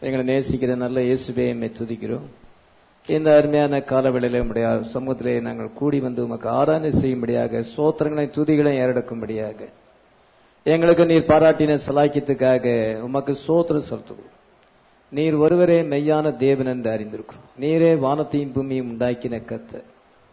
எங்களை நேசிக்கிற நல்ல இயேசுவே எம்மை துதிக்கிறோம் இந்த அருமையான காலவெளியில உடைய சமூகத்திலே நாங்கள் கூடி வந்து உமக்கு ஆராதனை செய்யும்படியாக சோத்திரங்களை துதிகளை ஏறெடுக்கும்படியாக எங்களுக்கு நீர் பாராட்டின சலாக்கியத்துக்காக உமக்கு சோத்திரம் செலுத்துகிறோம் நீர் ஒருவரே மெய்யான தேவன் என்று அறிந்திருக்கிறோம் நீரே வானத்தையும் பூமியும் உண்டாக்கின கத்த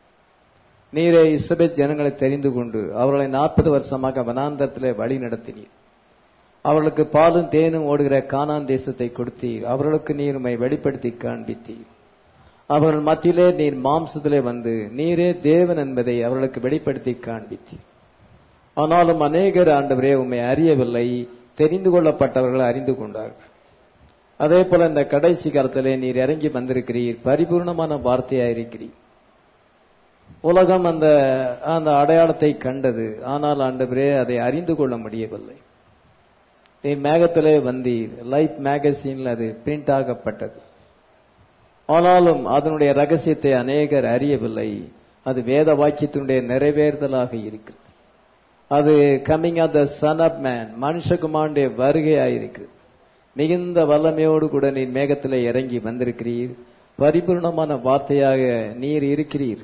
நீரே இஸ்ரபேல் ஜனங்களை தெரிந்து கொண்டு அவர்களை நாற்பது வருஷமாக வனாந்தரத்திலே வழி நடத்தினீர் அவர்களுக்கு பாலும் தேனும் ஓடுகிற கானான் தேசத்தை கொடுத்தீர் அவர்களுக்கு நீர் உம்மை வெளிப்படுத்தி காண்பித்தீர் அவர்கள் மத்தியிலே நீர் மாம்சத்திலே வந்து நீரே தேவன் என்பதை அவர்களுக்கு வெளிப்படுத்தி காண்பித்தீர் ஆனாலும் அநேகர் ஆண்டவரே உம்மை அறியவில்லை தெரிந்து கொள்ளப்பட்டவர்கள் அறிந்து கொண்டார்கள் அதே போல இந்த கடைசி காலத்திலே நீர் இறங்கி வந்திருக்கிறீர் பரிபூர்ணமான வார்த்தையாயிருக்கிறீர் உலகம் அந்த அந்த அடையாளத்தை கண்டது ஆனால் ஆண்டவரே அதை அறிந்து கொள்ள முடியவில்லை நீ மேகத்திலே வந்தீர் லைஃப் மேகசின்ல அது பிரிண்ட் ஆகப்பட்டது ஆனாலும் அதனுடைய ரகசியத்தை அநேகர் அறியவில்லை அது வேத வாக்கியத்தினுடைய நிறைவேறுதலாக இருக்கிறது அது coming of the Son of Man மனுஷகுமாருடைய வருகையாயிருக்கிறது மிகுந்த வல்லமையோடு கூட நீர் மேகத்திலே இறங்கி வந்திருக்கிறீர் பரிபூர்ணமான வார்த்தையாக நீர் இருக்கிறீர்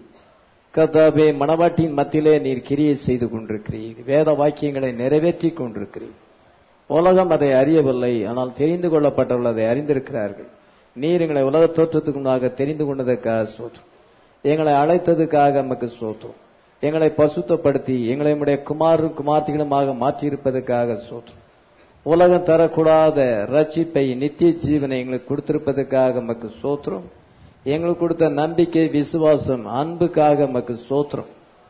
கதாபே மணவாட்டியின் மத்தியிலே நீர் கிரியை செய்து கொண்டிருக்கிறீர் வேத வாக்கியங்களை நிறைவேற்றி கொண்டிருக்கிறீர் உலகம் அதை அறியவில்லை ஆனால் தெரிந்து கொள்ளப்பட்டவர்கள் அதை அறிந்திருக்கிறார்கள் நீர் எங்களை உலக தோற்றத்துக்கு முன்னாக தெரிந்து கொண்டதற்காக சோற்றும் எங்களை அழைத்ததுக்காக நமக்கு சோற்றும் எங்களை பசுத்தப்படுத்தி எங்களை நம்முடைய குமாரும் குமார்த்திகளுமாக மாற்றியிருப்பதற்காக சோற்றும் உலகம் தரக்கூடாத ரட்சிப்பை நித்திய ஜீவனை எங்களுக்கு கொடுத்திருப்பதற்காக நமக்கு சோத்திரம் எங்களுக்கு கொடுத்த நம்பிக்கை விசுவாசம் அன்புக்காக நமக்கு சோத்திரம்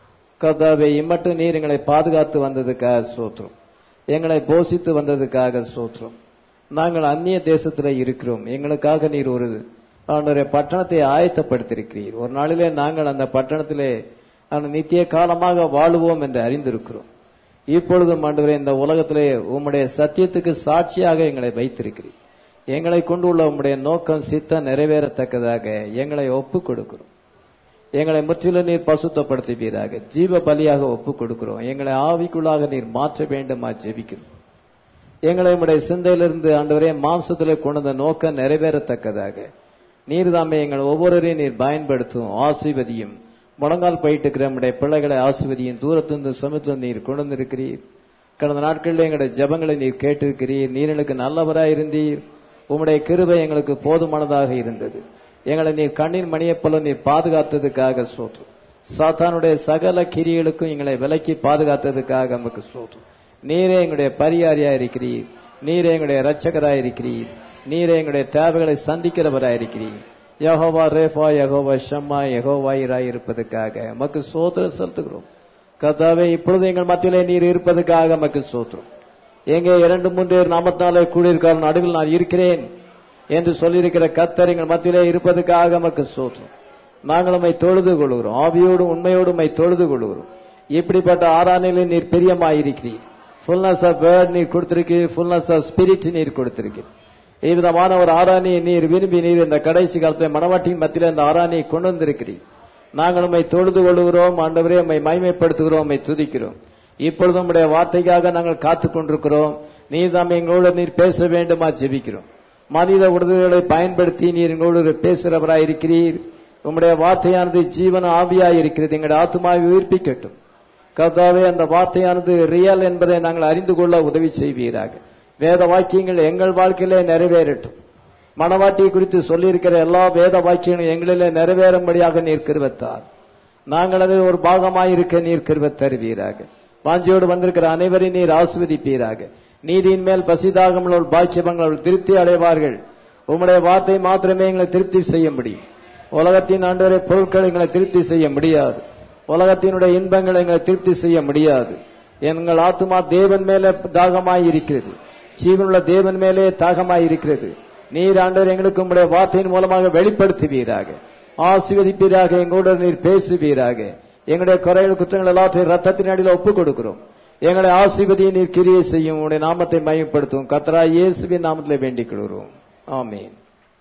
கதாவை இம்மட்டும் நீர் எங்களை பாதுகாத்து வந்ததுக்காக சோத்திரம் எங்களை போஷித்து வந்ததுக்காக சோத்திரம் நாங்கள் அந்நிய தேசத்துல இருக்கிறோம் எங்களுக்காக நீர் ஒரு அவனுடைய பட்டணத்தை ஆயத்தப்படுத்தியிருக்கிறீர் ஒரு நாளிலே நாங்கள் அந்த பட்டணத்திலே அந்த நித்திய காலமாக வாழுவோம் என்று அறிந்திருக்கிறோம் இப்பொழுதும் ஆண்டவரே இந்த உலகத்திலே உம்முடைய சத்தியத்துக்கு சாட்சியாக எங்களை வைத்திருக்கிறீர் எங்களை கொண்டுள்ள உம்முடைய நோக்கம் சித்தம் நிறைவேறத்தக்கதாக எங்களை ஒப்புக் கொடுக்கிறோம் எங்களை முற்றிலும் நீர் பசுத்தப்படுத்துவீராக ஜீவ பலியாக ஒப்புக் கொடுக்கிறோம் எங்களை ஆவிக்குள்ளாக நீர் மாற்ற வேண்டுமா ஜெபிக்கிறோம் எங்களை உம்முடைய சிந்தையிலிருந்து ஆண்டவரே மாம்சத்திலே கொண்டு வந்த நோக்கம் நிறைவேறத்தக்கதாக நீர் தாமே எங்கள் ஒவ்வொருவரையும் நீர் பயன்படுத்தும் ஆசிர்வதியும் முழங்கால் போயிட்டு இருக்கிற நம்முடைய பிள்ளைகளை ஆசிர்வதியும் தூரத்திலிருந்து சமத்துல நீர் கொண்டு வந்திருக்கிறீர் கடந்த நாட்களில் எங்களுடைய ஜபங்களை நீர் கேட்டிருக்கிறீர் நீர் எங்களுக்கு நல்லவராய் இருந்தீர் உம்முடைய கிருபை எங்களுக்கு போதுமானதாக இருந்தது எங்களை நீர் கண்ணின் மணியைப் போல நீர் பாதுகாத்ததுக்காக சோற்று சாத்தானுடைய சகல கிரிகளுக்கும் எங்களை விலக்கி பாதுகாத்ததுக்காக நமக்கு சோற்று நீரே எங்களுடைய பரியாரியா இருக்கிறீர் நீரே எங்களுடைய இரட்சகராய் இருக்கிறீர் நீரே எங்களுடைய தேவைகளை சந்திக்கிறவராய் இருக்கிறீர் யகோவா ரேஃபா யகோவா ஷம்மா யகோவாயிராய் இருப்பதற்காக நமக்கு சோத்திரம் செலுத்துகிறோம் கதாவே இப்பொழுது எங்கள் மத்தியிலே நீர் இருப்பதற்காக நமக்கு சோத்திரம் எங்கே இரண்டு மூன்று நாமத்தினாலே கூடியிருக்கிற நடுவில் நான் இருக்கிறேன் என்று சொல்லியிருக்கிற கத்தர் எங்கள் மத்தியிலே இருப்பதற்காக நமக்கு சோத்திரம் நாங்கள் உம்மை தொழுது கொள்கிறோம் ஆவியோடும் உண்மையோடும் உம்மை தொழுது கொள்கிறோம் இப்படிப்பட்ட ஆராதனையிலே நீர் பிரியமாயிருக்கிறீர் ஃபுல்னஸ் ஆஃப் வேர்ட் நீர் கொடுத்திருக்கிறீர் ஃபுல்னஸ் ஆஃப் ஸ்பிரிட் நீர் கொடுத்திருக்கிறீர் இவ்விதமான ஒரு ஆராணியை நீர் விரும்பி நீர் இந்த கடைசி காலத்தை மணவாட்டியின் மத்தியில் இந்த ஆராணியை கொண்டு வந்திருக்கிறீர் நாங்கள் உம்மை தொழுது கொள்கிறோம் ஆண்டவரே உம்மை மைமைப்படுத்துகிறோம் உம்மை துதிக்கிறோம் இப்பொழுது உம்முடைய வார்த்தைக்காக நாங்கள் காத்துக் கொண்டிருக்கிறோம் நீர் தாம் எங்களோடு நீர் பேச வேண்டுமா ஜெபிக்கிறோம் மனித உடல்களை பயன்படுத்தி நீர் எங்களோடு பேசுகிறவராய் இருக்கிறீர் உம்முடைய வார்த்தையானது ஜீவன ஆவியாய் இருக்கிறது எங்களுடைய ஆத்மாவை உயிர்ப்பிக்கட்டும் கர்த்தாவே அந்த வார்த்தையானது ரியல் என்பதை நாங்கள் அறிந்து கொள்ள உதவி செய்வீராக வேத வாக்கியங்கள் எங்கள் வாழ்க்கையிலே நிறைவேறட்டும் மனவாட்டியை குறித்து சொல்லியிருக்கிற எல்லா வேத வாக்கியங்களும் எங்களிலே நிறைவேறும்படியாக நீர் கிருவத்தார் நாங்கள் அதில் ஒரு பாகமாய் இருக்க நீர் கிருவத் தருவீராக வாஞ்சியோடு வந்திருக்கிற அனைவரையும் நீர் ஆஸ்வதிப்பீராக நீதியின் மேல் பசிதாகமுள்ள பாக்கியவங்கள் திருப்தி அடைவார்கள் உம்முடைய வார்த்தை மாத்திரமே எங்களை திருப்தி செய்ய முடியும் உலகத்தின் ஆண்டவரை பொருட்கள் எங்களை திருப்தி செய்ய முடியாது உலகத்தினுடைய இன்பங்களை எங்களை திருப்தி செய்ய முடியாது எங்கள் ஆத்மா தேவன் மேலே தாகமாய் இருக்கிறது ஜீவனுள்ள தேவன் மேலே தாகமாய் இருக்கிறது நீர் ஆண்டவர் எங்களுக்கு உங்களுடைய வார்த்தையின் மூலமாக வெளிப்படுத்துவீராக ஆசீர்வதிப்பீராக எங்களோடு நீர் பேசுவீராக எங்களுடைய குறைகள் குற்றங்கள் எல்லாத்தையும் ரத்தத்தின் அடியில் ஒப்புக் கொடுக்கிறோம் எங்களை ஆசீர்வதியை நீர் கிரியை செய்யும் உங்களுடைய நாமத்தை மையப்படுத்தும் கத்ரா இயேசுவின் நாமத்தில் வேண்டிக் கொள்கிறோம் ஆமீன்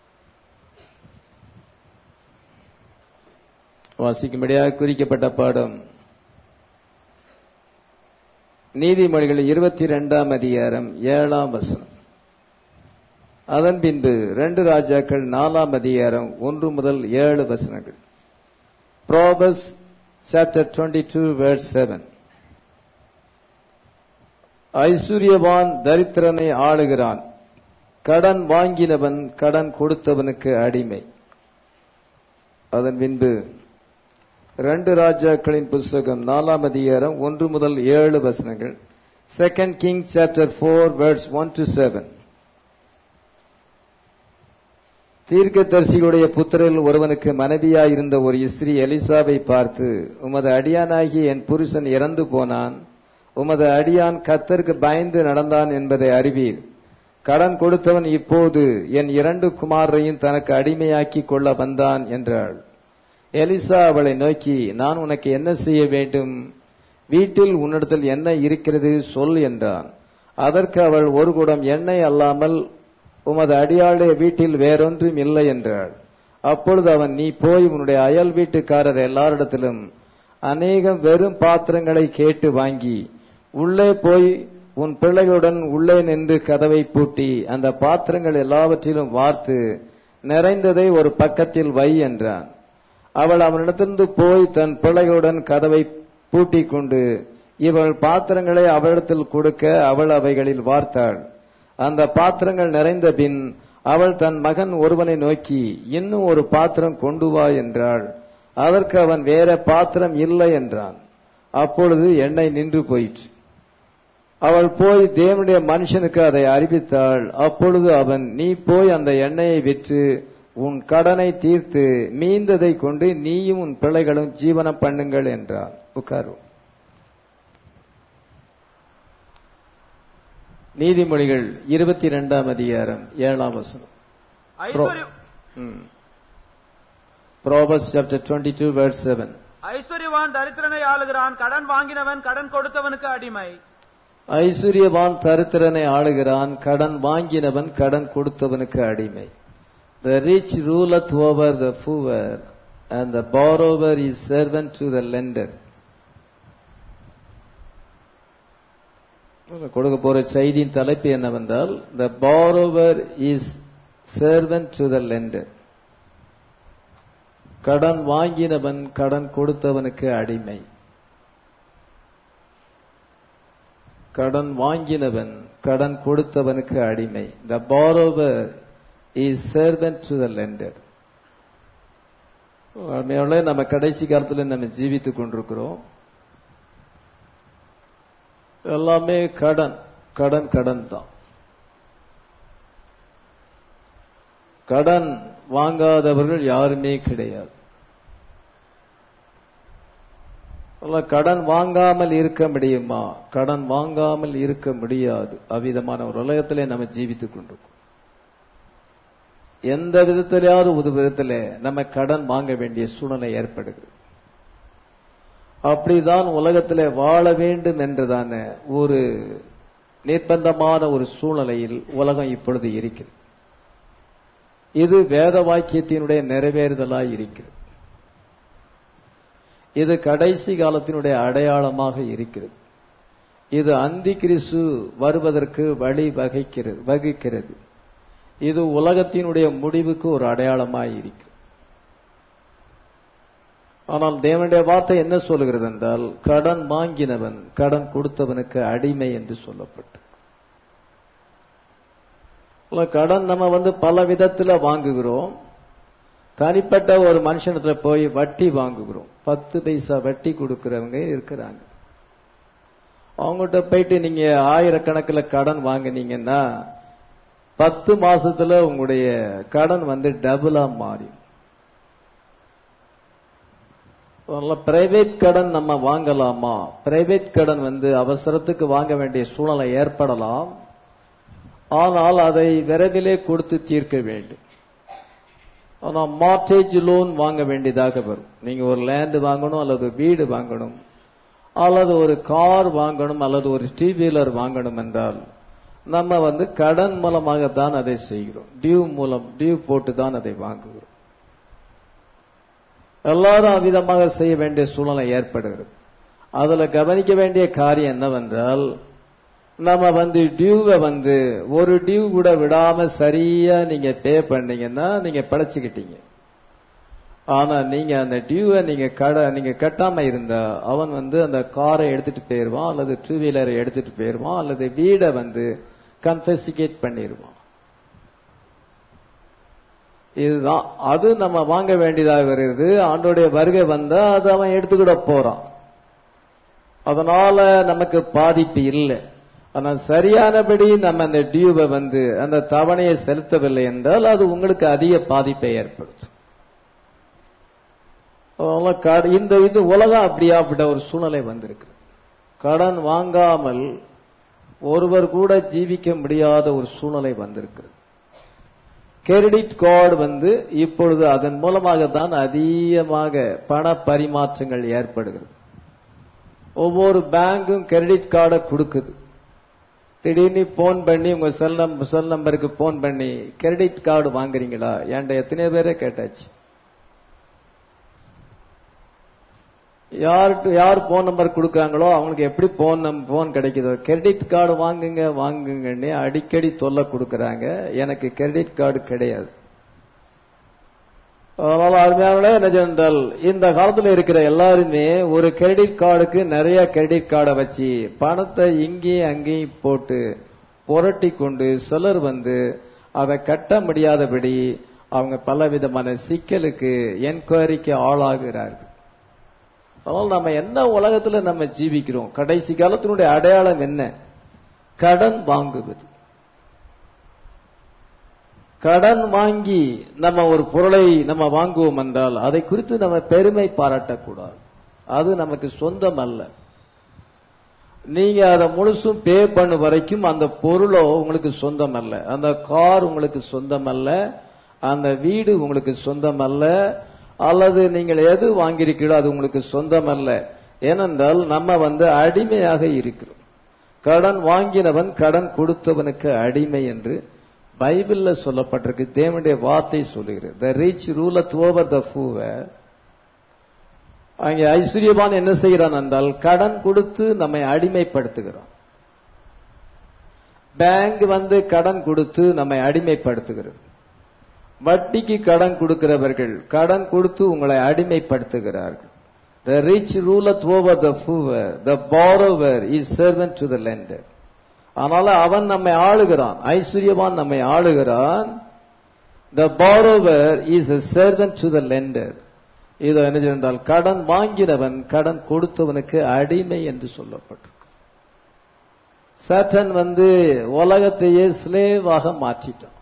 வாசிக்கும்படியாக குறிக்கப்பட்ட பாடம் நீதிமொழிகள் இருபத்தி ரெண்டாம் அதிகாரம் ஏழாம் வசனம் அதன் பின்பு ரெண்டு ராஜாக்கள் நாலாம் அதிகாரம் ஒன்று முதல் ஏழு வசனங்கள் Proverbs chapter twenty two verse seven ஐஸ்வர்யவான் தரித்திரனை ஆளுகிறான் கடன் வாங்கினவன் கடன் கொடுத்தவனுக்கு அடிமை அதன் பின்பு ரெண்டு ராஜாக்களின் புஸ்தகம் நாலாம் அதிகாரம் ஒன்று முதல் ஏழு வசனங்கள் second Kings chapter four verses one to seven தீர்க்கதரிசிகளுடைய புத்திரில் ஒருவனுக்கு மனைவியாயிருந்த ஒரு இஸ்திரி எலிசாவை பார்த்து உமது அடியானாகிய என் புருஷன் இறந்து போனான் உமது அடியான் கத்தருக்கு பயந்து நடந்தான் என்பதை அறிவீர் கடன் கொடுத்தவன் இப்போது என் இரண்டு குமாரையும் தனக்கு அடிமையாக்கி கொள்ள வந்தான் என்றாள் எலிசா அவளை நோக்கி நான் உனக்கு என்ன செய்ய வேண்டும் வீட்டில் உன்னிடத்தில் என்ன இருக்கிறது சொல் என்றான் அதற்கு அவள் ஒரு குடம் எண்ணெய் அல்லாமல் உமது அடியாளே வீட்டில் வேறொன்றும் இல்லை என்றாள் அப்பொழுது அவன் நீ போய் உன்னுடைய அயல் வீட்டுக்காரர் எல்லாரிடத்திலும் அநேகம் வெறும் பாத்திரங்களை கேட்டு வாங்கி உள்ளே போய் உன் பிள்ளைகளுடன் உள்ளே நின்று கதவை பூட்டி அந்த பாத்திரங்கள் எல்லாவற்றிலும் வார்த்து நிறைந்ததை ஒரு பக்கத்தில் வை என்றான் அவள் அவனிடத்திலிருந்து போய் தன் பிள்ளைகளுடன் கதவை பூட்டிக் கொண்டு இவள் பாத்திரங்களை அவளிடத்தில் கொடுக்க அவள் அவைகளில் வார்த்தாள் அந்த பாத்திரங்கள் நிறைந்த பின் அவள் தன் மகன் ஒருவனை நோக்கி இன்னும் ஒரு பாத்திரம் கொண்டு வா என்றாள் அதற்கு அவன் வேற பாத்திரம் இல்லை என்றான் அப்பொழுது எண்ணெய் நின்று போயிற்று அவள் போய் தேவனுடைய மனுஷனுக்கு அதை அறிவித்தாள் அப்பொழுது அவன் நீ போய் அந்த எண்ணெயை விற்று உன் கடனை தீர்த்து மீந்ததை கொண்டு நீயும் உன் பிள்ளைகளும் ஜீவனம் பண்ணுங்கள் என்றான் உட்காரும் நீதிமொழிகள் இருபத்தி இரண்டாம் அதிகாரம் ஏழாம் வசனம் ஐஸ்வர்ய Proverbs chapter twenty two verse seven ஐஸ்வர்யவான் தரித்திரனை ஆளுகிறான் கடன் வாங்கினவன் கடன் கொடுத்தவனுக்கு அடிமை ஐஸ்வர்யவான் தரித்திரனை ஆளுகிறான் கடன் வாங்கினவன் கடன் கொடுத்தவனுக்கு அடிமை The rich ruleth over the poor, and the borrower is servant to the lender. கொடுக்க போற செய்தியின் தலைப்பு என்னவென்றால் the borrower is servant to the lender. கடன் வாங்கினவன் கடன் கொடுத்தவனுக்கு அடிமை கடன் வாங்கினவன் கடன் கொடுத்தவனுக்கு அடிமை த borrower is servant to the lender உண்மையாலே நம்ம கடைசி காலத்துல நம்ம ஜீவித்துக் கொண்டிருக்கிறோம் எல்லாமே கடன் கடன் கடன் தான் கடன் வாங்காதவர்கள் யாருமே கிடையாது கடன் வாங்காமல் இருக்க முடியுமா கடன் வாங்காமல் இருக்க முடியாது அவ்விதமான ஒரு உலகத்திலே நம்ம ஜீவித்துக் கொண்டிருக்கோம் எந்த விதத்திலாவது ஒரு விதத்தில் நம்ம கடன் வாங்க வேண்டிய சூழ்நிலை ஏற்படுகிறது அப்படிதான் உலகத்தில் வாழ வேண்டும் என்றுதான ஒரு நிர்பந்தமான ஒரு சூழ்நிலையில் உலகம் இப்பொழுது இருக்கிறது இது வேத வாக்கியத்தினுடைய நிறைவேறுதலாய் இருக்கிறது இது கடைசி காலத்தினுடைய அடையாளமாக இருக்கிறது இது அந்தி கிறிசு வருவதற்கு வழி வகைக்கிறது வகிக்கிறது இது உலகத்தினுடைய முடிவுக்கு ஒரு அடையாளமாய் இருக்கு ஆனால் தேவனுடைய வார்த்தை என்ன சொல்லுகிறது என்றால் கடன் வாங்கினவன் கடன் கொடுத்தவனுக்கு அடிமை என்று சொல்லப்பட்டு கடன் நம்ம வந்து பல விதத்துல வாங்குகிறோம் தனிப்பட்ட ஒரு மனுஷனத்துல போய் வட்டி வாங்குகிறோம் பத்து பைசா வட்டி கொடுக்கிறவங்க இருக்கிறாங்க அவங்ககிட்ட போயிட்டு நீங்க ஆயிரக்கணக்கில் கடன் வாங்கினீங்கன்னா பத்து மாசத்துல உங்களுடைய கடன் வந்து டபுளா மாறி பிரைவேட் கடன் நம்ம வாங்கலாமா பிரைவேட் கடன் வந்து அவசரத்துக்கு வாங்க வேண்டிய சூழ்நிலை ஏற்படலாம் ஆனால் அதை விரைவிலே கொடுத்து தீர்க்க வேண்டும் ஆனா மார்டேஜ் லோன் வாங்க வேண்டியதாக வரும் நீங்க ஒரு லேண்ட் வாங்கணும் அல்லது வீடு வாங்கணும் அல்லது ஒரு கார் வாங்கணும் அல்லது ஒரு டீ வீலர் வாங்கணும் என்றால் நம்ம வந்து கடன் மூலமாகத்தான் அதை செய்கிறோம் டியூ மூலம் டியூ போட்டு தான் அதை வாங்குகிறோம் எல்லாரும் அவ்விதமாக செய்ய வேண்டிய சூழ்நிலை ஏற்படுகிறது அதுல கவனிக்க வேண்டிய காரியம் என்னவென்றால் நம்ம வந்து டியூவை வந்து ஒரு டியூ கூட விடாம சரியா நீங்க பே பண்ணீங்கன்னா நீங்க படைச்சுக்கிட்டீங்க ஆனா நீங்க அந்த டியூவை நீங்க கட நீங்க கட்டாம இருந்தா அவன் வந்து அந்த காரை எடுத்துட்டு போயிருவான் அல்லது டூ வீலரை எடுத்துட்டு போயிருவான் அல்லது வீடை வந்து கன்ஃபெசிகேட் பண்ணிடுவான் இதுதான் அது நம்ம வாங்க வேண்டியதாக வருகிறது ஆண்டோடைய வருகை வந்தா அது அவன் எடுத்துக்கிட போறான் அதனால நமக்கு பாதிப்பு இல்லை ஆனா சரியானபடி நம்ம அந்த டியூவை வந்து அந்த தவணையை செலுத்தவில்லை என்றால் அது உங்களுக்கு அதிக பாதிப்பை ஏற்படுத்தும் அதனால கட- இந்த இது உலகம் அப்படியாப்பட்ட ஒரு சூழ்நிலை வந்திருக்கு கடன் வாங்காமல் ஒருவர் கூட ஜீவிக்க முடியாத ஒரு சூழ்நிலை வந்திருக்கிறது கிரெடிட் கார்டு வந்து இப்பொழுது அதன் மூலமாக தான் அதிகமாக பண பரிமாற்றங்கள் ஏற்படுகிறது ஒவ்வொரு பேங்கும் கிரெடிட் கார்டை கொடுக்குது திடீர்னு போன் பண்ணி உங்க செல் நம்பர் செல் நம்பருக்கு போன் பண்ணி கிரெடிட் கார்டு வாங்குறீங்களா என்கிட்ட எத்தனை பேரே கேட்டாச்சு யார்கிட்ட யார் போன் நம்பர் கொடுக்குறாங்களோ அவங்களுக்கு எப்படி போன் நம் போன் கிடைக்குதோ கிரெடிட் கார்டு வாங்குங்க வாங்குங்கன்னு அடிக்கடி தொல்லை கொடுக்கறாங்க எனக்கு கிரெடிட் கார்டு கிடையாது அதனால அருமையானே என்ன சென்றால் இந்த காலத்துல இருக்கிற எல்லாருமே ஒரு கிரெடிட் கார்டுக்கு நிறைய கிரெடிட் கார்டை வச்சு பணத்தை இங்கேயும் அங்கேயும் போட்டு புரட்டி கொண்டு சிலர் வந்து அதை கட்ட முடியாதபடி அவங்க பல விதமான சிக்கலுக்கு என்கொயரிக்கு ஆளாகிறார்கள் அதனால நம்ம என்ன உலகத்துல நம்ம ஜீவிக்கிறோம் கடைசி காலத்தினுடைய அடையாளம் என்ன கடன் வாங்குவது கடன் வாங்கி நம்ம ஒரு பொருளை நம்ம வாங்குவோம் என்றால் அதை குறித்து நம்ம பெருமை பாராட்டக்கூடாது அது நமக்கு சொந்தம் அல்ல நீங்க அதை முழுசும் பே பண்ண வரைக்கும் அந்த பொருளோ உங்களுக்கு சொந்தம் அல்ல அந்த கார் உங்களுக்கு சொந்தம் அல்ல அந்த வீடு உங்களுக்கு சொந்தம் அல்ல அல்லது நீங்கள் எது வாங்கியிருக்கீங்களோ அது உங்களுக்கு சொந்தம் அல்ல ஏனென்றால் நம்ம வந்து அடிமையாக இருக்கிறோம் கடன் வாங்கினவன் கடன் கொடுத்தவனுக்கு அடிமை என்று பைபிள்ல சொல்லப்பட்டிருக்கு தேவனுடைய வார்த்தை சொல்லுகிறது த ரிச் ரூலத் ஓவர் த ஃபூவர் அங்கே ஐஸ்வர்யவான் என்ன செய்கிறான் என்றால் கடன் கொடுத்து நம்மை அடிமைப்படுத்துகிறான் பேங்க் வந்து கடன் கொடுத்து நம்மை அடிமைப்படுத்துகிறது வட்டிக்கு கடன் கொடுக்கிறவர்கள் கடன் கொடுத்து உங்களை அடிமைப்படுத்துகிறார்கள் the rich ruleth over the poor the borrower is servant to the lender அதனால அவன் நம்மை ஆளுகிறான் ஐஸ்வர்யவான் நம்மை ஆளுகிறான் the borrower is a servant to the lender இது என்ன என்றால் கடன் வாங்கினவன் கடன் கொடுத்தவனுக்கு அடிமை என்று சொல்லப்பட்டிருக்கு சட்டன் வந்து உலகத்தையே ஸ்லேவாக மாற்றிட்டான்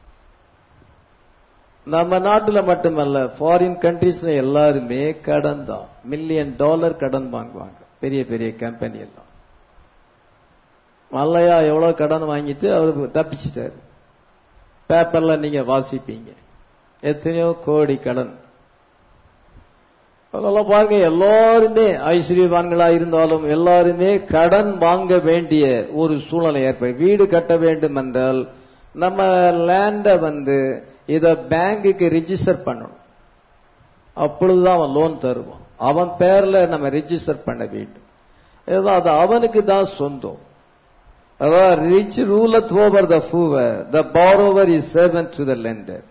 நம்ம நாட்டுல மட்டுமல்ல ஃபாரின் கண்ட்ரீஸ்ல எல்லாருமே கடன் தான் மில்லியன் டாலர் கடன் வாங்குவாங்க பெரிய பெரிய கம்பெனி எல்லாம் மல்லையா எவ்வளவு கடன் வாங்கிட்டு அவரு தப்பிச்சிட்டாரு பேப்பர்ல நீங்க வாசிப்பீங்க எத்தனையோ கோடி கடன் அதெல்லாம் பாருங்க எல்லாருமே ஐஸ்வர்யவான்களா இருந்தாலும் எல்லாருமே கடன் வாங்க வேண்டிய ஒரு சூழ்நிலை ஏற்படும் வீடு கட்ட வேண்டும் என்றால் நம்ம லேண்ட வந்து இத பேங்குக்கு ரிஜிஸ்டர் பண்ணணும் அப்பொழுதுதான் அவன் லோன் தருவான் அவன் பேர்ல நம்ம ரிஜிஸ்டர் பண்ண வேண்டும் ஏதோ அது அவனுக்கு தான் சொந்தம் அதாவது rich ruleth over the poor the borrower is servant to the lender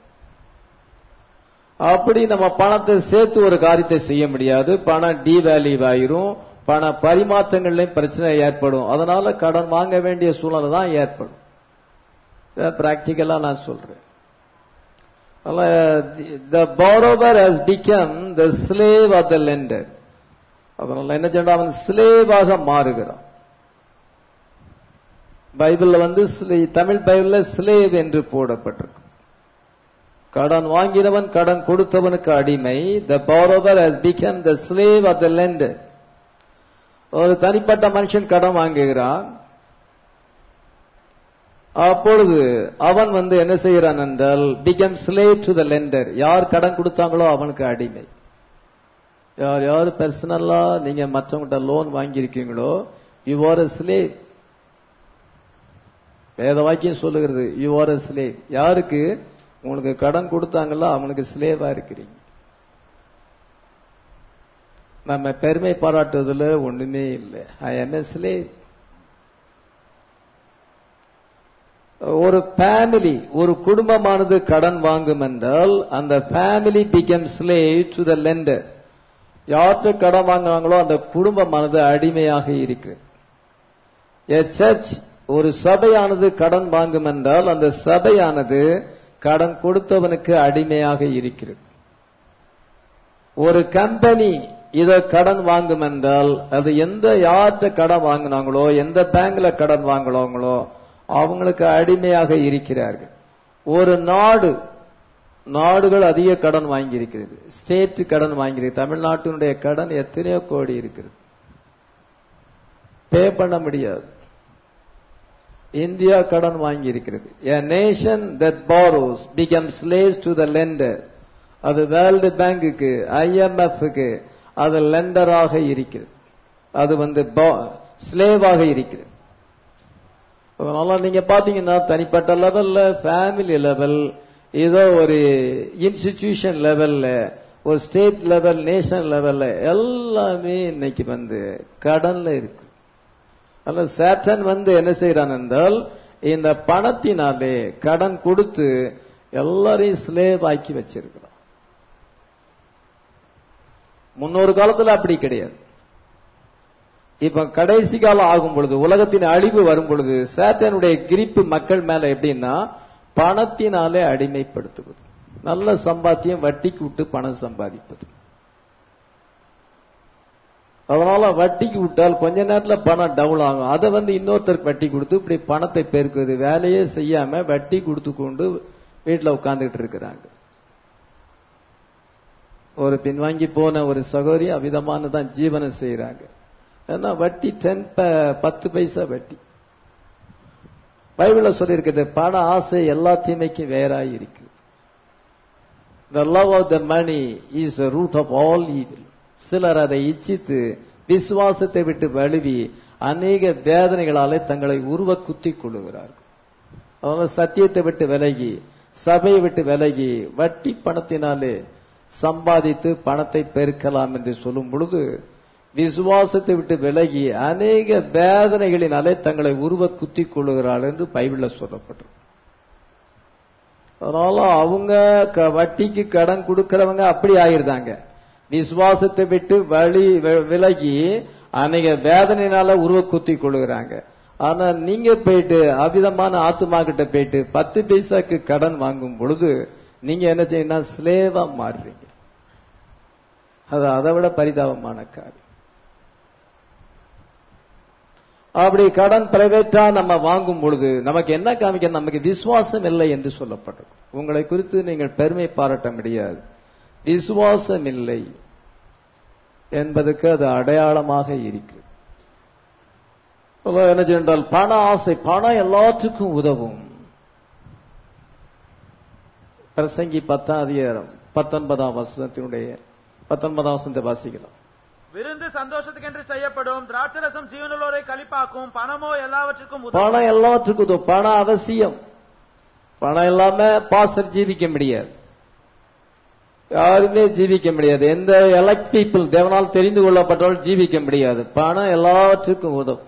அப்படி நம்ம பணத்தை சேர்த்து ஒரு காரியத்தை செய்ய முடியாது பணம் டிவேல்யூ ஆயிரும் பண பரிமாற்றங்கள்லயும் பிரச்சனை ஏற்படும் அதனால கடன் வாங்க வேண்டிய சூழ்நிலை தான் ஏற்படும் பிராக்டிக்கலா நான் சொல்றேன் the borrower has become the slave of the lender அதனால என்ன சொன்னா அவன் ஸ்லேவாக மாறுகிறான் பைபிள்ல வந்து தமிழ் பைபிள்ல ஸ்லேவ் என்று போடப்பட்டிருக்கு கடன் வாங்கினவன் கடன் கொடுத்தவனுக்கு அடிமை the borrower has become the slave of the lender ஒரு தனிப்பட்ட மனுஷன் கடன் வாங்குகிறான் அப்பொழுது அவன் வந்து என்ன செய்கிறான் என்றால் become slave to the lender யார் கடன் கொடுத்தாங்களோ அவனுக்கு அடிமை யார் யார் பர்சனலா நீங்க மற்றவங்கிட்ட லோன் வாங்கியிருக்கீங்களோ யூ ஆர் அ ஸ்லேவ் வேத வாக்கியம் சொல்லுகிறது யூ ஆர் அ ஸ்லேவ் யாருக்கு உங்களுக்கு கடன் கொடுத்தாங்களோ அவனுக்கு ஸ்லேவா இருக்கிறீங்க நம்ம பெருமை பாராட்டுவதில் ஒண்ணுமே இல்லை ஐ எம் எ ஸ்லேவ் ஒரு ஃபேமிலி ஒரு குடும்பமானது கடன் வாங்கும் என்றால் அந்த family become slave to the lender யார்கிட்ட கடன் வாங்குவாங்களோ அந்த குடும்பமானது அடிமையாக இருக்கு A church ஒரு சபையானது கடன் வாங்கும் என்றால் அந்த சபையானது கடன் கொடுத்தவனுக்கு அடிமையாக இருக்கிறது ஒரு கம்பெனி இத கடன் வாங்கும் என்றால் அது எந்த யார்கிட்ட கடன் வாங்கினாங்களோ எந்த பேங்க்ல கடன் வாங்கினாங்களோ அவங்களுக்கு அடிமையாக இருக்கிறார்கள் ஒரு நாடு நாடுகள் அதிக கடன் வாங்கி இருக்கிறது ஸ்டேட் கடன் வாங்கியிருக்கு தமிழ்நாட்டினுடைய கடன் எத்தனையோ கோடி இருக்கிறது பே பண்ண முடியாது இந்தியா கடன் வாங்கி இருக்கிறது a nation that borrows becomes slaves to the lender அது வேர்ல்டு பேங்குக்கு ஐஎம்எஃப்க்கு அது லெண்டராக இருக்கிறது அது வந்து ஸ்லேவாக இருக்கிறது அதனால நீங்க பாத்தீங்கன்னா தனிப்பட்ட லெவல்ல ஃபேமிலி லெவல் ஏதோ ஒரு இன்ஸ்டிடியூஷன் லெவல்ல ஒரு ஸ்டேட் லெவல் நேஷன் லெவல்ல எல்லாமே இன்னைக்கு வந்து கடன்ல இருக்கு அல்ல சேட்டன் வந்து என்ன செய்யறான் என்றால் இந்த பணத்தினாலே கடன் கொடுத்து எல்லாரையும் ஸ்லேவ் ஆக்கி வச்சிருக்கிறான் முன்னொரு காலத்துல அப்படி கிடையாது இப்ப கடைசி காலம் ஆகும் பொழுது உலகத்தின் அழிவு வரும் பொழுது சேட்டனுடைய கிரிப்பு மக்கள் மேல எப்படின்னா பணத்தினாலே அடிமைப்படுத்துவது நல்ல சம்பாத்தியம் வட்டிக்கு விட்டு பணம் சம்பாதிப்பது அதனால வட்டிக்கு விட்டால் கொஞ்ச நேரத்துல பணம் டவுன் ஆகும் அதை வந்து இன்னொருத்தருக்கு வட்டி கொடுத்து இப்படி பணத்தை பெருக்குவது வேலையே செய்யாம வட்டி கொடுத்து கொண்டு வீட்டுல உட்கார்ந்துட்டு இருக்கிறாங்க ஒரு பின்வாங்கி போன ஒரு சகோதரி அவிதமானதான் ஜீவனம் செய்யறாங்க ஏன்னா வட்டி டென் பத்து பைசா வட்டி பைபிள்ல சொல்லியிருக்கிறது பண ஆசை எல்லா தீமைக்கும் வேறாய் இருக்கு The love of the money is the root of all evil. சிலர் அதை இச்சித்து விசுவாசத்தை விட்டு வழுவி அநேக வேதனைகளாலே தங்களை உருவ குத்திக் கொள்ளுகிறார்கள் அவங்க சத்தியத்தை விட்டு விலகி சபையை விட்டு விலகி வட்டி பணத்தினாலே சம்பாதித்து பணத்தை பெருக்கலாம் என்று சொல்லும் பொழுது விசுவாசத்தை விட்டு விலகி அநேக வேதனைகளினாலே தங்களை உருவ குத்திக் கொள்ளுகிறாள் என்று பைபிள்ல சொல்லப்பட்டிருக்கு அதனால அவங்க க- வட்டிக்கு கடன் கொடுக்கிறவங்க அப்படி ஆயிருந்தாங்க விசுவாசத்தை விட்டு வழி வி- விலகி அநேக வேதனையினால உருவ குத்தி கொள்ளுகிறாங்க ஆனா நீங்க போயிட்டு அவிதமான ஆத்துமா கிட்ட போயிட்டு பத்து பைசாக்கு கடன் வாங்கும் பொழுது நீங்க என்ன செய்யணும் ஸ்லேவா மாறுறீங்க அது அதை விட பரிதாபமான காரியம் அப்படி கடன் பிரைவேட்டா நம்ம வாங்கும் பொழுது நமக்கு என்ன காமிக்க நமக்கு விசுவாசம் இல்லை என்று சொல்லப்பட்டது உங்களை குறித்து நீங்கள் பெருமை பாராட்ட முடியாது விசுவாசம் இல்லை என்பதுக்கு அது அடையாளமாக இருக்கு அப்போ என்ன செய்தால் பண ஆசை பணம் எல்லாத்துக்கும் உதவும் பிரசங்கி பத்தாம் அதிகாரம் பத்தொன்பதாம் வசனத்தினுடைய பத்தொன்பதாம் வசனத்தை வாசிக்கலாம் விருந்து சந்தோஷத்துக்கென்று செய்யப்படும் திராட்சரசம் ஜீவனுள்ளோரை கழிப்பாக்கும் பணமோ எல்லாவற்றுக்கும் உதவும் பணம் எல்லாத்துக்கும் உதவும் பணம் அவசியம் பணம் இல்லாம பாசர் ஜீவிக்க முடியாது யாருமே ஜீவிக்க முடியாது எந்த எலக்ட் பீப்புள் தேவனால் தெரிந்து கொள்ளப்பட்டவர்கள் ஜீவிக்க முடியாது பணம் எல்லாவற்றுக்கும் உதவும்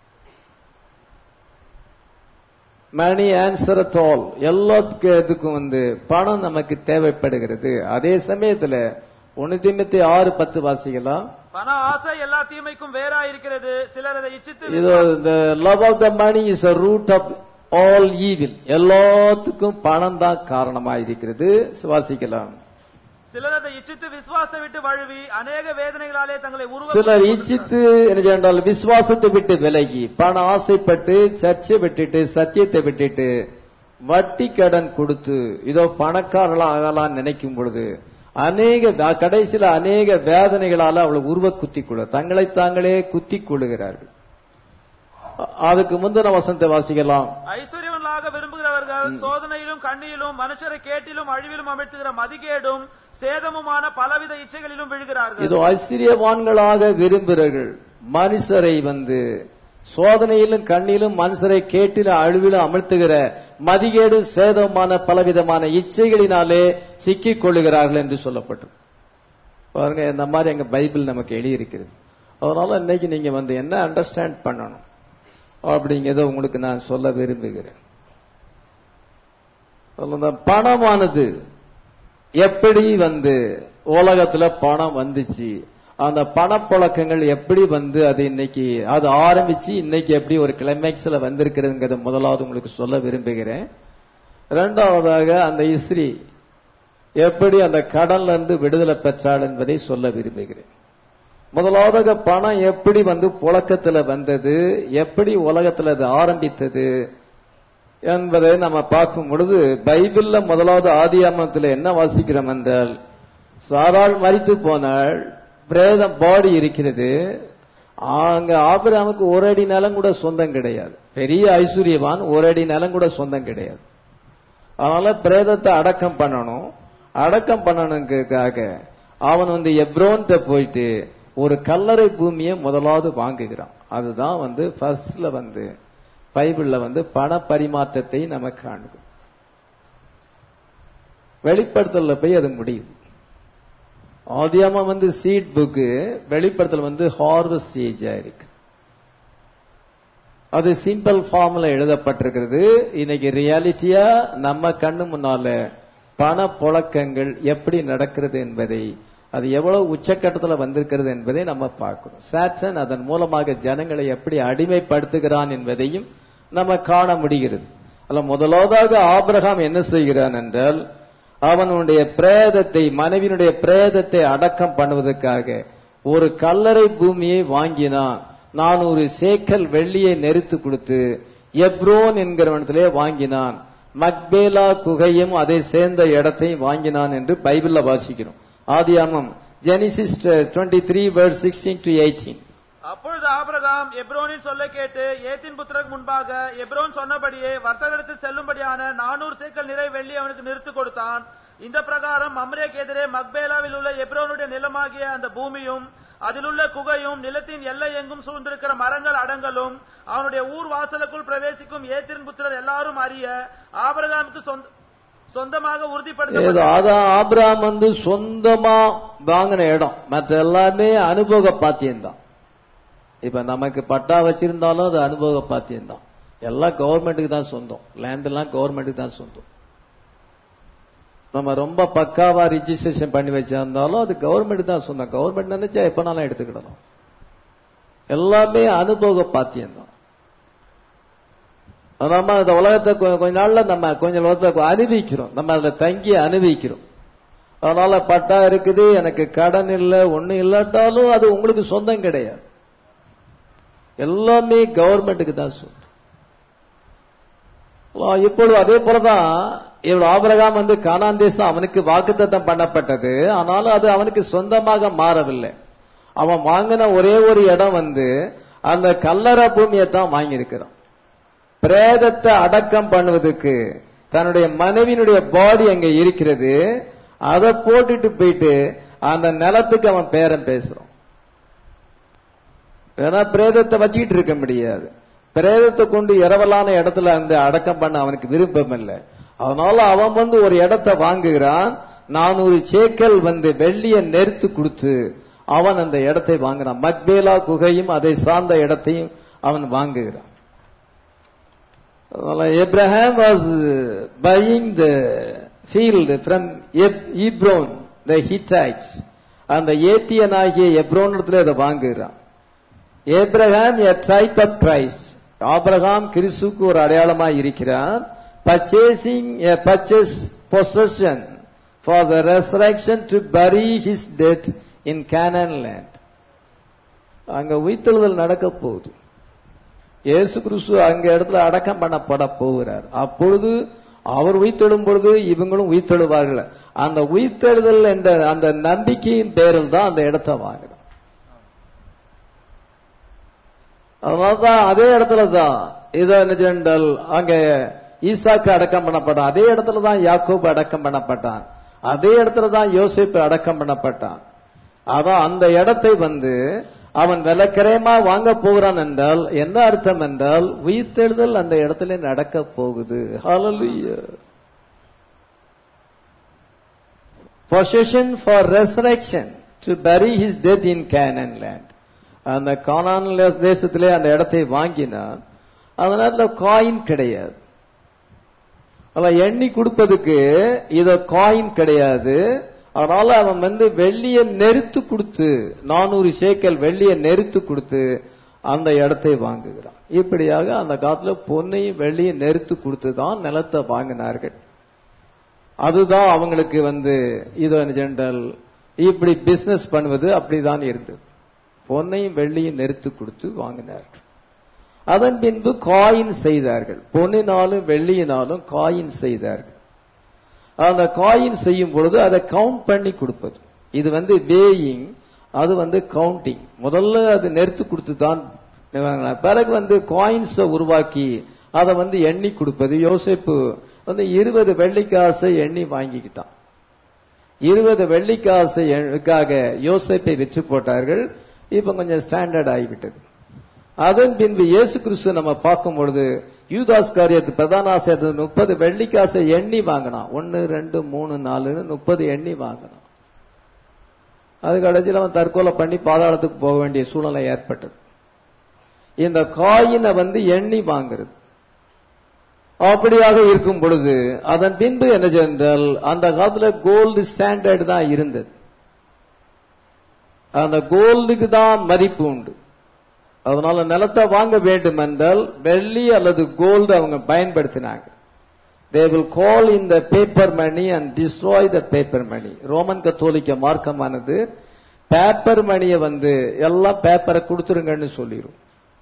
மணி ஆன்சர் அட் ஆல் எல்லாத்துக்கும் இதுக்கும் வந்து பணம் நமக்கு தேவைப்படுகிறது அதே சமயத்துல ஒன்னு திமுத்தி ஆறு பத்து வாசிக்கலாம் பண ஆசை எல்லா தீமைக்கும் வேறா இருக்கிறது சிலர் அதை இச்சித்து இது the love of the money is a root of all evil எல்லாத்துக்கும் பணம் தான் காரணமா இருக்கிறது வாசிக்கலாம் சிலர் அதை இச்சித்து விசுவாசத்தை விட்டு வழுவி அநேக வேதனைகளாலே தங்களை உருவ சிலர் இச்சித்து என்ன செய்தால் விசுவாசத்தை விட்டு விலகி பண ஆசைப்பட்டு சர்ச்சை விட்டுட்டு சத்தியத்தை விட்டுட்டு வட்டி கடன் கொடுத்து இதோ பணக்காரர்களா ஆகலாம் நினைக்கும் பொழுது அநேக கடைசியில அநேக வேதனைகளால அவளை உருவ குத்திக் கொள்ள தங்களை தாங்களே குத்திக் கொள்ளுகிறார்கள் அதுக்கு முந்தின வசனத்தை வாசிக்கலாம் ஐஸ்வர்யவர்களாக விரும்புகிறவர்கள் சோதனையிலும் கண்ணியிலும் மனுஷரை கேட்டிலும் அழிவிலும் அமிழ்த்துகிற மதிகேடும் சேதமுமான பலவித இச்சைகளிலும் விழுகிறார்கள் இதோ ஐஸ்வர்யவான்களாக விரும்புகிறார்கள் மனுஷரை வந்து சோதனையிலும் கண்ணிலும் மனுஷரை கேட்டிலும் அழிவிலும் அமிழ்த்துகிற மதிகேடு சேதமான பலவிதமான இச்சைகளினாலே சிக்கிக் கொள்ளுகிறார்கள் என்று சொல்லப்பட்டது பாருங்க இந்த மாதிரி எங்க பைபிள் நமக்கு எழுதியிருக்கிறது அதனால இன்னைக்கு நீங்க வந்து என்ன அண்டர்ஸ்டாண்ட் பண்ணணும் அப்படிங்கிறத உங்களுக்கு நான் சொல்ல விரும்புகிறேன் அந்த பணமானது எப்படி வந்து உலகத்துல பணம் வந்துச்சு அந்த பணப்புழக்கங்கள் எப்படி வந்து அது இன்னைக்கு அது ஆரம்பிச்சு இன்னைக்கு எப்படி ஒரு கிளைமேக்ஸ்ல வந்திருக்கிறதுங்கிறத முதலாவது உங்களுக்கு சொல்ல விரும்புகிறேன் இரண்டாவதாக அந்த இஸ்ரீ எப்படி அந்த கடன்ல இருந்து விடுதலை பெற்றாள் என்பதை சொல்ல விரும்புகிறேன் முதலாவதாக பணம் எப்படி வந்து புழக்கத்துல வந்தது எப்படி உலகத்துல அது ஆரம்பித்தது என்பதை நம்ம பார்க்கும் பொழுது பைபிள்ல முதலாவது ஆதியாமத்தில் என்ன வாசிக்கிறோம் என்றால் சாராள் மறித்து போனாள் பிரேதம் பாடி இருக்கிறது அங்க ஆபிரகாமுக்கு ஒரு அடி நிலம் கூட சொந்தம் கிடையாது பெரிய ஐஸ்வர்யவான் ஒரு அடி நிலம் கூட சொந்தம் கிடையாது அதனால பிரேதத்தை அடக்கம் பண்ணணும் அடக்கம் பண்ணணுங்கிறதுக்காக அவன் வந்து எப்ரோன்ட்ட போயிட்டு ஒரு கல்லறை பூமியை முதலாவது வாங்குகிறான் அதுதான் வந்து ஃபர்ஸ்ட்ல வந்து பைபிள்ல வந்து பண பரிமாற்றத்தை நம்ம காணுகிறோம் வெளிப்படுத்தல போய் அது முடியுது ஆதியாம வந்து சீட் புக்கு வெளிப்படுத்தல் வந்து ஹார்வஸ்ட் ஏஜா இருக்கு அது சிம்பிள் ஃபார்ம்ல எழுதப்பட்டிருக்கிறது இன்னைக்கு ரியாலிட்டியா நம்ம கண்ணு முன்னால பண புழக்கங்கள் எப்படி நடக்கிறது என்பதை அது எவ்வளவு உச்சக்கட்டத்துல வந்திருக்கிறது என்பதை நம்ம பார்க்கிறோம் சாட்சன் அதன் மூலமாக ஜனங்களை எப்படி அடிமைப்படுத்துகிறான் என்பதையும் நம்ம காண முடிகிறது அல்ல முதலாவதாக ஆபிரகாம் என்ன செய்கிறான் என்றால் அவனுடைய பிரேதத்தை மனைவியினுடைய பிரேதத்தை அடக்கம் பண்ணுவதற்காக ஒரு கல்லறை பூமியை வாங்கினான் நானூறு சேக்கல் வெள்ளியை நெரித்து கொடுத்து எப்ரோன் என்கிறவனத்திலே வாங்கினான் மக்பேலா குகையும் அதை சேர்ந்த இடத்தையும் வாங்கினான் என்று பைபிள்ல வாசிக்கிறோம் ஆதியாமம் Genesis twenty three verse sixteen to eighteen அப்பொழுது ஆபிரகாம் எப்ரோனின் சொல்லை கேட்டு ஏத்தின் புத்திரருக்கு முன்பாக எப்ரோன் சொன்னபடியே வர்த்தகத்தில் செல்லும்படியான நானூறு சேக்கல் நிறை வெள்ளி அவனுக்கு நிறுத்து கொடுத்தான் இந்த பிரகாரம் மம்ரேக்கு எதிரே மக்பேலாவில் உள்ள எப்ரோனுடைய நிலமாகிய அந்த பூமியும் அதிலுள்ள குகையும் நிலத்தின் எல்லை எங்கும் சூழ்ந்திருக்கிற மரங்கள் அடங்கலும் அவனுடைய ஊர் வாசலுக்குள் பிரவேசிக்கும் ஏத்திரின் புத்திரர் எல்லாரும் அறிய ஆபிரகாமுக்கு சொந்த- சொந்தமாக ஏதோ உறுதிப்படுத்த அதான் ஆபிரகாம் வந்து சொந்தமா வாங்கின இடம் மற்ற எல்லாமே அனுபவ பாத்தியம் தான் இப்ப நமக்கு பட்டா வச்சிருந்தாலும் அது அனுபவ பாத்தியம் தான் எல்லாம் கவர்மெண்ட்டுக்கு தான் சொந்தம் லேண்ட் எல்லாம் கவர்மெண்ட்டுக்கு தான் சொந்தம் நம்ம ரொம்ப பக்காவா ரிஜிஸ்ட்ரேஷன் பண்ணி வச்சிருந்தாலும் அது கவர்மெண்ட் தான் சொந்தம் கவர்மெண்ட் நினைச்சா எப்பனாலும் எடுத்துக்கிடலாம் எல்லாமே அனுபவ பாத்தியம் தான் நம்ம இந்த உலகத்தை கொ- கொஞ்ச நாள்ல நம்ம கொஞ்சம் உலகத்தை அனுபவிக்கிறோம் நம்ம அதுல தங்கி அனுபவிக்கிறோம் அதனால பட்டா இருக்குது எனக்கு கடன் இல்லை ஒண்ணும் இல்லாட்டாலும் அது உங்களுக்கு சொந்தம் கிடையாது எல்லாமே கவர்மெண்ட்டுக்கு தான் சொந்தம் ஆ, இப்பொழுது அதே போலதான் இவ்வளவு ஆபிரகாம் வந்து கானான் தேசம் அவனுக்கு வாக்குத்தத்தம் பண்ணப்பட்டது ஆனாலும் அது அவனுக்கு சொந்தமாக மாறவில்லை அவன் வாங்கின ஒரே ஒரு இடம் வந்து அந்த கல்லறை பூமியை தான் வாங்கியிருக்கிறான் பிரேதத்தை அடக்கம் பண்ணுவதற்கு தன்னுடைய மனைவியினுடைய பாடி அங்க இருக்கிறது அதை போட்டுட்டு போயிட்டு அந்த நிலத்துக்கு அவன் பேரம் பேசுறான் ஏன்னா பிரேதத்தை வச்சுக்கிட்டு இருக்க முடியாது பிரேதத்தை கொண்டு இரவலான இடத்துல அந்த அடக்கம் பண்ண அவனுக்கு விருப்பம் இல்லை அதனால அவன் வந்து ஒரு இடத்தை வாங்குகிறான் நானூறு சேக்கல் வந்து வெள்ளிய நெருத்து கொடுத்து அவன் அந்த இடத்தை வாங்குறான் மக்பேலா குகையும் அதை சார்ந்த இடத்தையும் அவன் வாங்குகிறான் Abraham was uh, buying the field from Eb- Hebron, the Hittites. அந்த ஏத்தியனாகிய எப்ரோன் இடத்துல அதை வாங்குகிறான் Abraham a type of Christ. ஆபிரகாம் கிறிஸ்துக்கு ஒரு அடையாளமாய் இருக்கிறார் purchasing a purchase possession for the resurrection to bury his death in Canaan land. அங்க உயிர்த்தெழுதல் நடக்க போகுது இயேசு கிறிஸ்து அங்க இடத்துல அடக்கம் பண்ணப்பட போகிறார் அப்பொழுது அவர் உயிர்த்தெழும் பொழுது இவங்களும் உயிர்த்தெழுவார்கள் அந்த உயிர்த்தெழுதல் என்ற அந்த நம்பிக்கையின் பேரில் தான் அந்த இடத்தை வாங்குறோம் அதனால்தான் அதே இடத்துல தான் இதோ நிஜண்டல் அங்க ஈசாக்கு அடக்கம் பண்ணப்பட்டான் அதே இடத்துல தான் யாக்கோபு அடக்கம் பண்ணப்பட்டான் அதே இடத்துல தான் யோசிப்பு அடக்கம் பண்ணப்பட்டான் அதான் அந்த இடத்தை வந்து அவன் விலக்கிரயமா வாங்க போகிறான் என்றால் என்ன அர்த்தம் என்றால் உயிர்த்தெழுதல் அந்த இடத்துல நடக்க போகுது Hallelujah. Possession for resurrection to bury his death in Canaan land. அந்த கானான் தேசத்திலே அந்த இடத்தை வாங்கினான் அந்த நேரத்தில் காயின் கிடையாது அல்ல எண்ணி கொடுப்பதுக்கு இத காயின் கிடையாது அதனால அவன் வந்து வெள்ளிய நெருத்து கொடுத்து நானூறு சேக்கல் வெள்ளிய நெருத்து கொடுத்து அந்த இடத்தை வாங்குகிறான் இப்படியாக அந்த காலத்துல பொன்னையும் வெள்ளியும் நெருத்து கொடுத்து தான் நிலத்தை வாங்கினார்கள் அதுதான் அவங்களுக்கு வந்து இது ஜென்ரல் இப்படி பிசினஸ் பண்ணுவது அப்படிதான் இருந்தது பொன்னையும் வெள்ளியும் நெருத்து கொடுத்து வாங்கினார்கள் அதன் பின்பு காயின் செய்தார்கள் பொன்னினாலும் வெள்ளியினாலும் காயின் செய்தார்கள் அந்த காயின் செய்யும் பொழுது அதை கவுண்ட் பண்ணி கொடுப்பது இது வந்து வேயிங் அது வந்து கவுண்டிங் முதல்ல அது நெருத்து கொடுத்து தான் பிறகு வந்து காயின்ஸை உருவாக்கி அதை வந்து எண்ணி கொடுப்பது யோசிப்பு வந்து இருபது வெள்ளிக்காசை எண்ணி வாங்கிக்கிட்டான் இருபது வெள்ளிக்காசைக்காக யோசிப்பை விற்று போட்டார்கள் இப்ப கொஞ்சம் ஸ்டாண்டர்ட் ஆகிவிட்டது அதன் பின்பு இயேசு கிறிஸ்து நம்ம பார்க்கும் பொழுது யூதாஸ் காரியத்து பிரதான ஆசிரியர் முப்பது வெள்ளிக்காசை எண்ணி வாங்கினான் ஒன்னு ரெண்டு மூணு நாலுன்னு முப்பது எண்ணி வாங்கினான் அது கடைசியில் அவன் தற்கொலை பண்ணி பாதாளத்துக்கு போக வேண்டிய சூழ்நிலை ஏற்பட்டது இந்த காயினை வந்து எண்ணி வாங்குறது அப்படியாக இருக்கும் பொழுது அதன் பின்பு என்ன சென்றால் அந்த காலத்துல கோல்டு ஸ்டாண்டர்ட் தான் இருந்தது அந்த கோல்டுக்கு தான் மதிப்பு உண்டு அதனால நிலத்தை வாங்க வேண்டும் என்றால் வெள்ளி அல்லது கோல்டு அவங்க பயன்படுத்தினாங்க they will call in the paper money and destroy the paper money Roman கத்தோலிக்க மார்க்கமானது பேப்பர் மணியை வந்து எல்லாம் பேப்பரை கொடுத்துருங்கன்னு சொல்லிடும்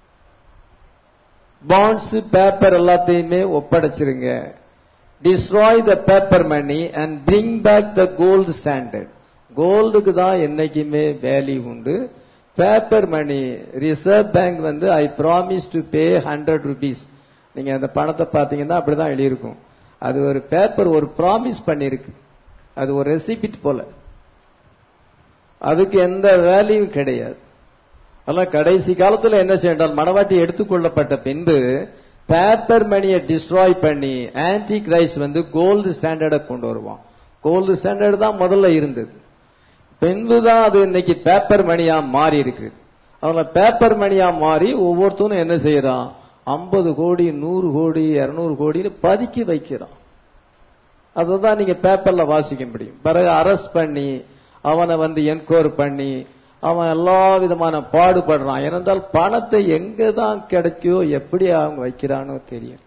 பாண்ட்ஸ் பேப்பர் எல்லாத்தையுமே ஒப்படைச்சிருங்க destroy the paper money and bring back the gold standard கோல்டுக்கு தான் என்னைக்குமே வேல்யூ உண்டு பேப்பர் மணி ரிசர்வ் பேங்க் வந்து I promise to pay hundred rupees நீங்க அந்த பணத்தை பாத்தீங்கன்னா அப்படிதான் எழுதியிருக்கும் அது ஒரு பேப்பர் ஒரு ப்ராமிஸ் பண்ணிருக்கு அது ஒரு ரெசிபிட் போல அதுக்கு எந்த வேல்யூ கிடையாது அதெல்லாம் கடைசி காலத்துல என்ன செய்யறால் மனவாட்டி எடுத்துக்கொள்ளப்பட்ட பின்பு பேப்பர் மணியை டிஸ்ட்ராய் பண்ணி ஆன்டி கிரைஸ் வந்து கோல்டு ஸ்டாண்டர்டை கொண்டு வருவான் கோல்டு ஸ்டாண்டர்ட் தான் முதல்ல இருந்தது பின்புதான் அது இன்னைக்கு பேப்பர் மணியா மாறி இருக்கு அதனால பேப்பர் மணியா மாறி ஒவ்வொருத்தனும் என்ன செய்யறான் ஐம்பது கோடி நூறு கோடி இருநூறு கோடின்னு பதுக்கி வைக்கிறான் அதுதான் நீங்க பேப்பர்ல வாசிக்க முடியும் பிறகு அரெஸ்ட் பண்ணி அவனை வந்து என்கொயர் பண்ணி அவன் எல்லா விதமான பாடுபடுறான் ஏனென்றால் பணத்தை எங்க தான் கிடைக்கோ எப்படி அவங்க வைக்கிறானோ தெரியும்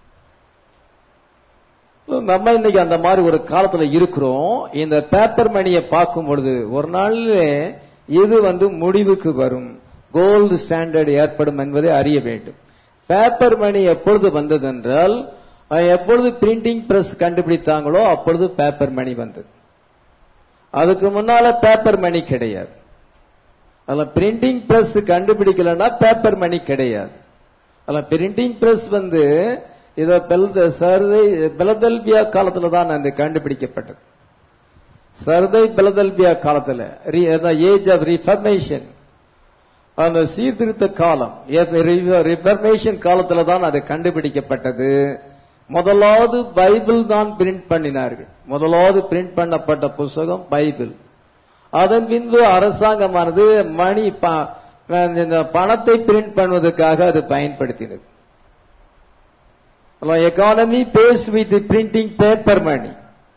நம்ம இன்னைக்கு அந்த மாதிரி ஒரு காலத்துல இருக்கிறோம் இந்த பேப்பர் மணியை பார்க்கும் பொழுது ஒரு நாள்ல இது வந்து முடிவுக்கு வரும் கோல்டு ஸ்டாண்டர்ட் ஏற்படும் என்பதை அறிய வேண்டும் பேப்பர் மணி எப்பொழுது வந்தது என்றால் எப்பொழுது பிரிண்டிங் பிரஸ் கண்டுபிடித்தாங்களோ அப்பொழுது பேப்பர் மணி வந்தது அதுக்கு முன்னால பேப்பர் மணி கிடையாது அதுல பிரிண்டிங் பிரஸ் கண்டுபிடிக்கலன்னா பேப்பர் மணி கிடையாது அதுல பிரிண்டிங் பிரஸ் வந்து இத சர்தை பெலதல்பியா காலத்துல தான் அது கண்டுபிடிக்கப்பட்டது சர்தை பெலதல்பியா காலத்துல ஏஜ் ஆஃப் ரிஃபர்மேஷன் அந்த சீர்திருத்த காலம் ரிஃபர்மேஷன் காலத்துல தான் அது கண்டுபிடிக்கப்பட்டது முதலாவது பைபிள் தான் பிரிண்ட் பண்ணினார்கள் முதலாவது பிரிண்ட் பண்ணப்பட்ட புஸ்தகம் பைபிள் அதன் பின்பு அரசாங்கமானது மணி இந்த பணத்தை பிரிண்ட் பண்ணுவதற்காக அது பயன்படுத்தினது economy based with printing paper money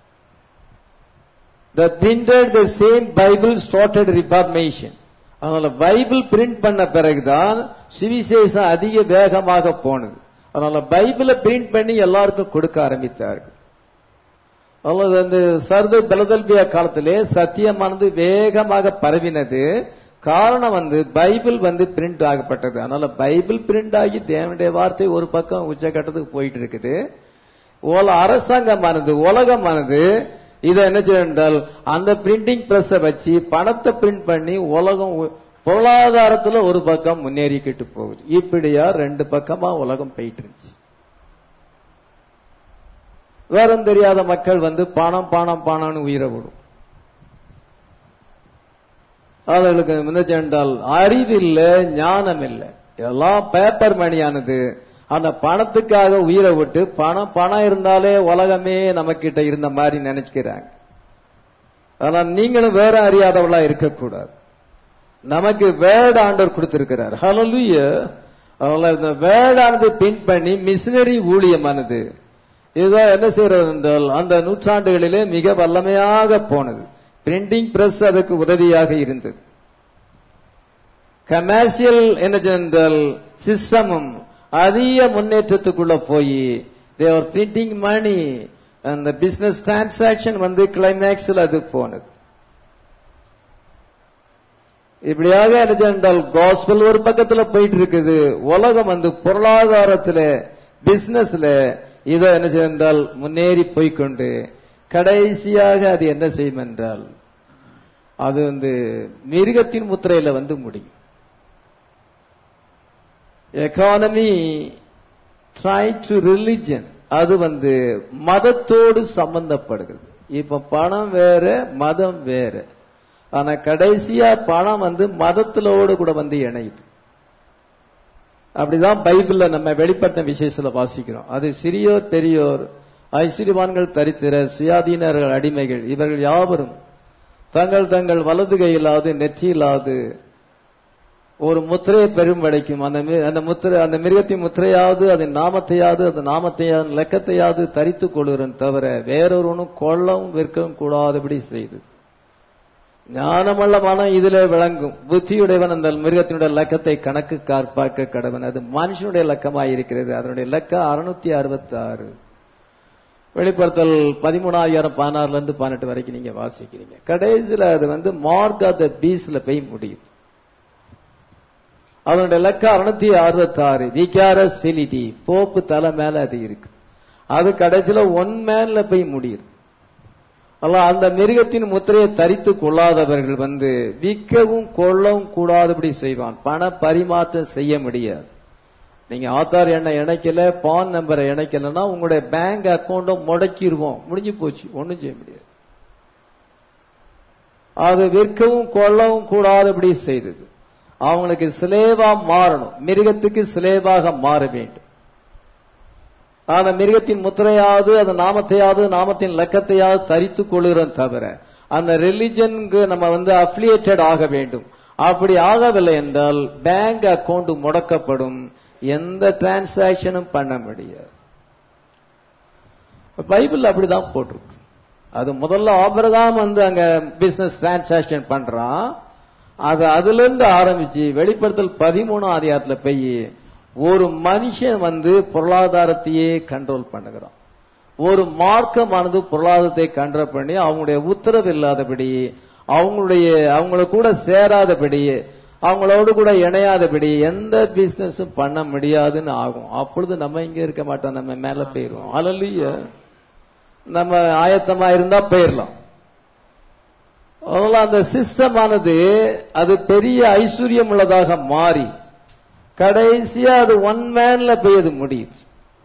the printed the same Bible started Reformation அதனால பைபிள் பிரிண்ட் பண்ண பிறகுதான் சுவிசேஷம் அதிக வேகமாக போனது அதனால பைபிளை பிரிண்ட் பண்ணி எல்லாருக்கும் கொடுக்க ஆரம்பித்தார்கள் அல்லது அந்த சர்த பெலதல்பியா காலத்திலே சத்தியமானது வேகமாக பரவினது காரணம் வந்து பைபிள் வந்து பிரிண்ட் ஆகப்பட்டது அதனால பைபிள் பிரிண்ட் ஆகி தேவனுடைய வார்த்தை ஒரு பக்கம் உச்சகட்டத்துக்கு போயிட்டு இருக்குது அரசாங்கமானது உலகமானது இதை என்ன செய்ய என்றால் அந்த பிரிண்டிங் பிரஸ் வச்சு பணத்தை பிரிண்ட் பண்ணி உலகம் பொருளாதாரத்துல ஒரு பக்கம் முன்னேறிக்கிட்டு போகுது இப்படியா ரெண்டு பக்கமா உலகம் போயிட்டு இருந்துச்சு வேறம் தெரியாத மக்கள் வந்து பணம் பணம் பணம்னு உயிரை விடும் அவர்களுக்கு முன்னென்றால் அறிவு இல்ல ஞானம் இல்லை இதெல்லாம் பேப்பர் மணியானது அந்த பணத்துக்காக உயிரை விட்டு பணம் பணம் இருந்தாலே உலகமே நம்ம கிட்ட இருந்த மாதிரி நினைச்சுக்கிறாங்க ஆனா நீங்களும் வேற அறியாதவளா இருக்கக்கூடாது நமக்கு வேர்ட் ஆண்டர் கொடுத்திருக்கிறார் ஹலலுய இந்த வேர்டானது பின் பண்ணி மிஷினரி ஊழியமானது இதுதான் என்ன செய்யறது என்றால் அந்த நூற்றாண்டுகளிலே மிக வல்லமையாக போனது பிரிண்டிங் பிரஸ் அதுக்கு உதவியாக இருந்தது கமர்ஷியல் என்ன என்றால் சிஸ்டமும் அதிக முன்னேற்றத்துக்குள்ள போய் தேவர் பிரிண்டிங் மணி அந்த பிசினஸ் டிரான்சாக்சன் வந்து கிளைமேக்ஸில் அது போனது இப்படியாக என்ன என்றால் காஸ்பல் ஒரு பக்கத்துல போயிட்டு இருக்குது உலகம் வந்து பொருளாதாரத்துல பிசினஸ்ல இதை என்ன செய்தால் முன்னேறி போய்க்கொண்டு கடைசியாக அது என்ன செய்யும் என்றால் அது வந்து மிருகத்தின் முத்திரையில வந்து முடியும் எக்கானமி ட்ரை டு ரிலிஜன் அது வந்து மதத்தோடு சம்பந்தப்படுகிறது இப்ப பணம் வேற மதம் வேற ஆனா கடைசியா பணம் வந்து மதத்திலோடு கூட வந்து இணையுது அப்படிதான் பைபிள்ல நம்ம வெளிப்பட்ட விசேஷத்துல வாசிக்கிறோம் அது சிறியோர் பெரியோர் ஐஸ்வர்யவான்கள் தரித்திர சுயாதீனர்கள் அடிமைகள் இவர்கள் யாவரும் தங்கள் தங்கள் வலது கையிலாவது நெற்றியிலாவது ஒரு முத்திரையை பெரும் வடைக்கும் அந்த மி- அந்த முத்திரை அந்த மிருகத்தின் முத்திரையாவது அதன் நாமத்தையாவது அந்த நாமத்தையாவது லக்கத்தையாவது தரித்துக் கொள்கிறன் தவிர வேறொருவனும் கொள்ளவும் விற்கவும் கூடாதபடி செய்து ஞானமுள்ள மனம் இதிலே விளங்கும் புத்தியுடையவன் அந்த மிருகத்தினுடைய லக்கத்தை கணக்கு பார்க்க கடவன் அது மனுஷனுடைய லக்கமாய் இருக்கிறது அதனுடைய லக்கம் அறுநூத்தி அறுபத்தி ஆறு வெளிப்படுத்தல் பதிமூணாயிரம் பதினாறுல இருந்து பதினெட்டு வரைக்கும் நீங்க வாசிக்கிறீங்க கடைசியில அது வந்து மார்க் ஆஃப் த பீஸ்ல போய் முடியும் அதனுடைய லக்க அறுநூத்தி அறுபத்தி ஆறு விகாரஸ் பிலிட்டி போப்பு தலை மேல அது இருக்கு அது கடைசியில ஒன் மேன்ல போய் முடியுது அல்ல அந்த மிருகத்தின் முத்திரையை தரித்து கொள்ளாதவர்கள் வந்து விற்கவும் கொள்ளவும் கூடாதபடி செய்வான் பண பரிமாற்றம் செய்ய முடியாது நீங்க ஆதார் எண்ணை இணைக்கல பான் நம்பரை இணைக்கலன்னா உங்களுடைய பேங்க் அக்கௌண்ட்டை முடக்கிடுவோம் முடிஞ்சு போச்சு ஒண்ணும் செய்ய முடியாது அது விற்கவும் கொள்ளவும் கூடாதபடி செய்தது அவங்களுக்கு சிலேவா மாறணும் மிருகத்துக்கு சிலேவாக மாற வேண்டும் அந்த மிருகத்தின் முத்திரையாவது அந்த நாமத்தையாவது நாமத்தின் லக்கத்தையாவது தரித்துக் கொள்கிறோம் தவிர அந்த ரிலிஜனுக்கு நம்ம வந்து அஃபிலியேட்டட் ஆக வேண்டும் அப்படி ஆகவில்லை என்றால் பேங்க் அக்கவுண்ட் முடக்கப்படும் எந்த டிரான்சாக்சனும் பண்ண முடியாது பைபிள் அப்படிதான் போட்டிருக்கு அது முதல்ல ஆபரகாம் வந்து அங்க பிசினஸ் டிரான்சாக்சன் பண்றான் அது அதுல இருந்து ஆரம்பிச்சு வெளிப்படுத்தல் பதிமூணாம் அதிகாரத்துல போய் ஒரு மனுஷன் வந்து பொருளாதாரத்தையே கண்ட்ரோல் பண்ணுகிறான் ஒரு மார்க்கமானது பொருளாதாரத்தை கண்ட்ரோல் பண்ணி அவங்களுடைய உத்தரவு இல்லாதபடி அவங்களுடைய அவங்கள கூட சேராதபடி அவங்களோடு கூட இணையாதபடி எந்த பிசினஸும் பண்ண முடியாதுன்னு ஆகும் அப்பொழுது நம்ம இங்க இருக்க மாட்டோம் நம்ம மேல போயிருவோம் அலலிய நம்ம ஆயத்தமா இருந்தா போயிடலாம் அதனால அந்த சிஸ்டம் ஆனது அது பெரிய ஐஸ்வர்யம் உள்ளதாக மாறி கடைசியா அது ஒன் மேன்ல போய் அது முடியுது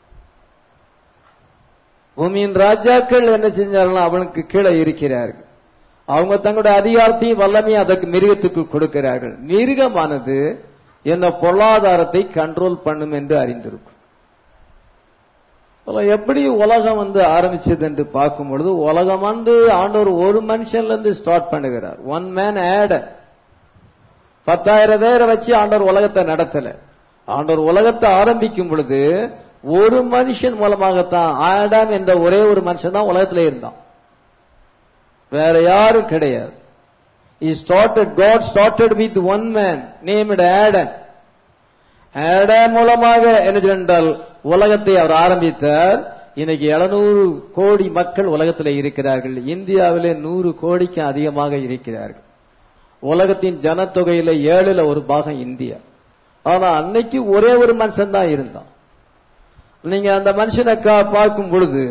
பூமியின் ராஜாக்கள் என்ன செஞ்சாலும் அவனுக்கு கீழே இருக்கிறார்கள் அவங்க தங்களுடைய அதிகாரத்தையும் வல்லமையும் அதற்கு மிருகத்துக்கு கொடுக்கிறார்கள் மிருகமானது என்ன பொருளாதாரத்தை கண்ட்ரோல் பண்ணும் என்று அறிந்திருக்கும் அப்ப எப்படி உலகம் வந்து ஆரம்பிச்சது என்று பார்க்கும் பொழுது உலகம் வந்து ஆண்டவர் ஒரு மனுஷன்ல இருந்து ஸ்டார்ட் பண்ணுகிறார் ஒன் மேன் ஆட பத்தாயிரம் பேரை வச்சு ஆண்டவர் உலகத்தை நடத்தல ஆண்டவர் உலகத்தை ஆரம்பிக்கும் பொழுது ஒரு மனுஷன் மூலமாகத்தான் ஆடாம் என்ற ஒரே ஒரு மனுஷன் தான் உலகத்துல இருந்தான் வேற யாரும் கிடையாது He started, God started with one man named Adam. Adam மூலமாக என்ன என்றால் உலகத்தை அவர் ஆரம்பித்தார் இன்னைக்கு 700 கோடி மக்கள் உலகத்தில் இருக்கிறார்கள் இந்தியாவிலே நூறு கோடிக்கு அதிகமாக இருக்கிறார்கள் உலகத்தின் ஜனத்தொகையில ஏழுல ஒரு பாகம் இந்தியா ஆனா அன்னைக்கு ஒரே ஒரு மனுஷன் தான் இருந்தான் நீங்க அந்த மனுஷனை கா- பார்க்கும் பொழுது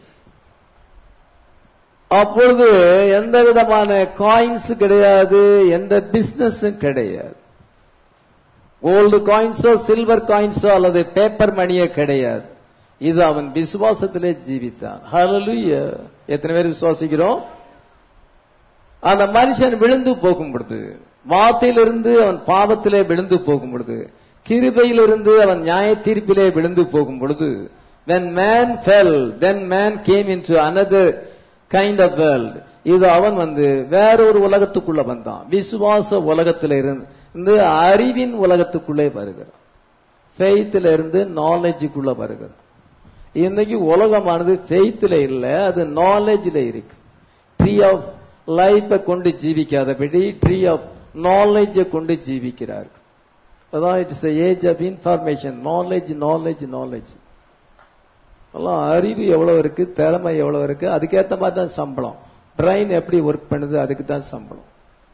அப்பொழுது எந்த விதமான காயின்ஸ் கிடையாது எந்த பிசினஸும் கிடையாது கோல்டு காயின்ஸோ சில்வர் காயின்ஸோ அல்லது பேப்பர் மணியோ கிடையாது இது அவன் விசுவாசத்திலே ஜீவித்தான் ஹalleluya எத்தனை பேர் விசுவாசிக்கிறோம் அந்த மனுஷன் விழுந்து போகும் பொழுது வார்த்தையிலிருந்து அவன் பாவத்திலே விழுந்து போகும் பொழுது கிருபையிலிருந்து அவன் நியாய தீர்ப்பிலே விழுந்து போகும் பொழுது when man fell then man came into another kind of world இது அவன் வந்து வேற ஒரு உலகத்துக்குள்ள வந்தான் விசுவாச உலகத்தில இருந்து அறிவின் உலகத்துக்குள்ளே வருகிறான் ஃபெய்த்ல இருந்து நாலேஜுக்குள்ள வருகிறான் இன்னைக்கு உலகமானது ஃபெய்த்ல இல்ல அது நாலேஜ்ல இருக்கு ட்ரீ ஆஃப் லைஃபை கொண்டு ஜீவிக்காதபடி ட்ரீ ஆஃப் நாலேஜை கொண்டு ஜீவிக்கிறார்கள் அதான் it's age of information knowledge knowledge knowledge எல்லாம் அறிவு எவ்வளவு இருக்கு திறமை எவ்வளவு இருக்கு அதுக்கேத்த மாதிரி தான் சம்பளம் பிரைன் எப்படி ஒர்க் பண்ணுது அதுக்கு தான் சம்பளம்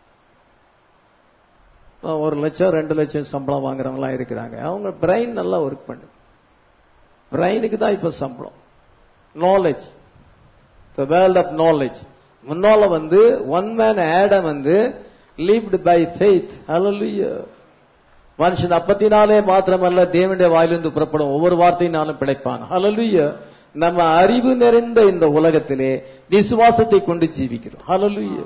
அஹ் ஒரு லட்சம் ரெண்டு லட்சம் சம்பளம் வாங்குறவங்கலாம் இருக்கிறாங்க அவங்க பிரைன் நல்லா ஒர்க் பண்ணுது பிரைனுக்கு தான் இப்ப சம்பளம் knowledge the world of knowledge முன்னால வந்து ஒன் மேன் ஆடம் வந்து லீவ்டு பை ஃபெய்த் ஹalleluya மனுஷன் அப்பத்தினாலே மாத்திரமல்ல தேவனுடைய வாயிலிருந்து புறப்படும் ஒவ்வொரு வார்த்தையினாலும் பிழைப்பான் ஹalleluya நம்ம அறிவு நிறைந்த இந்த உலகத்திலே விசுவாசத்தை கொண்டு ஜீவிக்கிறோம் ஹalleluya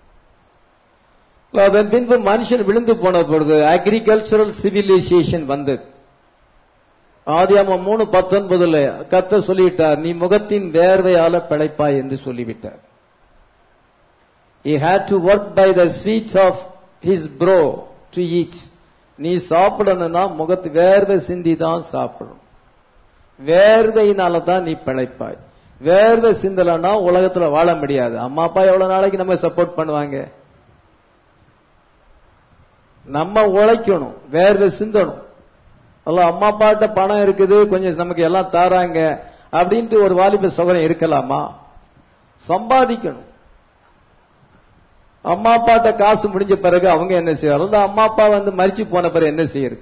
அதன் பின்பு மனுஷன் விழுந்து போன பொழுது அக்ரிகல்ச்சரல் சிவிலைசேஷன் வந்தது ஆதியாம மூணு பத்தொன்பதுல கத்த சொல்லிவிட்டார் நீ முகத்தின் வேர்வையால பிழைப்பாய் என்று சொல்லிவிட்டார் he had to work by the sweets of his bro to eat நீ சாப்பிடணும்னா முகத்து வேர்வை சிந்தி தான் சாப்பிடணும் வேர்வையினால தான் நீ பிழைப்பாய் வேர்வை சிந்தலன்னா உலகத்துல வாழ முடியாது அம்மா அப்பா எவ்வளவு நாளைக்கு நம்ம சப்போர்ட் பண்ணுவாங்க நம்ம உழைக்கணும் வேர்வை சிந்தணும் அல்ல அம்மா அப்பாட்ட பணம் இருக்குது கொஞ்சம் நமக்கு எல்லாம் தாராங்க அப்படின்ட்டு ஒரு வாலிப சகோதரன் இருக்கலாமா சம்பாதிக்கணும் அம்மா அப்பாட்ட காசு முடிஞ்ச பிறகு அவங்க என்ன செய்யறாங்க அல்லது அம்மா அப்பா வந்து மறிச்சு போன பிறகு என்ன செய்யறது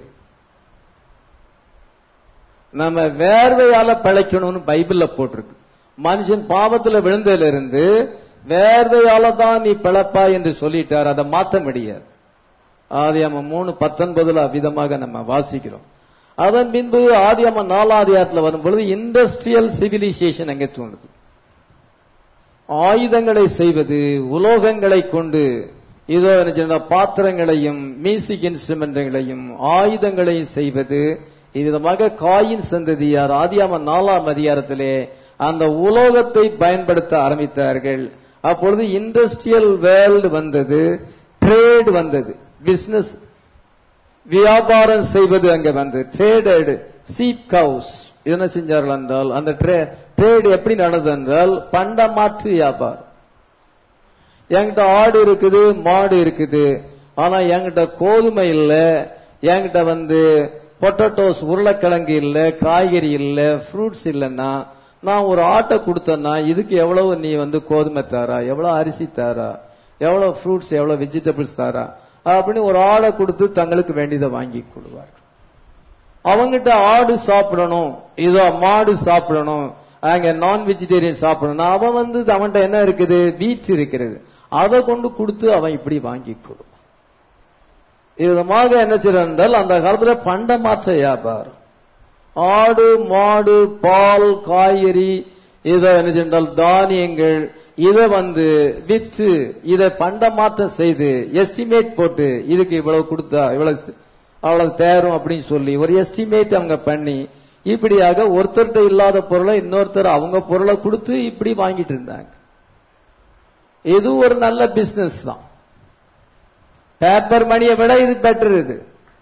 நம்ம வேர்வையால பிழைக்கணும்னு பைபிள்ல போட்டிருக்கு மனுஷன் பாவத்துல விழுந்ததுல இருந்து வேர்வையால தான் நீ பிழைப்பா என்று சொல்லிட்டார் அதை மாத்த முடியாது ஆதியாம மூணு பத்தொன்பதுல அவ்விதமாக நம்ம வாசிக்கிறோம் அதன் பின்பு ஆதியாம நாலாதியாத்துல வரும்பொழுது இண்டஸ்ட்ரியல் சிவிலைசேஷன் அங்கே தோணுது ஆயுதங்களை செய்வது உலோகங்களை கொண்டு இதோ என்ன சொல்ற, பாத்திரங்களையும் மியூசிக் இன்ஸ்ட்ருமெண்ட்களையும் ஆயுதங்களையும் செய்வது இவ்விதமாக காயின் சந்ததியார் ஆதியாம நாலாம் அதிகாரத்திலே அந்த உலோகத்தை பயன்படுத்த ஆரம்பித்தார்கள் அப்பொழுது இண்டஸ்ட்ரியல் வேர்ல்டு வந்தது ட்ரேட் வந்தது பிசினஸ் வியாபாரம் செய்வது அங்க வந்து ட்ரேடட் சீப் கவுஸ் என்ன செஞ்சார்கள் என்றால் அந்த ட்ரேட் எப்படி நடந்தது என்றால் பண்ட மாற்று வியாபாரம் என்கிட்ட ஆடு இருக்குது மாடு இருக்குது ஆனா என்கிட்ட கோதுமை இல்ல என்கிட்ட வந்து பொட்டட்டோஸ் உருளைக்கிழங்கு இல்ல காய்கறி இல்ல ஃப்ரூட்ஸ் இல்லைன்னா நான் ஒரு ஆட்டை கொடுத்தேன்னா இதுக்கு எவ்வளவு நீ வந்து கோதுமை தாரா எவ்வளவு அரிசி தாரா எவ்வளவு ஃப்ரூட்ஸ் எவ்வளவு வெஜிடபிள்ஸ் தாரா அப்படின்னு ஒரு ஆடை கொடுத்து தங்களுக்கு வேண்டியதை வாங்கி கொள்வார்கள் அவங்கிட்ட ஆடு சாப்பிடணும் இதோ மாடு சாப்பிடணும் அங்க நான் வெஜிடேரியன் சாப்பிடணும் அவன் வந்து அவன்கிட்ட என்ன இருக்குது வீட் இருக்கிறது அதை கொண்டு கொடுத்து அவன் இப்படி வாங்கி கொள்வான் விதமாக என்ன செய்யறான் என்றால் அந்த காலத்துல பண்ட மாற்ற வியாபாரம் ஆடு மாடு பால் காய்கறி இதை என்ன சென்றால் தானியங்கள் இதை வந்து வித்து இதை பண்ட மாற்றம் செய்து எஸ்டிமேட் போட்டு இதுக்கு இவ்வளவு கொடுத்தா இவ்வளவு அவ்வளவு தேரும் அப்படின்னு சொல்லி ஒரு எஸ்டிமேட் அவங்க பண்ணி இப்படியாக ஒருத்தர்கிட்ட இல்லாத பொருளை இன்னொருத்தர் அவங்க பொருளை கொடுத்து இப்படி வாங்கிட்டு இருந்தாங்க இது ஒரு நல்ல பிசினஸ் தான் பேப்பர் மணியை விட இது பெட்டர் இது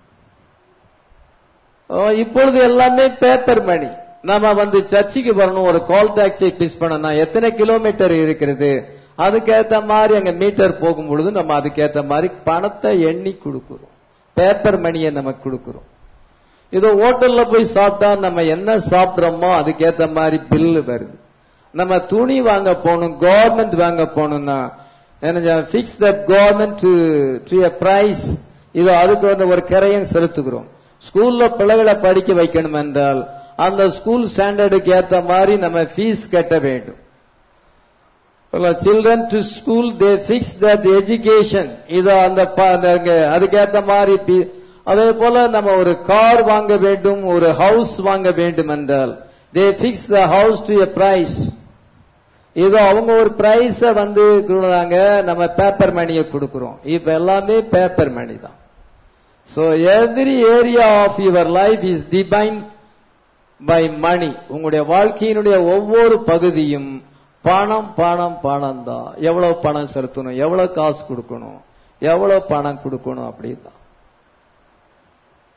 ஓ, இப்பொழுது எல்லாமே பேப்பர் மணி நம்ம வந்து சர்ச்சுக்கு வரணும் ஒரு கால் டாக்ஸியை பிஸ் பண்ணனா எத்தனை கிலோமீட்டர் இருக்கிறது அதுக்கேத்த மாதிரி அங்க மீட்டர் போகும் பொழுது நம்ம அதுக்கேத்த மாதிரி பணத்தை எண்ணி கொடுக்கிறோம் பேப்பர் மணியை நமக்கு கொடுக்கிறோம் இதோ ஹோட்டல்ல போய் சாப்பிட்டா நம்ம என்ன சாப்பிடுறோமோ அதுக்கேத்த மாதிரி பில்லு வருது நம்ம துணி வாங்க போகணும் கவர்மெண்ட் வாங்க போகணும்னா என்ன fix that government to to a price இதோ அதுக்கு வந்து ஒரு கிரையம் செலுத்துகிறோம் ஸ்கூல்ல பிள்ளைகளை படிக்க வைக்கணும் என்றால் அந்த ஸ்கூல் ஸ்டாண்டர்டுக்கு ஏத்த மாதிரி நம்ம ஃபீஸ் கட்ட வேண்டும் children to school they fix that education இது அந்த ப- அந்த அங்க- அதுக்கேத்த மாதிரி பி- அதே போல நம்ம ஒரு கார் வாங்க வேண்டும் ஒரு ஹவுஸ் வாங்க வேண்டும் என்றால் they fix the house to a price இது அவங்க ஒரு பிரைஸ வந்து கொடுக்குறாங்க நம்ம பேப்பர் மணியை கொடுக்கிறோம் இப்ப எல்லாமே பேப்பர் மணி தான் so every area of your life is define by money உங்களுடைய வாழ்க்கையினுடைய ஒவ்வொரு பகுதியும் பணம் பணம் பணம் தான் எவ்வளவு பணம் செலுத்தணும் எவ்வளவு காசு கொடுக்கணும் எவ்வளவு பணம் கொடுக்கணும் அப்படிதான்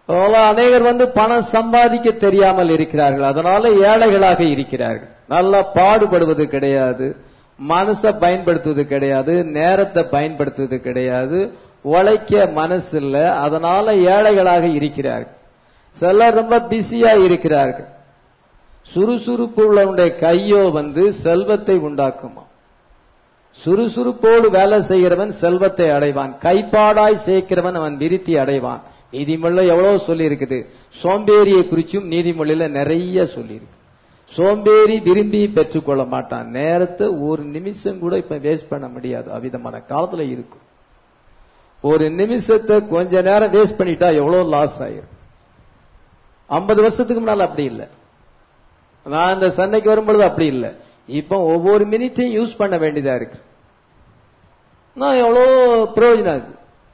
அதனால அநேகர் வந்து பணம் சம்பாதிக்க தெரியாமல் இருக்கிறார்கள் அதனால ஏழைகளாக இருக்கிறார்கள் நல்லா பாடுபடுவது கிடையாது மனசை பயன்படுத்துவது கிடையாது நேரத்தை பயன்படுத்துவது கிடையாது உழைக்க மனசு இல்ல அதனால ஏழைகளாக இருக்கிறார்கள் சிலர் ரொம்ப பிஸியா இருக்கிறார்கள் சுறுசுறுப்பு உள்ளவனுடைய கையோ வந்து செல்வத்தை உண்டாக்குமா சுறுசுறுப்போடு வேலை செய்கிறவன் செல்வத்தை அடைவான் கைப்பாடாய் சேர்க்கிறவன் அவன் விருத்தி அடைவான் நீதிமொழில எவ்வளவு சொல்லி இருக்குது சோம்பேறியை குறிச்சும் நீதிமொழியில நிறைய சொல்லி இருக்கு சோம்பேறி விரும்பி பெற்றுக்கொள்ள மாட்டான் நேரத்தை ஒரு நிமிஷம் கூட இப்ப வேஸ்ட் பண்ண முடியாது அவ்விதமான காலத்துல இருக்கும் ஒரு நிமிஷத்தை கொஞ்ச நேரம் வேஸ்ட் பண்ணிட்டா எவ்வளவு லாஸ் ஆயிரும் ஐம்பது வருஷத்துக்கு முன்னால அப்படி இல்லை நான் இந்த சென்னைக்கு வரும்பொழுது அப்படி இல்லை இப்போ ஒவ்வொரு மினிட்டையும் யூஸ் பண்ண வேண்டியதா இருக்கு நான் எவ்வளோ பிரயோஜனம் அது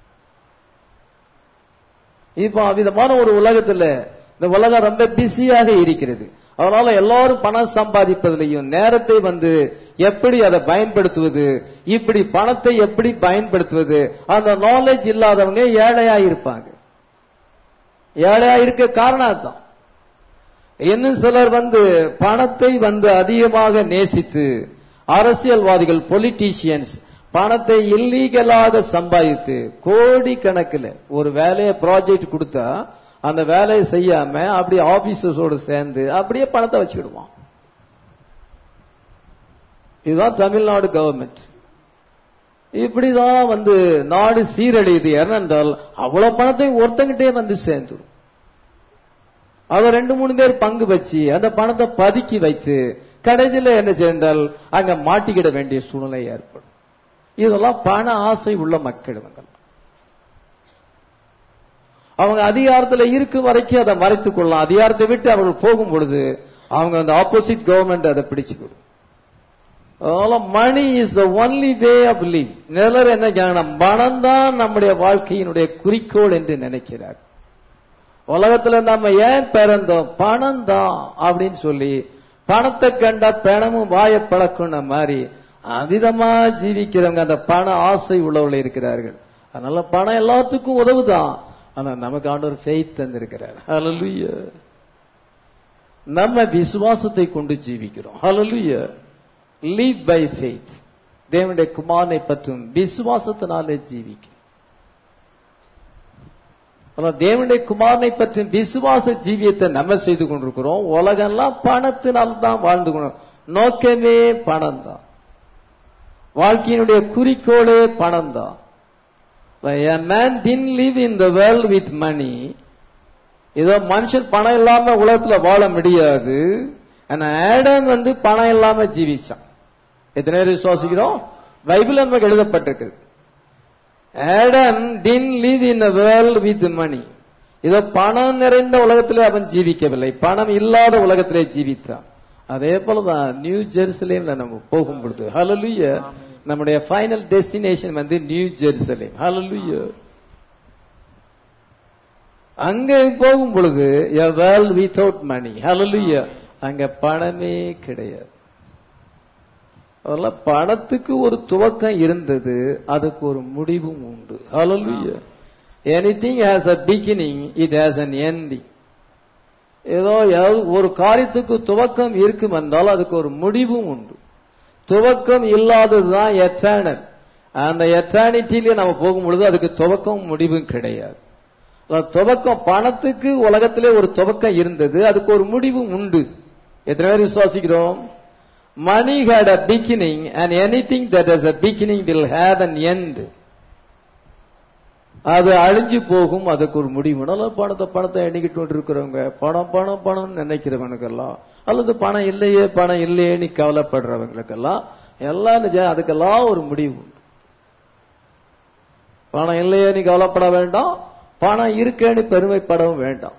இப்போ அவ்விதமான ஒரு உலகத்துல இந்த உலகம் ரொம்ப பிஸியாக இருக்கிறது அதனால எல்லாரும் பணம் சம்பாதிப்பதிலையும் நேரத்தை வந்து எப்படி அதை பயன்படுத்துவது இப்படி பணத்தை எப்படி பயன்படுத்துவது அந்த நாலேஜ் இல்லாதவங்க ஏழையா இருப்பாங்க ஏழையா இருக்க காரணம் அதுதான் இன்னும் சிலர் வந்து பணத்தை வந்து அதிகமாக நேசித்து அரசியல்வாதிகள் பொலிட்டீஷியன்ஸ் பணத்தை இல்லீகலாக சம்பாதித்து கோடி கணக்கில் ஒரு வேலையை ப்ராஜெக்ட் கொடுத்தா அந்த வேலையை செய்யாம அப்படி ஆபீசர்ஸோடு சேர்ந்து அப்படியே பணத்தை வச்சுக்கிடுவான் இதுதான் தமிழ்நாடு கவர்மெண்ட் இப்படிதான் வந்து நாடு சீரழியுது ஏனென்றால் அவ்வளவு பணத்தை ஒருத்தங்கிட்டே வந்து சேர்ந்துடும் அவ ரெண்டு மூணு பேர் பங்கு வச்சு அந்த பணத்தை பதுக்கி வைத்து கடைசியில என்ன செய்தால் அங்க மாட்டிக்கிட வேண்டிய சூழ்நிலை ஏற்படும் இதெல்லாம் பண ஆசை உள்ள மக்கள் இவங்க அவங்க அதிகாரத்துல இருக்கும் வரைக்கும் அதை மறைத்துக் கொள்ளலாம் அதிகாரத்தை விட்டு அவர்கள் போகும் பொழுது அவங்க அந்த ஆப்போசிட் கவர்மெண்ட் அதை பிடிச்சுக்கிடும் அதனால money is the only way of live நிலர் என்ன ஞானம் பணம் தான் நம்முடைய வாழ்க்கையினுடைய குறிக்கோள் என்று நினைக்கிறார் உலகத்துல நம்ம ஏன் பிறந்தோம் பணம் தான் அப்படின்னு சொல்லி பணத்தை கண்டா பணமும் வாய பழக்குன மாதிரி அவிதமா ஜீவிக்கிறவங்க அந்த பண ஆசை உள்ளவர்கள் இருக்கிறார்கள் அதனால பணம் எல்லாத்துக்கும் உதவுதான் ஆனா நமக்கு ஆண்டவர் ஃபெய்த் தந்திருக்கிறார் ஹalleluya நம்ம விசுவாசத்தை கொண்டு ஜீவிக்கிறோம் ஹalleluya லீவ் பை ஃபெய்த் தேவனுடைய குமாரனை பற்றும் விசுவாசத்தினாலே ஜீவிக்கிறோம் தேவனுடைய குமாரனை பற்றி விசுவாச ஜீவியத்தை நம்ம செய்து கொண்டிருக்கிறோம் உலகெல்லாம் பணத்தினால் தான் வாழ்ந்து கொண்டு நோக்கமே பணம் தான் வாழ்க்கையினுடைய குறிக்கோளே பணம் தான் A man didn't live in the world with money. ஏதோ மனுஷன் பணம் இல்லாம உலகத்துல வாழ முடியாது ஆனா ஆடம் வந்து பணம் இல்லாம ஜீவிச்சான் எத்தனை பேர் விசுவாசிக்கிறோம் பைபிள் நமக்கு எழுதப்பட்டிருக்கு Adam didn't live in the world with money இதோ பணம் நிறைந்த உலகத்திலே அவன் ஜீவிக்கவில்லை பணம் இல்லாத உலகத்திலே ஜீவித்தான் அதே போலதான் நியூ ஜெருசலேம்ல நம்ம போகும் பொழுது ஹalleluya நம்முடைய ஃபைனல் டெஸ்டினேஷன் வந்து நியூ ஜெருசலேம் ஹalleluya அங்க போகும் பொழுது a world without money hallelujah அங்க பணமே கிடையாது அதெல்லாம் பணத்துக்கு ஒரு துவக்கம் இருந்தது அதுக்கு ஒரு முடிவும் உண்டு hallelujah anything has a beginning it has an ending ஏதோ ஒரு காரியத்துக்கு துவக்கம் இருக்கும் என்றால் அதுக்கு ஒரு முடிவும் உண்டு துவக்கம் இல்லாததுதான் எட்டர்னல் அந்த எட்டர்னிட்டிலேயே நம்ம போகும் பொழுது அதுக்கு துவக்கம் முடிவும் கிடையாது துவக்கம் பணத்துக்கு உலகத்திலே ஒரு துவக்கம் இருந்தது அதுக்கு ஒரு முடிவும் உண்டு எத்தனை பேர் விசுவாசிக்கிறோம் money had a beginning and anything that is a beginning will have an end அது அழிஞ்சு போகும் அதுக்கு ஒரு முடிவு நல்லா பணத்தை பணத்தை எண்ணிக்கிட்டு கொண்டு இருக்கிறவங்க பணம் பணம் பணம் நினைக்கிறவனுக்கெல்லாம் அல்லது பணம் இல்லையே பணம் இல்லையேன்னு கவலைப்படுறவங்களுக்கெல்லாம் எல்லாம் அதுக்கெல்லாம் ஒரு முடிவு பணம் இல்லையே நீ கவலைப்பட வேண்டாம் பணம் இருக்கேன்னு பெருமைப்படவும் வேண்டாம்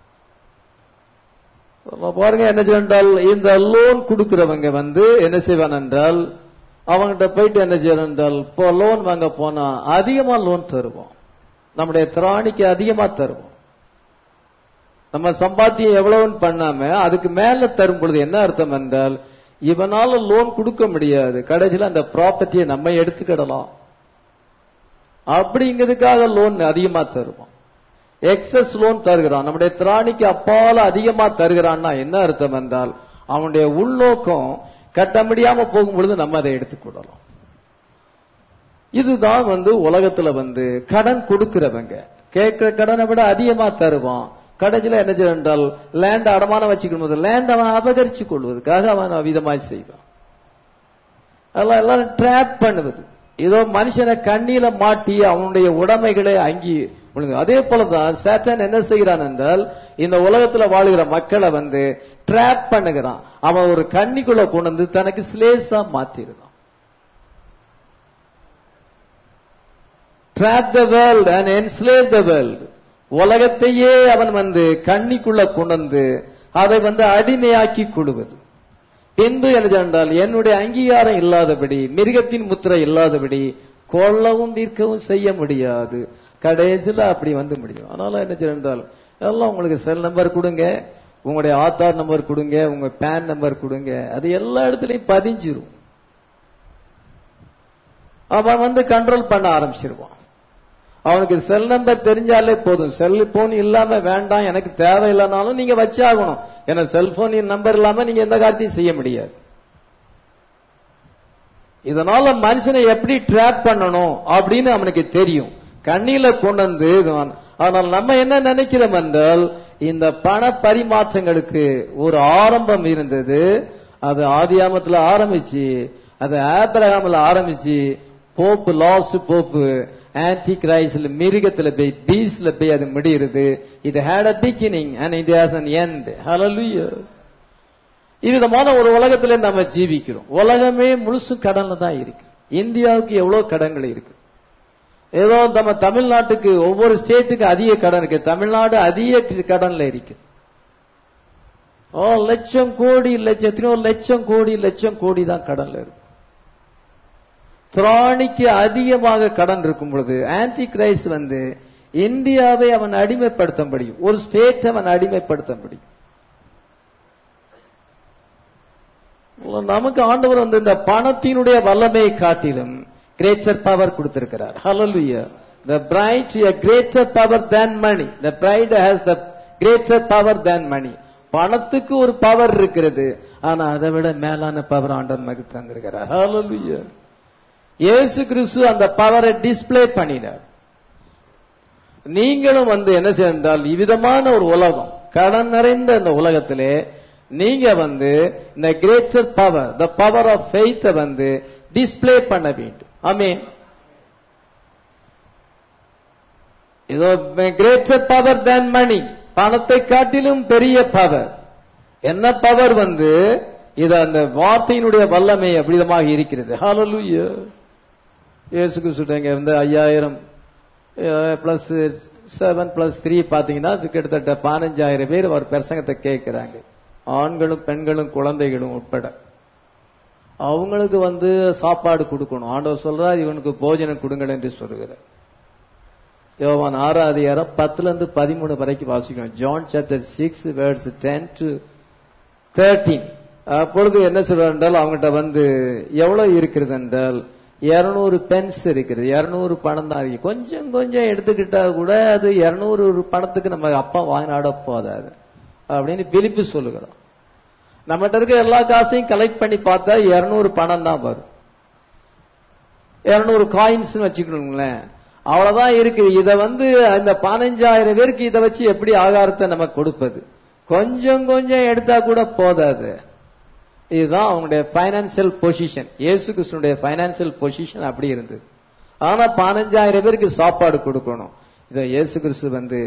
பாருங்க என்ன செய்தால் இந்த லோன் கொடுக்கிறவங்க வந்து என்ன செய்வான் என்றால் அவங்ககிட்ட போயிட்டு என்ன செய்யணும் என்றால் இப்போ லோன் வாங்க போனா அதிகமா லோன் தருவோம் நம்முடைய திராணிக்கு அதிகமா தருவோம் நம்ம சம்பாத்தியம் எவ்வளவுன்னு பண்ணாம அதுக்கு மேல தரும் பொழுது என்ன அர்த்தம் என்றால் இவனால லோன் கொடுக்க முடியாது கடைசியில் அந்த ப்ராப்பர்ட்டியை நம்ம எடுத்துக்கிடலாம் அப்படிங்கிறதுக்காக லோன் அதிகமா தருவோம் எக்ஸஸ் லோன் தருகிறான் நம்முடைய திராணிக்கு அப்பால அதிகமா தருகிறான்னா என்ன அர்த்தம் என்றால் அவனுடைய உள்நோக்கம் கட்ட முடியாம போகும் பொழுது நம்ம அதை எடுத்துக்கொள்ளலாம் இதுதான் வந்து உலகத்துல வந்து கடன் கொடுக்கிறவங்க கேட்கிற கடனை விட அதிகமா தருவான் கடைசியில என்ன செய்ய என்றால் லேண்ட் அடமானம் வச்சுக்கும் போது லேண்ட் அவன் அபகரிச்சு கொள்வதற்காக அவன் விதமாய் செய்வான் அதெல்லாம் எல்லாரும் ட்ராப் பண்ணுவது ஏதோ மனுஷனை கண்ணியில மாட்டி அவனுடைய உடைமைகளை அங்கி விழுங்கு. அதே போலதான் சேட்டன் என்ன செய்கிறான் என்றால் இந்த உலகத்துல வாழுகிற மக்களை வந்து ட்ராப் பண்ணுகிறான் அவன் ஒரு கண்ணிக்குள்ள கொண்டு வந்து தனக்கு ஸ்லேஸா மாத்திருந்தான் trap the world and enslave the world உலகத்தையே அவன் வந்து கண்ணிக்குள்ள கொண்டு வந்து அதை வந்து அடிமையாக்கி கொள்வது பின்பு என்ன சொன்னால் என்னுடைய அங்கீகாரம் இல்லாதபடி மிருகத்தின் முத்திரை இல்லாதபடி கொல்லவும் விற்கவும் செய்ய முடியாது கடைசியில அப்படி வந்து முடியும் அதனால என்ன சொன்னால் எல்லாம் உங்களுக்கு செல் நம்பர் கொடுங்க உங்களுடைய ஆதார் நம்பர் கொடுங்க உங்க பேன் நம்பர் கொடுங்க அது எல்லா இடத்துலயும் பதிஞ்சிரும் அவன் வந்து கண்ட்ரோல் பண்ண ஆரம்பிச்சிருவான் அவனுக்கு செல் நம்பர் தெரிஞ்சாலே போதும் செல்போன் இல்லாம வேண்டாம் எனக்கு தேவையில்லைனாலும் நீங்க வச்சாகணும் ஏன்னா செல்போன் நம்பர் இல்லாம நீங்க எந்த காரியத்தையும் செய்ய முடியாது இதனால மனுஷனை எப்படி ட்ராப் பண்ணணும் அப்படின்னு அவனுக்கு தெரியும் கண்ணில கொண்டு வந்து ஆனால் நம்ம என்ன நினைக்கிறோம் என்றால் இந்த பண பரிமாற்றங்களுக்கு ஒரு ஆரம்பம் இருந்தது அது ஆதியாமத்துல ஆரம்பிச்சு அது ஆபிரகாமில் ஆரம்பிச்சு போப்பு லாஸ்ட் போப்பு ஆன்டி கிரைஸ்ட்ல மிருகத்துல போய் பீஸ்ல போய் அது முடியுது இது had a beginning and it has an end hallelujah இவ்விதமான ஒரு உலகத்துல நம்ம ஜீவிக்கிறோம் உலகமே முழுசு கடன்ல தான் இருக்கு இந்தியாவுக்கு எவ்வளவு கடன்கள் இருக்கு ஏதோ நம்ம தமிழ்நாட்டுக்கு ஒவ்வொரு ஸ்டேட்டுக்கு அதிக கடன் இருக்கு தமிழ்நாடு அதிக கடன்ல இருக்கு ஓ லட்சம் கோடி லட்சம் எத்தனையோ லட்சம் கோடி லட்சம் கோடி தான் கடன்ல இருக்கு திராணிக்கு அதிகமாக கடன் இருக்கும் பொழுது ஆன்டி கிரைஸ்ட் வந்து இந்தியாவை அவன் அடிமைப்படுத்த முடியும் ஒரு ஸ்டேட் அவன் அடிமைப்படுத்த முடியும் நமக்கு ஆண்டவர் வந்து இந்த பணத்தினுடைய வல்லமையை காட்டிலும் கிரேட்டர் பவர் கொடுத்திருக்கிறார் ஹalleluya the bright a greater power than money the bride has the greater power than money பணத்துக்கு ஒரு பவர் இருக்கிறது ஆனா அதை விட மேலான பவர் ஆண்டவர் நமக்கு தந்திருக்கிறார் ஹalleluya இயேசு கிறிஸ்து அந்த பவரை டிஸ்ப்ளே பண்ணினார் நீங்களும் வந்து என்ன செய்தால் இவ்விதமான ஒரு உலகம் கடன் நிறைந்த இந்த உலகத்திலே நீங்க வந்து இந்த greater power the power of faith வந்து டிஸ்ப்ளே பண்ண வேண்டும் ஆமீன் இதோ கிரேட்டர் பவர் தேன் மணி பணத்தை காட்டிலும் பெரிய பவர் என்ன பவர் வந்து இது அந்த வார்த்தையினுடைய வல்லமை அவ்விதமாக இருக்கிறது ஹalleluya இயேசு கிறிஸ்துங்க வந்து ஐயாயிரம் பிளஸ் செவன் பிளஸ் த்ரீ பாத்தீங்கன்னா அது கிட்டத்தட்ட பதினஞ்சாயிரம் பேர் அவர் பிரசங்கத்தை கேட்கிறாங்க ஆண்களும் பெண்களும் குழந்தைகளும் உட்பட அவங்களுக்கு வந்து சாப்பாடு கொடுக்கணும் ஆண்டவர் சொல்றார் இவனுக்கு போஜனம் கொடுங்கள் என்று சொல்லுகிறார் யோவான் ஆறாம் அதிகாரம் பத்துல இருந்து பதிமூணு வரைக்கும் வாசிக்கணும் John chapter six verses ten to thirteen அப்பொழுது என்ன சொல்றார் என்றால் அவங்ககிட்ட வந்து எவ்வளவு இருக்கிறது என்றால் இருநூறு பென்ஸ் இருக்கிறது இருநூறு பணம் தான் இருக்கு கொஞ்சம் கொஞ்சம் எடுத்துக்கிட்டா கூட அது இருநூறு பணத்துக்கு நம்ம அப்பா வாங்கினாட போதாது அப்படின்னு பிலிப்பு சொல்லுகிறோம் நம்மகிட்ட இருக்க எல்லா காசையும் கலெக்ட் பண்ணி பார்த்தா இருநூறு பணம் தான் வரும் இருநூறு காயின்ஸ் வச்சுக்கணுங்களேன் அவ்வளவுதான் இருக்கு இத வந்து அந்த பதினஞ்சாயிரம் பேருக்கு இதை வச்சு எப்படி ஆகாரத்தை நம்ம கொடுப்பது கொஞ்சம் கொஞ்சம் எடுத்தா கூட போதாது இதுதான் அவங்களுடைய பைனான்சியல் பொசிஷன் இயேசு கிருஷ்ணனுடைய பைனான்சியல் பொசிஷன் அப்படி இருந்தது ஆனா பதினஞ்சாயிரம் பேருக்கு சாப்பாடு கொடுக்கணும் இத இயேசு கிறிஸ்து வந்து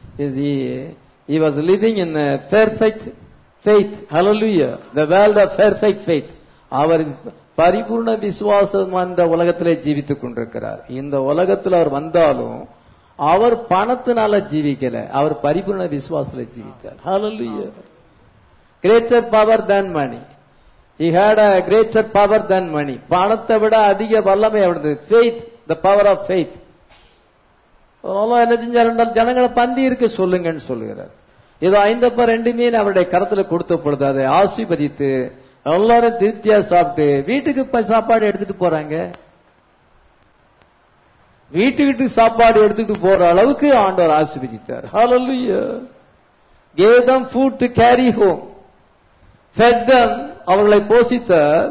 he was living in a perfect faith hallelujah the world of perfect faith அவர் பரிபூர்ண விசுவாசம் அந்த உலகத்திலே ஜீவித்துக் கொண்டிருக்கிறார் இந்த உலகத்தில் அவர் வந்தாலும் அவர் பணத்தினால ஜீவிக்கல அவர் பரிபூர்ண விசுவாசத்துல ஜீவித்தார் hallelujah greater power than money he had a greater power than money பணத்தை விட அதிக வல்லமை அவரது faith the power of faith அதனால என்ன செஞ்சார் என்றால் ஜனங்களை பந்தி இருக்க சொல்லுங்கன்னு சொல்லுகிறார் இதோ ஐந்தப்ப ரெண்டு மீன் அவருடைய கரத்துல கொடுத்த பொழுது அதை ஆசீர்வதித்து எல்லாரும் திருப்தியா சாப்பிட்டு வீட்டுக்கு போய் சாப்பாடு எடுத்துட்டு போறாங்க வீட்டுக்கிட்டு சாப்பாடு எடுத்துட்டு போற அளவுக்கு ஆண்டவர் ஆசீர்வதித்தார் ஹalleluya gave them food to carry home fed them அவர்களை போஷித்தார்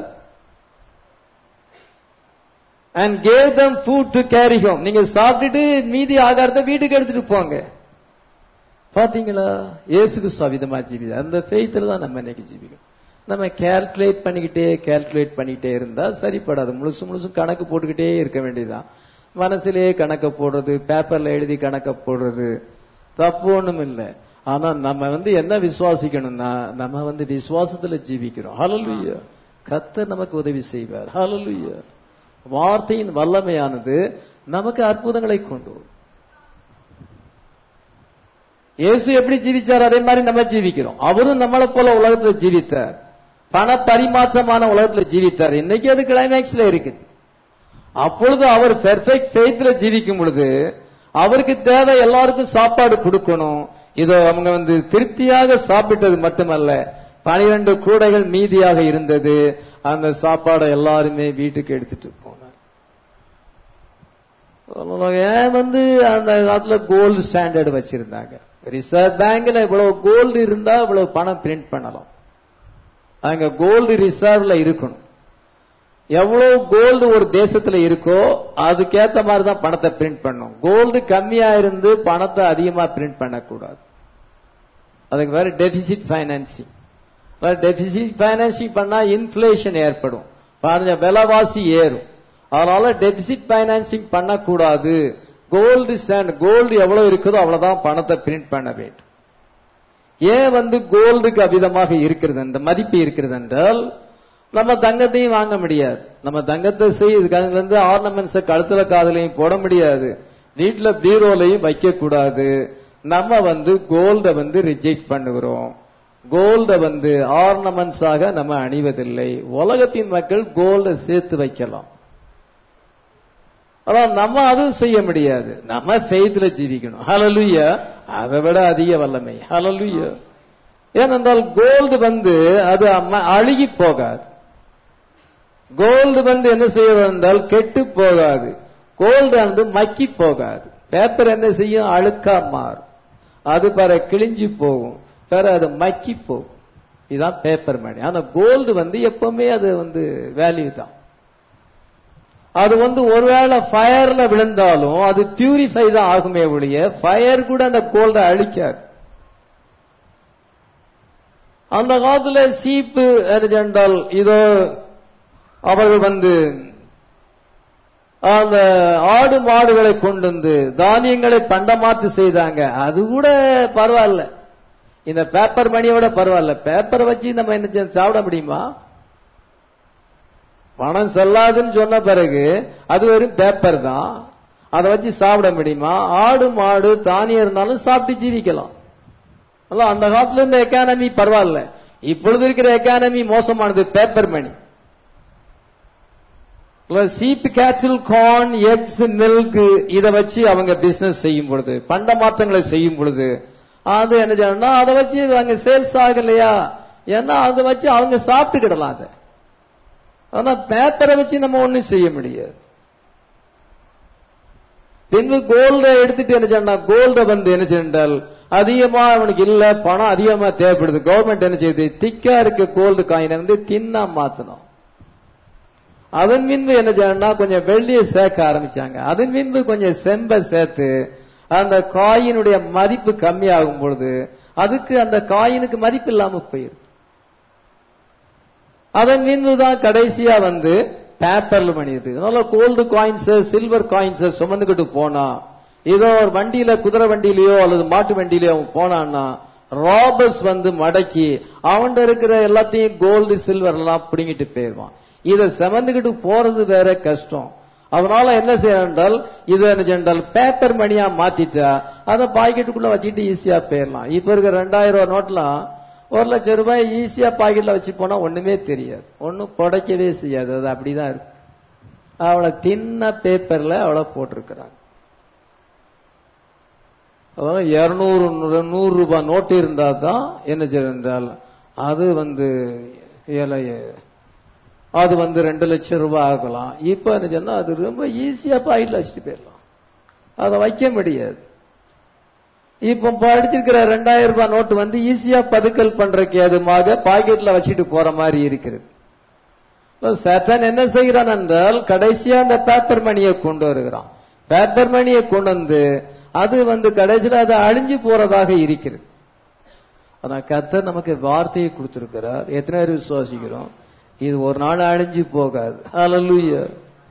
and gave them food to carry home நீங்க சாப்பிட்டுட்டு மீதி ஆகாரத்தை வீட்டுக்கு எடுத்துட்டு போங்க பாத்தீங்களா இயேசுக்கு சவிதமா ஜீவிதம் அந்த ஃபெய்த்ல தான் நம்ம இன்னைக்கு ஜீவிக்கணும் நம்ம கால்குலேட் பண்ணிக்கிட்டே கால்குலேட் பண்ணிக்கிட்டே இருந்தா சரிப்படாது முழுசு முழுசு கணக்கு போட்டுக்கிட்டே இருக்க வேண்டியதுதான் மனசுலயே கணக்க போடுறது பேப்பர்ல எழுதி கணக்க போடுறது தப்பு ஒண்ணும் இல்லை ஆனா நம்ம வந்து என்ன விசுவாசிக்கணும்னா நம்ம வந்து விசுவாசத்துல ஜீவிக்கிறோம் ஹalleluya கர்த்தர் நமக்கு உதவி செய்வார் ஹalleluya வார்த்தையின் வல்லமையானது நமக்கு அற்புதங்களை கொண்டு வரும் இயேசு எப்படி ஜீவிச்சார் அதே மாதிரி நம்ம ஜீவிக்கிறோம் அவரும் நம்மளை போல உலகத்துல ஜீவித்தார் பண பரிமாற்றமான உலகத்துல ஜீவித்தார் இன்னைக்கு அது கிளைமேக்ஸ்ல இருக்குது அப்பொழுது அவர் பெர்ஃபெக்ட் ஃபெய்த்ல ஜீவிக்கும் பொழுது அவருக்கு தேவை எல்லாருக்கும் சாப்பாடு கொடுக்கணும் இதோ அவங்க வந்து திருப்தியாக சாப்பிட்டது மட்டுமல்ல பனிரெண்டு கூடைகள் மீதியாக இருந்தது அந்த சாப்பாடை எல்லாருமே வீட்டுக்கு எடுத்துட்டு போனாங்க ஏன் வந்து அந்த காலத்துல கோல்டு ஸ்டாண்டர்ட் வச்சிருந்தாங்க ரிசர்வ் பேங்க்ல இவ்வளவு கோல்டு இருந்தா இவ்வளவு பணம் பிரிண்ட் பண்ணலாம் அங்க கோல்டு ரிசர்வ்ல இருக்கணும் எவ்வளவு கோல்டு ஒரு தேசத்துல இருக்கோ அதுக்கேத்த மாதிரி தான் பணத்தை பிரிண்ட் பண்ணும் கோல்டு கம்மியா இருந்து பணத்தை அதிகமா பிரிண்ட் பண்ணக்கூடாது அதுக்கு வேற டெபிசிட் பைனான்சிங் டெபிசிட் பைனான்சிங் பண்ணா இன்ஃபிளேஷன் ஏற்படும் பாருங்க விலைவாசி ஏறும் அதனால டெபிசிட் பைனான்சிங் பண்ணக்கூடாது கோல்டு ஸ்டாண்ட் கோல்டு எவ்வளவு இருக்குதோ அவ்வளவுதான் பணத்தை பிரிண்ட் பண்ண வேண்டும் ஏன் வந்து கோல்டுக்கு அவிதமாக இருக்கிறது அந்த மதிப்பு இருக்கிறது என்றால் நம்ம தங்கத்தையும் வாங்க முடியாது நம்ம தங்கத்தை செய் இதுக்காக வந்து ஆர்னமெண்ட்ஸ கழுத்துல காதலையும் போட முடியாது வீட்டுல பீரோலையும் வைக்க கூடாது நம்ம வந்து கோல்ட வந்து ரிஜெக்ட் பண்ணுகிறோம் கோல்ட வந்து ஆர்னமெண்ட்ஸாக நம்ம அணிவதில்லை உலகத்தின் மக்கள் கோல்ட சேர்த்து வைக்கலாம் ஆனா நம்ம அதுவும் செய்ய முடியாது நம்ம ஃபெய்த்ல ஜீவிக்கணும் ஹalleluya அதை விட அதிக வல்லமை ஹalleluya ஏனென்றால் கோல்டு வந்து அது அம்ம- அழுகி போகாது கோல்டு வந்து என்ன செய்ய என்றால் கெட்டு போகாது கோல்டு வந்து மக்கி போகாது பேப்பர் என்ன செய்யும் அழுக்கா மாறும் அது பிற கிழிஞ்சு போகும் பிற அது மக்கி போகும் இதுதான் பேப்பர் மணி ஆனா கோல்டு வந்து எப்பவுமே அது வந்து வேல்யூ தான் அது வந்து ஒருவேளை ஃபயர்ல விழுந்தாலும் அது பியூரிஃபை தான் ஆகுமே ஒழிய ஃபயர் கூட அந்த கோல்ட அழிக்காது அந்த காலத்துல சீப்பு என்றால் இதோ அவர்கள் வந்து அந்த ஆடு மாடுகளை கொண்டு வந்து தானியங்களை பண்டமாற்று செய்தாங்க அது கூட பரவாயில்ல இந்த பேப்பர் மணியோட பரவாயில்ல பேப்பரை வச்சு நம்ம என்ன செய்ய- சாப்பிட முடியுமா பணம் செல்லாதுன்னு சொன்ன பிறகு அது வெறும் பேப்பர் தான் அதை வச்சு சாப்பிட முடியுமா ஆடு மாடு தானியம் இருந்தாலும் சாப்பிட்டு ஜீவிக்கலாம் அல்ல அந்த காலத்துல இருந்த எக்கானமி பரவாயில்ல இப்பொழுது இருக்கிற எக்கானமி மோசமானது பேப்பர் மணி சீப் கேச்சல் கார்ன் எக்ஸ் மில்க் இத வச்சு அவங்க பிசினஸ் செய்யும் பொழுது பண்ட மாற்றங்களை செய்யும் பொழுது அது என்ன செய்யணும்னா அதை வச்சு அங்க சேல்ஸ் ஆகலையா ஏன்னா அதை வச்சு அவங்க சாப்பிட்டுக்கிடலாம் அதை ஆனா பேப்பரை வச்சு நம்ம ஒண்ணும் செய்ய முடியாது பின்பு கோல்ட எடுத்துட்டு என்ன சொன்னா கோல்ட வந்து என்ன செய்தால் அதிகமா அவனுக்கு இல்ல பணம் அதிகமா தேவைப்படுது கவர்மெண்ட் என்ன செய்யுது திக்கா இருக்க கோல்டு காயினை வந்து தின்னா மாத்தணும் அதன் பின்பு என்ன செய்யணும்னா கொஞ்சம் வெள்ளியை சேர்க்க ஆரம்பிச்சாங்க அதன் பின்பு கொஞ்சம் செம்பை சேர்த்து அந்த காயினுடைய மதிப்பு கம்மியாகும் பொழுது அதுக்கு அந்த காயினுக்கு மதிப்பு இல்லாம போயிருக்கு அதன் பின்பு தான் கடைசியா வந்து பேப்பர்ல பண்ணியது அதனால கோல்டு காயின்ஸ் சில்வர் காயின்ஸ் சுமந்துக்கிட்டு போனா ஏதோ ஒரு வண்டியில குதிரை வண்டியிலயோ அல்லது மாட்டு வண்டியிலயோ அவன் போனான்னா ராபர்ஸ் வந்து மடக்கி அவன்கிட்ட இருக்கிற எல்லாத்தையும் கோல்டு சில்வர் எல்லாம் பிடுங்கிட்டு போயிருவான் இதை சுமந்துக்கிட்டு போறது வேற கஷ்டம் அதனால என்ன செய்யணும் என்றால் இது என்ன செய்யணும் பேப்பர் மணியா மாத்திட்டா அதை பாக்கெட்டுக்குள்ள வச்சுக்கிட்டு ஈஸியா போயிடலாம் இப்ப இருக்கிற ரெண்டாயிரம் ரூபாய் நோட்லாம் ஒரு லட்சம் ரூபாய் ஈஸியா பாக்கெட்ல வச்சு போனா ஒண்ணுமே தெரியாது ஒண்ணும் புடைக்கவே செய்யாது அது அப்படிதான் இருக்கு அவளை தின்ன பேப்பர்ல அவளை போட்டிருக்கிறாங்க அதாவது இருநூறு நூறு ரூபாய் நோட்டு இருந்தா தான் என்ன செய்யும் என்றால் அது வந்து ஏழை அது வந்து ரெண்டு லட்சம் ரூபாய் ஆகலாம் இப்ப என்ன சொன்னா அது ரொம்ப ஈஸியா பாக்கெட்ல வச்சுட்டு போயிடலாம் அதை வைக்க முடியாது இப்போ படிச்சிருக்கிற ரெண்டாயிரம் ரூபாய் நோட்டு வந்து ஈஸியா பதுக்கல் பண்றதுக்கு அதுமாக பாக்கெட்ல வச்சுட்டு போற மாதிரி இருக்கிறது சட்டன் என்ன செய்கிறான் என்றால் கடைசியா அந்த பேப்பர் மணியை கொண்டு வருகிறான் பேப்பர் மணியை கொண்டு வந்து அது வந்து கடைசியில் அது அழிஞ்சு போறதாக இருக்கிறது ஆனா கத்தர் நமக்கு வார்த்தையை கொடுத்திருக்கிறார் எத்தனை பேர் விசுவாசிக்கிறோம் இது ஒரு நாள் அழிஞ்சு போகாது Hallelujah.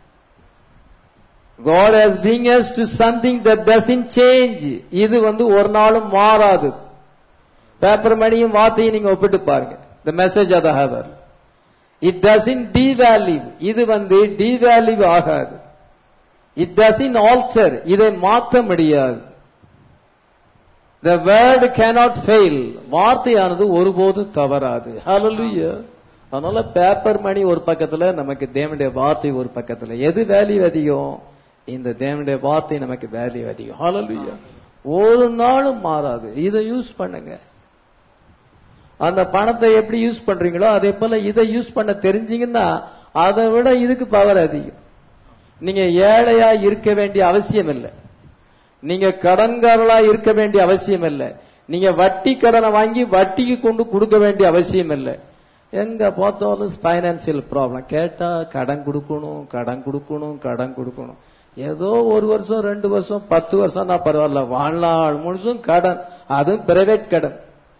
God has bring us to something that doesn't change. இது வந்து ஒரு நாளும் மாறாது பேப்பர் மணியும் வார்த்தையும் நீங்க ஒப்பிட்டு பாருங்க the message of the hour it doesn't devalue இது வந்து devalue ஆகாது it doesn't alter இதை மாற்ற முடியாது the word cannot fail வார்த்தையானது ஒருபோது தவறாது hallelujah அதனால பேப்பர் மணி ஒரு பக்கத்துல நமக்கு தேவனுடைய வார்த்தை ஒரு பக்கத்துல எது வேல்யூ அதிகம் இந்த தேவனுடைய வார்த்தை நமக்கு வேல்யூ அதிகம் hallelujah ஒரு நாளும் மாறாது இதை யூஸ் பண்ணுங்க அந்த பணத்தை எப்படி யூஸ் பண்றீங்களோ அதே போல இதை யூஸ் பண்ண தெரிஞ்சீங்கன்னா அதை விட இதுக்கு பவர் அதிகம் நீங்க ஏழையா இருக்க வேண்டிய அவசியம் இல்லை நீங்க கடன்காரலா இருக்க வேண்டிய அவசியம் இல்லை நீங்க வட்டி கடனை வாங்கி வட்டிக்கு கொண்டு கொடுக்க வேண்டிய அவசியம் இல்லை எங்க பார்த்தாலும் பைனான்சியல் ப்ராப்ளம் கேட்டா கடன் கொடுக்கணும் கடன் கொடுக்கணும் கடன் கொடுக்கணும் ஏதோ ஒரு வருஷம் ரெண்டு வருஷம் பத்து வருஷம்னா பரவாயில்ல வாழ்நாள் முழுசும் கடன் அதுவும் பிரைவேட் கடன்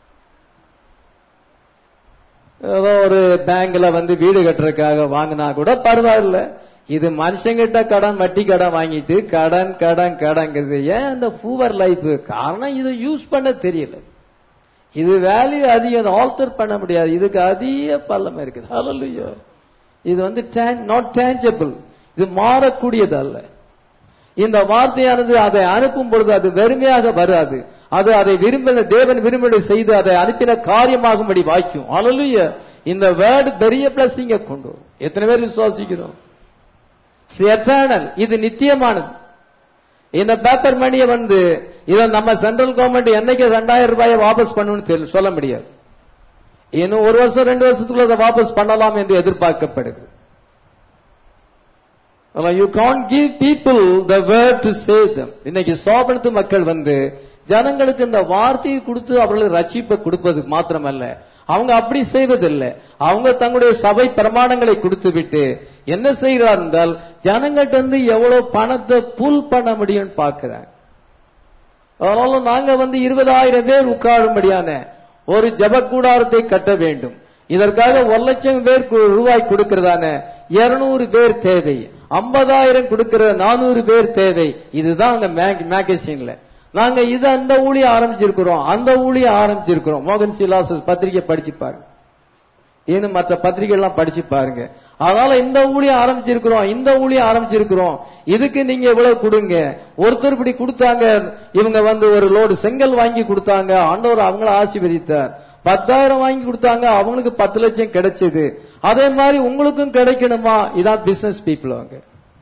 ஏதோ ஒரு பேங்க்ல வந்து வீடு கட்டுறதுக்காக வாங்கினா கூட பரவாயில்ல இது மனுஷங்கிட்ட கடன் வட்டி கடன் வாங்கிட்டு கடன் கடன் கடன்கிறது ஏன் இந்த ஃபூவர் லைஃப் காரணம் இதை யூஸ் பண்ண தெரியல இது வேல்யூ அதிகம் ஆல்டர் பண்ண முடியாது இதுக்கு அதிக பள்ளம் இருக்குது ஹalleluya இது வந்து நாட் டேஞ்சபிள் இது மாறக்கூடியது அல்ல இந்த வார்த்தையானது அதை அனுப்பும் பொழுது அது வெறுமையாக வராது அது அதை விரும்பின தேவன் விரும்பின செய்து அதை அனுப்பின காரியமாகும்படி வாய்க்கும் ஹalleluya இந்த வேர்டு பெரிய பிளஸிங்க கொண்டு வரும். எத்தனை பேர் விசுவாசிக்கிறோம் எட்டர்னல் இது நித்தியமானது இந்த பேப்பர் மணியை வந்து இதை நம்ம சென்ட்ரல் கவர்மெண்ட் என்னைக்கு ரெண்டாயிரம் ரூபாயை வாபஸ் பண்ணணும்னு தெரி- சொல்ல முடியாது இன்னும் ஒரு வருஷம் ரெண்டு வருஷத்துக்குள்ள அதை வாபஸ் பண்ணலாம் என்று எதிர்பார்க்கப்படுது you can give people the word to save them இன்னைக்கு சோபனத்து மக்கள் வந்து ஜனங்களுக்கு இந்த வார்த்தையை கொடுத்து அவர்களுக்கு ரட்சிப்பை கொடுப்பது மாத்திரமல்ல அவங்க அப்படி செய்வதில்லை அவங்க தங்களுடைய சபை பிரமாணங்களை கொடுத்து விட்டு என்ன செய்கிறார் என்றால் ஜனங்கள்ட்ட இருந்து எவ்வளவு பணத்தை புல் பண்ண முடியும்னு பார்க்கிறாங்க அதனால நாங்க வந்து இருபதாயிரம் பேர் உட்காரும்படியான ஒரு ஜப கூடாரத்தை கட்ட வேண்டும் இதற்காக ஒரு லட்சம் பேர் கு- ரூபாய் கொடுக்கிறதான இருநூறு பேர் தேவை ஐம்பதாயிரம் கொடுக்கிற நானூறு பேர் தேவை இதுதான் அந்த மேகசின்ல நாங்க இது அந்த ஊழியம் ஆரம்பிச்சிருக்கிறோம் அந்த ஊழியம் ஆரம்பிச்சிருக்கிறோம் மோகன் சிலாசஸ் பத்திரிகை படிச்சு பாருங்க இன்னும் மற்ற பத்திரிகை எல்லாம் படிச்சு பாருங்க அதனால இந்த ஊழியம் ஆரம்பிச்சிருக்கிறோம் இந்த ஊழியம் ஆரம்பிச்சிருக்கிறோம் இதுக்கு நீங்க இவ்வளவு கொடுங்க ஒருத்தர் இப்படி கொடுத்தாங்க இவங்க வந்து ஒரு லோடு செங்கல் வாங்கி கொடுத்தாங்க ஆண்டவர் அவங்கள ஆசீர்வதித்தார் பத்தாயிரம் வாங்கி கொடுத்தாங்க அவங்களுக்கு பத்து லட்சம் கிடைச்சது அதே மாதிரி உங்களுக்கும் கிடைக்கணுமா இதான் பிசினஸ் பீப்புள் அவங்க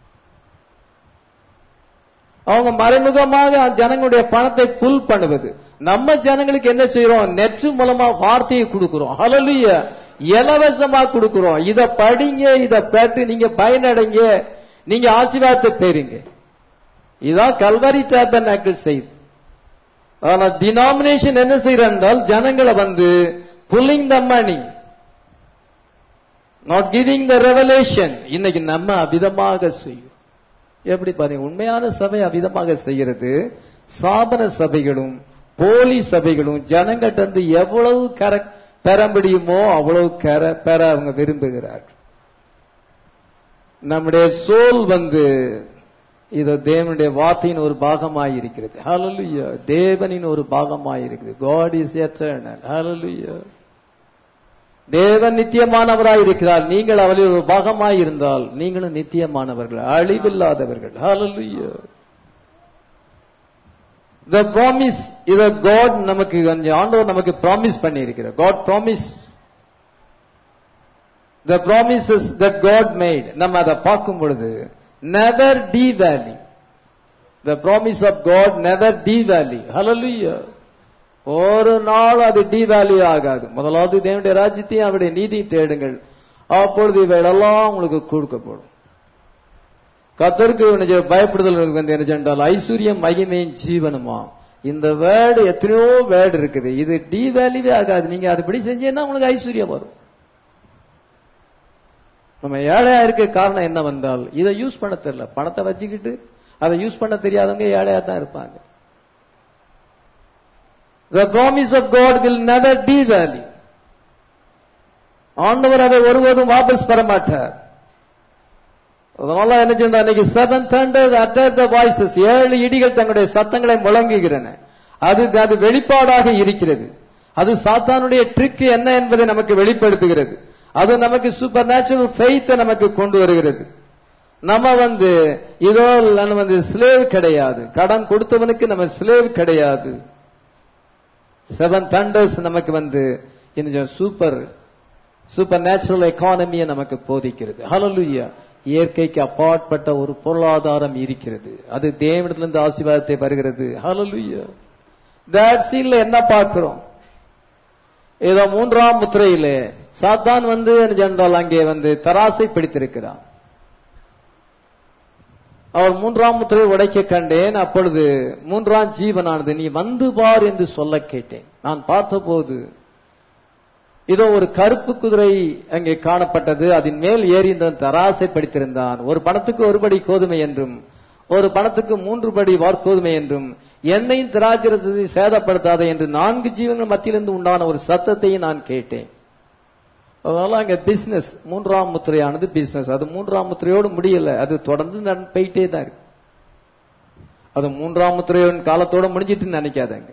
அவங்க மறைமுகமாக ஜனங்களுடைய பணத்தை புல் பண்ணுவது நம்ம ஜனங்களுக்கு என்ன செய்யறோம் நெற்று மூலமா வார்த்தையை கொடுக்கிறோம் ஹalleluya இலவசமா கொடுக்கிறோம் இத படிங்க இத பெற்று நீங்க பயனடைங்க நீங்க ஆசீர்வாதத்தை பெறுங்க இதான் கல்வரி டேபர்நாக்கிள் செய்து ஆனா டினாமினேஷன் என்ன செய்யறால் ஜனங்களை வந்து pulling the money not giving the revelation இன்னைக்கு நம்ம அவிதமாக செய்யும் எப்படி பாருங்க உண்மையான சபை அவ்விதமாக செய்கிறது சாபன சபைகளும் போலி சபைகளும் ஜனங்கிட்ட இருந்து எவ்வளவு கர பெற முடியுமோ அவ்வளவு கர பெற அவங்க விரும்புகிறார்கள் நம்முடைய சோல் வந்து இது தேவனுடைய வார்த்தையின் ஒரு பாகமாய் இருக்கிறது ஹalleluya தேவனின் ஒரு பாகமாய் இருக்கிறது God is eternal hallelujah தேவன் நித்தியமானவராய் இருக்கிறார் நீங்கள் அவளில் ஒரு பாகமாய் இருந்தால் நீங்களும் நித்தியமானவர்கள் அழிவில்லாதவர்கள் hallelujah the promise இத God நமக்கு கொஞ்சம் ஆண்டவர் நமக்கு promise பண்ணி இருக்கிறார் God promise the promises that God made நம்ம அதை பார்க்கும் பொழுது never devalue the promise of God never devalue hallelujah ஒரு நாள் அது டிவேல்யூ ஆகாது முதலாவது தேவனுடைய ராஜ்யத்தையும் அவருடைய நீதி தேடுங்கள் அப்பொழுது இவைகளெல்லாம் உங்களுக்கு கொடுக்கப்படும் கத்தருக்கு நிஜ பயப்படுதல் வந்து என்ன சென்றால் ஐஸ்வர்யம் மகிமையும் ஜீவனுமா இந்த வேர்டு எத்தனையோ வேர்டு இருக்குது இது டி வேல்யூவே ஆகாது நீங்க அதுபடி செஞ்சீங்கன்னா உங்களுக்கு ஐஸ்வர்யம் வரும் நம்ம ஏழையா இருக்க காரணம் என்ன வந்தால் இதை யூஸ் பண்ண தெரியல பணத்தை வச்சுக்கிட்டு அதை யூஸ் பண்ண தெரியாதவங்க ஏழையா தான் இருப்பாங்க The promise of God will never devalue. ஆண்டவர் அதை ஒருவதும் வாபஸ் பெற மாட்டார் அதனால என்ன செய்யணும் அன்னைக்கு seven thunder utter the voices ஏழு இடிகள் தங்களுடைய சத்தங்களை முழங்குகிறன அது அது வெளிப்பாடாக இருக்கிறது அது சாத்தானுடைய ட்ரிக் என்ன என்பதை நமக்கு வெளிப்படுத்துகிறது அது நமக்கு சூப்பர் நேச்சுரல் ஃபெய்த்தை நமக்கு கொண்டு வருகிறது நம்ம வந்து இதோ நம்ம வந்து ஸ்லேவ் கிடையாது கடன் கொடுத்தவனுக்கு நம்ம ஸ்லேவ் கிடையாது செவன் தண்டர்ஸ் நமக்கு வந்து இந்த சூப்பர் சூப்பர் நேச்சுரல் எக்கானமியை நமக்கு போதிக்கிறது ஹalleluya இயற்கைக்கு அப்பாற்பட்ட ஒரு பொருளாதாரம் இருக்கிறது அது தேவனிடத்திலிருந்து ஆசீர்வாதத்தை வருகிறது ஹalleluya தட் சீல்ல என்ன பார்க்கிறோம் ஏதோ மூன்றாம் முத்திரையிலே சாத்தான் வந்து என்றால் அங்கே வந்து தராசை பிடித்திருக்கிறான் அவர் மூன்றாம் முத்திரை உடைக்க கண்டேன் அப்பொழுது மூன்றாம் ஜீவனானது நீ வந்து பார் என்று சொல்ல கேட்டேன் நான் பார்த்தபோது இதோ ஒரு கருப்பு குதிரை அங்கே காணப்பட்டது அதன் மேல் ஏறி இந்த தராசை படித்திருந்தான் ஒரு பணத்துக்கு ஒரு படி கோதுமை என்றும் ஒரு பணத்துக்கு மூன்று படி வார்கோதுமை என்றும் என்னையும் திராட்சரசத்தை சேதப்படுத்தாத என்று நான்கு ஜீவங்கள் மத்தியிலிருந்து உண்டான ஒரு சத்தத்தையும் நான் கேட்டேன் அதனால அங்க பிசினஸ் மூன்றாம் முத்திரையானது பிசினஸ் அது மூன்றாம் முத்திரையோடு முடியல அது தொடர்ந்து நட- போயிட்டே தான் இருக்கு அது மூன்றாம் முத்திரையோட காலத்தோட முடிஞ்சிட்டு நினைக்காதங்க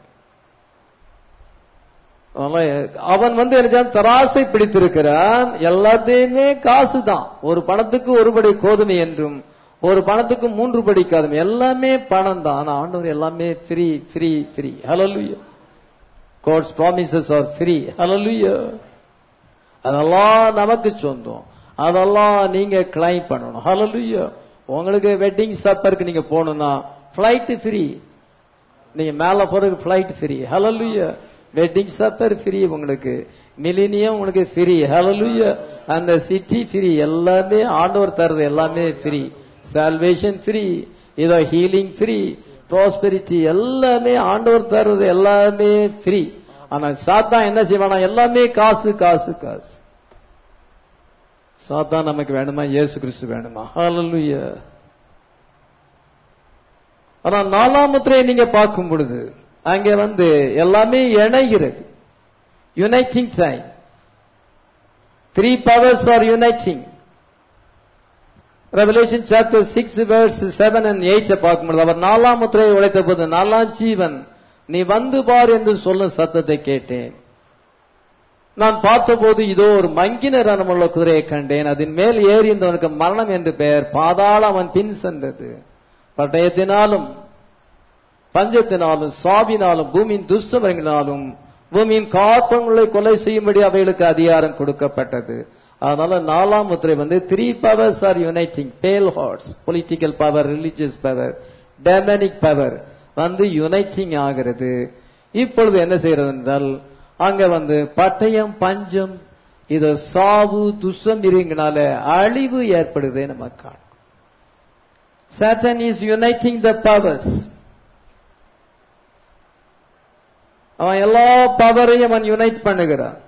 அதனால அவன் வந்து என்ன தராசை பிடித்திருக்கிறான் எல்லாத்தையுமே காசு தான் ஒரு பணத்துக்கு ஒரு படி கோதுமை என்றும் ஒரு பணத்துக்கு மூன்று படி கோதுமை எல்லாமே பணம் தான் ஆனா ஆண்டவர் எல்லாமே free free free hallelujah God's promises are free hallelujah அதெல்லாம் நமக்கு சொந்தம் அதெல்லாம் நீங்க கிளைம் பண்ணணும் ஹalleluya உங்களுக்கு வெட்டிங் சப்பருக்கு நீங்க போகணும்னா ஃபிளைட் ஃப்ரீ நீங்க மேல போறதுக்கு flight free hallelujah wedding supper free உங்களுக்கு மிலினியம் உங்களுக்கு ஃப்ரீ ஹalleluya அந்த சிட்டி ஃப்ரீ எல்லாமே ஆண்டவர் தருது எல்லாமே ஃப்ரீ சால்வேஷன் ஃப்ரீ இதோ ஹீலிங் ஃப்ரீ ப்ராஸ்பெரிட்டி எல்லாமே ஆண்டவர் தருவது எல்லாமே ஃப்ரீ ஆனா சாத்தான் என்ன செய்வானா எல்லாமே காசு காசு காசு சாத்தான் நமக்கு வேணுமா இயேசு கிறிஸ்து வேணுமா ஹalleluya ஆனா நாலாம் முத்திரையை நீங்க பார்க்கும் பொழுது அங்க வந்து எல்லாமே இணைகிறது uniting time three powers are uniting revelation chapter six verse seven and eight பார்க்கும்போது அவர் நாலாம் முத்திரையை உழைத்த போது நாலாம் ஜீவன் நீ வந்து பார் என்று சொல்லும் சத்தத்தை கேட்டேன் நான் பார்த்தபோது இதோ ஒரு மங்கின ரணமுள்ள குதிரையை கண்டேன் அதன் மேல் ஏறி இருந்தவனுக்கு மரணம் என்று பெயர் பாதாளம் அவன் பின் சென்றது பட்டயத்தினாலும் பஞ்சத்தினாலும் சாவினாலும் பூமியின் துஷ்டவரங்களினாலும் பூமியின் காப்பங்களை கொலை செய்யும்படி அவைகளுக்கு அதிகாரம் கொடுக்கப்பட்டது அதனால நாலாம் முத்திரை வந்து three powers are uniting pale horse political power religious power demonic power வந்து யுனைட்டிங் ஆகிறது இப்பொழுது என்ன செய்யறது என்றால் அங்க வந்து பட்டயம் பஞ்சம் இது சாவு துஷம் இருங்கனால அழிவு ஏற்படுதே நம்ம காணும் Satan is uniting the powers. அவன் எல்லா பவரையும் அவன் யுனைட் பண்ணுகிறான்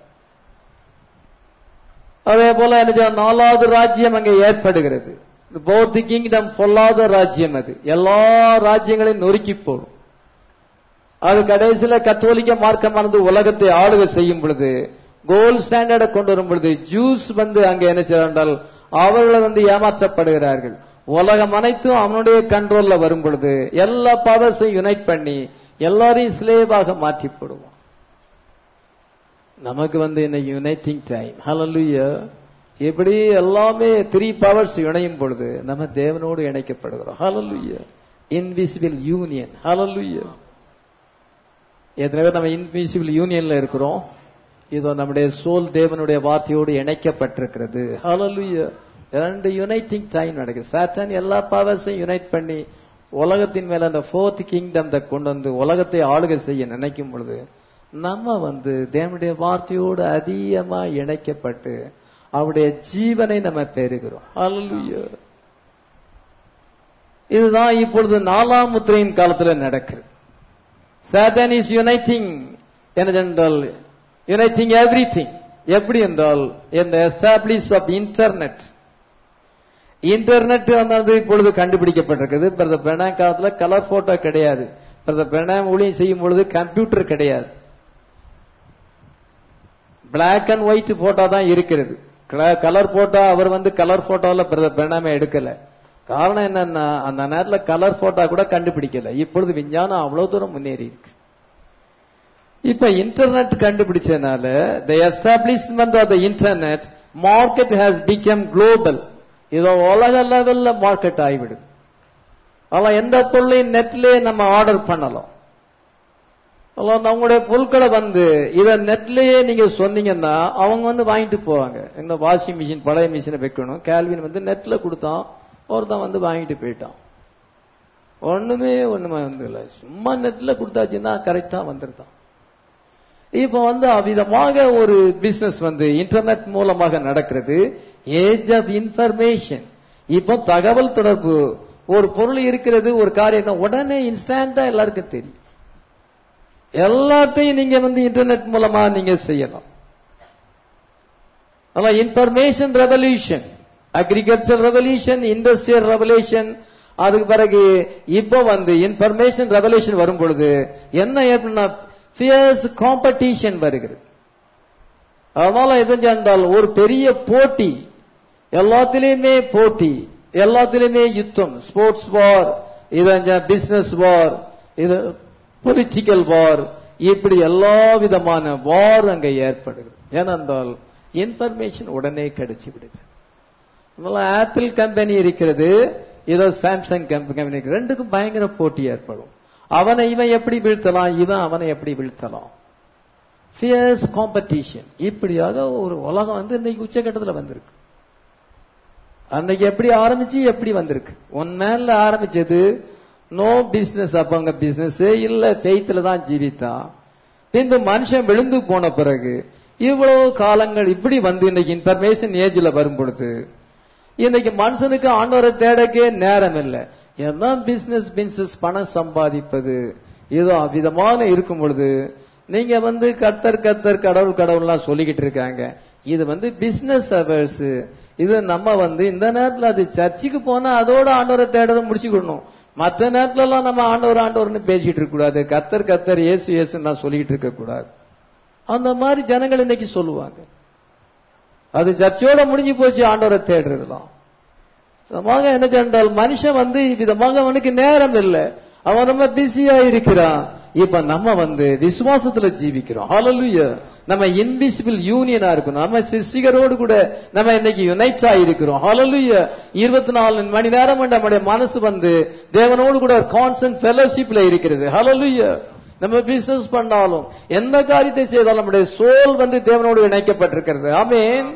அதே போல என்ன செய்ய- நாலாவது ராஜ்யம் அங்கே ஏற்படுகிறது போத் தி கிங்டம் பொல்லாத ராஜ்யம் அது எல்லா ராஜ்யங்களையும் நொறுக்கி போடும் அது கடைசியில கத்தோலிக்க மார்க்கமானது உலகத்தை ஆளுகை செய்யும் பொழுது கோல்ட் ஸ்டாண்டர்டை கொண்டு வரும் பொழுது ஜூஸ் வந்து அங்க என்ன செய்யறால் அவர்களை வந்து ஏமாற்றப்படுகிறார்கள் உலகம் அனைத்தும் அவனுடைய கண்ட்ரோல்ல வரும் பொழுது எல்லா பவர்ஸையும் யுனைட் பண்ணி எல்லாரையும் ஸ்லேவாக மாற்றி போடுவான் நமக்கு வந்து இன்னைக்கு யுனைட்டிங் டைம் ஹalleluya இப்படி எல்லாமே த்ரீ பவர்ஸ் இணையும் பொழுது நம்ம தேவனோடு இணைக்கப்படுகிறோம் ஹalleluya இன்விசிபிள் யூனியன் ஹalleluya எத்தனை பேர் நம்ம இன்விசிபிள் யூனியன்ல இருக்கிறோம் இதோ நம்முடைய சோல் தேவனுடைய வார்த்தையோடு இணைக்கப்பட்டிருக்கிறது ஹalleluya இரண்டு யுனைட்டிங் டைம் நடக்குது சாத்தான் எல்லா பவர்ஸையும் யுனைட் பண்ணி உலகத்தின் மேல அந்த ஃபோர்த் கிங்டம் கொண்டு வந்து உலகத்தை ஆளுகை செய்ய நினைக்கும் பொழுது நம்ம வந்து தேவனுடைய வார்த்தையோடு அதிகமா இணைக்கப்பட்டு அவருடைய ஜீவனை நம்ம பெறுகிறோம் ஹalleluya இதுதான் இப்பொழுது நாலாம் முத்திரையின் காலத்துல நடக்குது சாத்தான் இஸ் யுனைட்டிங் என்றால் யுனைட்டிங் எவ்ரி திங் எப்படி என்றால் இந்த எஸ்டாப்ளிஷ் ஆஃப் இன்டர்நெட் இன்டர்நெட் வந்து இப்பொழுது கண்டுபிடிக்கப்பட்டிருக்குது பிரதர் பிரணாம் காலத்துல கலர் போட்டோ கிடையாது பிரதர் பிரணாம் ஊழியம் செய்யும் பொழுது கம்ப்யூட்டர் கிடையாது பிளாக் அண்ட் ஒயிட் போட்டோ தான் இருக்கிறது கலர் போட்டோ அவர் வந்து கலர் போட்டோல பிரதர் பிரணாம எடுக்கல காரணம் என்னன்னா அந்த நேரத்துல கலர் போட்டோ கூட கண்டுபிடிக்கல இப்பொழுது விஞ்ஞானம் அவ்வளவு தூரம் முன்னேறி இருக்கு இப்ப இன்டர்நெட் கண்டுபிடிச்சதுனால the establishment of the internet market has become global இதோ உலக லெவல்ல மார்க்கெட் ஆகிவிடுது அதெல்லாம் எந்த பொருளையும் நெட்லயே நம்ம ஆர்டர் பண்ணலாம் அவங்களுடைய பொருட்களை வந்து இத நெட்லயே நீங்க சொன்னீங்கன்னா அவங்க வந்து வாங்கிட்டு போவாங்க எங்க வாஷிங் மிஷின் பழைய மிஷினை வைக்கணும் கேல்வின் வந்து நெட்ல கொடுத்தான் ஒருத்தன் வந்து வாங்கிட்டு போயிட்டான் ஒண்ணுமே ஒண்ணுமே வந்து இல்லை சும்மா நெட்ல கொடுத்தாச்சுன்னா கரெக்டா வந்துருதான் இப்ப வந்து அவ்விதமாக ஒரு பிசினஸ் வந்து இன்டர்நெட் மூலமாக நடக்கிறது ஏஜ் ஆஃப் இன்ஃபர்மேஷன் இப்போ தகவல் தொடர்பு ஒரு பொருள் இருக்கிறது ஒரு காரியம் உடனே இன்ஸ்டன்டா எல்லாருக்கும் தெரியும் எல்லாத்தையும் நீங்க வந்து இன்டர்நெட் மூலமா நீங்க செய்யலாம் அதான் information revolution agriculture revolution industrial revolution அதுக்கு பிறகு இப்போ வந்து இன்ஃபர்மேஷன் ரெவல்யூஷன் வரும் பொழுது என்ன ஏற்படுனா ஃபியர்ஸ் காம்படிஷன் வருகிறது அதனால எது என்றால் ஒரு பெரிய போட்டி எல்லாத்திலையுமே போட்டி எல்லாத்திலையுமே யுத்தம் ஸ்போர்ட்ஸ் வார் இது பிசினஸ் வார் இது பொலிட்டிக்கல் வார் இப்படி எல்லா விதமான வார் அங்க ஏற்படுகிறது ஏனென்றால் இன்ஃபர்மேஷன் உடனே கிடைச்சு விடுது அதனால ஆப்பிள் கம்பெனி இருக்கிறது இதோ சாம்சங் கம்பெனி ரெண்டுக்கும் பயங்கர போட்டி ஏற்படும் அவனை இவன் எப்படி வீழ்த்தலாம் இவன் அவனை எப்படி வீழ்த்தலாம் ஃபியர்ஸ் காம்படிஷன் இப்படியாக ஒரு உலகம் வந்து இன்னைக்கு உச்சகட்டத்தில் வந்திருக்கு அன்னைக்கு எப்படி ஆரம்பிச்சு எப்படி வந்திருக்கு ஒன் மேல ஆரம்பிச்சது நோ பிசினஸ் அப்ப அவங்க பிசினஸ் இல்ல ஃபெய்த்ல தான் ஜீவித்தான் பின்பு மனுஷன் விழுந்து போன பிறகு இவ்வளவு காலங்கள் இப்படி வந்து இன்னைக்கு இன்ஃபர்மேஷன் ஏஜ்ல வரும் பொழுது இன்னைக்கு மனுஷனுக்கு ஆண்டவரை தேடக்கே நேரம் இல்லை எல்லாம் பிசினஸ் பிசினஸ் பணம் சம்பாதிப்பது ஏதோ அவ்விதமான இருக்கும் பொழுது நீங்க வந்து கத்தர் கத்தர் கடவுள் கடவுள்லாம் சொல்லிக்கிட்டு இருக்காங்க இது வந்து பிசினஸ் அவர்ஸ் இது நம்ம வந்து இந்த நேரத்துல அது சர்ச்சுக்கு போனா அதோட ஆண்டவரை தேடுறத முடிச்சுக்கணும் மற்ற நேரத்துல எல்லாம் நம்ம ஆண்டவர் ஆண்டவர்னு பேசிட்டு இருக்க கூடாது கத்தர் கத்தர் ஏசு ஏசுன்னு நான் சொல்லிக்கிட்டு இருக்க கூடாது அந்த மாதிரி ஜனங்கள் இன்னைக்கு சொல்லுவாங்க அது சர்ச்சோட முடிஞ்சு போச்சு ஆண்டவரை தேடுறதுலாம் விதமாக என்ன சென்றால் மனுஷன் வந்து விதமாக அவனுக்கு நேரம் இல்லை அவன் ரொம்ப பிஸியா இருக்கிறான் இப்ப நம்ம வந்து விசுவாசத்துல ஜீவிக்கிறோம் ஹalleluya நம்ம இன்விசிபிள் யூனியனா இருக்கணும் நம்ம சிசிகரோடு கூட நம்ம இன்னைக்கு யுனைட் ஆயிருக்கிறோம் ஹalleluya இருபத்தி நாலு மணி நேரம் நம்முடைய மனசு வந்து தேவனோடு கூட கான்ஸ்டன்ட் ஃபெலோஷிப்ல இருக்கிறது ஹalleluya நம்ம பிசினஸ் பண்ணாலும் எந்த காரியத்தை செய்தாலும் நம்முடைய சோல் வந்து தேவனோடு இணைக்கப்பட்டிருக்கிறது ஆமேன்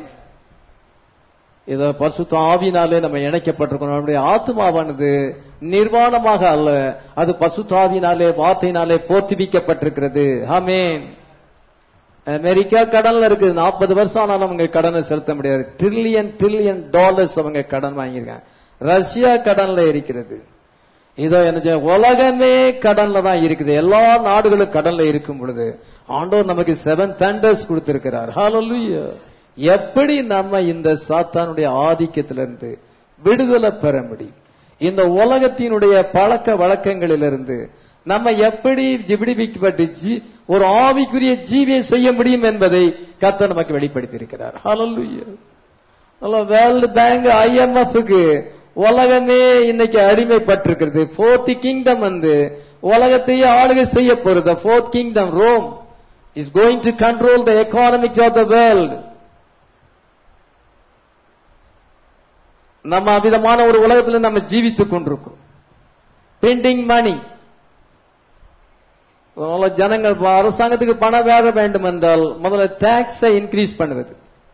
இத பரிசுத்த ஆவினாலே நம்ம இணைக்கப்பட்டிருக்கோம் நம்முடைய ஆத்மாவானது நிர்வாணமாக அல்ல அது பசுத்தாவினாலே வார்த்தையினாலே போர்த்திவிக்கப்பட்டிருக்கிறது ஆமேன் அமெரிக்கா கடன்ல இருக்கு நாற்பது வருஷம் ஆனாலும் அவங்க கடனை செலுத்த முடியாது ட்ரில்லியன் ட்ரில்லியன் டாலர்ஸ் அவங்க கடன் வாங்கியிருக்காங்க ரஷ்யா கடன்ல இருக்கிறது இதோ என்ன உலகமே கடன்ல தான் இருக்குது எல்லா நாடுகளும் கடன்ல இருக்கும் பொழுது ஆண்டோர் நமக்கு செவன் தண்டர்ஸ் கொடுத்திருக்கிறார் ஹalleluya எப்படி நம்ம இந்த சாத்தானுடைய ஆதிக்கத்திலிருந்து விடுதலை பெற முடியும் இந்த உலகத்தினுடைய பழக்க வழக்கங்களிலிருந்து நம்ம எப்படி விடுவிக்கப்பட்டு ஜீ ஒரு ஆவிக்குரிய ஜீவியை செய்ய முடியும் என்பதை கத்த நமக்கு வெளிப்படுத்தி இருக்கிறார் வேர்ல்டு பேங்க் ஐஎம்எஃப்க்கு உலகமே இன்னைக்கு அடிமைப்பட்டிருக்கிறது ஃபோர்த் கிங்டம் வந்து உலகத்தையே ஆளுகை செய்ய போறது fourth kingdom Rome is going to control the economics of the world நம்ம அவ்விதமான ஒரு உலகத்தில் நம்ம ஜீவித்துக் கொண்டிருக்கோம் பிரிண்டிங் மணி ஜனங்கள் அரசாங்கத்துக்கு பணம் வேற வேண்டும் என்றால் முதல்ல டாக்ஸை இன்க்ரீஸ் பண்ணுவது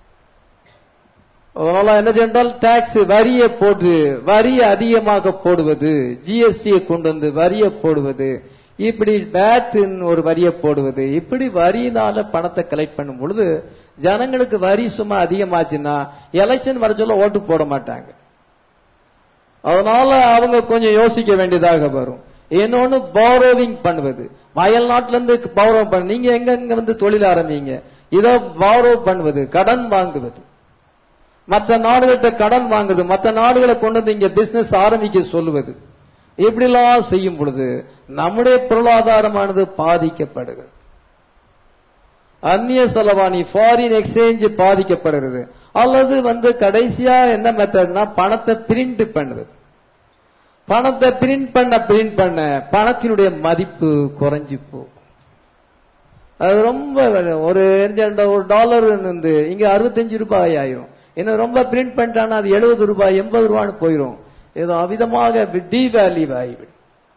அதனால என்ன சென்றால் டாக்ஸ் வரியை போட்டு வரியை அதிகமாக போடுவது ஜிஎஸ்டியை கொண்டு வந்து வரியை போடுவது இப்படி பேட் ஒரு வரியை போடுவது இப்படி வரியினால பணத்தை கலெக்ட் பண்ணும் பொழுது ஜனங்களுக்கு வரி சும்மா அதிகமாச்சுன்னா எலெக்ஷன் வர சொல்ல ஓட்டு போட மாட்டாங்க அதனால அவங்க கொஞ்சம் யோசிக்க வேண்டியதாக வரும் இன்னொன்னு பாரோவிங் பண்ணுவது வயல் நாட்டுல இருந்து பாரோ பண்ண நீங்க எங்க எங்க வந்து தொழில் ஆரம்பிங்க இதோ பாரோ பண்ணுவது கடன் வாங்குவது மற்ற நாடுகள்கிட்ட கடன் வாங்குறது மற்ற நாடுகளை கொண்டு வந்து இங்க பிசினஸ் ஆரம்பிக்க சொல்லுவது இப்படிலாம் செய்யும் பொழுது நம்முடைய பொருளாதாரமானது பாதிக்கப்படுகிறது அந்நிய செலவாணி ஃபாரின் எக்ஸ்சேஞ்ச் பாதிக்கப்படுகிறது அல்லது வந்து கடைசியா என்ன மெத்தட்னா பணத்தை பிரிண்ட் பண்ணுவது பணத்தை பிரிண்ட் பண்ண பிரிண்ட் பண்ண பணத்தினுடைய மதிப்பு குறைஞ்சு போகும் அது ரொம்ப ஒரு ஒரு டாலர் வந்து இங்க அறுபத்தஞ்சு ரூபாய் ஆயிரும் இன்னும் ரொம்ப பிரிண்ட் பண்ணிட்டானா அது எழுபது ரூபாய் எண்பது ரூபான்னு போயிடும் ஏதோ அவிதமாக டிவேல்யூ ஆகிவிடும்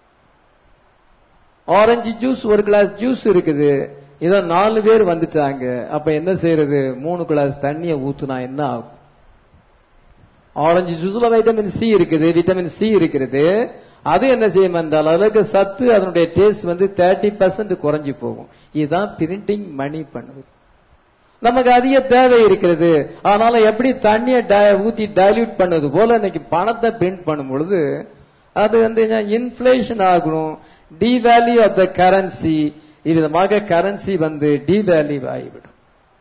ஆரஞ்சு ஜூஸ் ஒரு கிளாஸ் ஜூஸ் இருக்குது இதோ நாலு பேர் வந்துட்டாங்க அப்ப என்ன செய்யறது மூணு கிளாஸ் தண்ணியை ஊத்துனா என்ன ஆகும் ஆரஞ்சு ஜூஸ்ல வைட்டமின் சி இருக்குது விட்டமின் சி இருக்கிறது அது என்ன செய்யும் என்றால் அதுக்கு சத்து அதனுடைய டேஸ்ட் வந்து தேர்ட்டி பர்சன்ட் குறைஞ்சு போகும் இதுதான் பிரிண்டிங் மணி பண்ணுவது நமக்கு அதிக தேவை இருக்கிறது அதனால எப்படி தண்ணியை ஊத்தி டைல்யூட் பண்ணது போல இன்னைக்கு பணத்தை பிரிண்ட் பண்ணும் பொழுது அது வந்து இன்ஃபிளேஷன் ஆகணும் டிவேல்யூ ஆஃப் த கரன்சி இவ்விதமாக கரன்சி வந்து டிவேல்யூ ஆகிவிடும்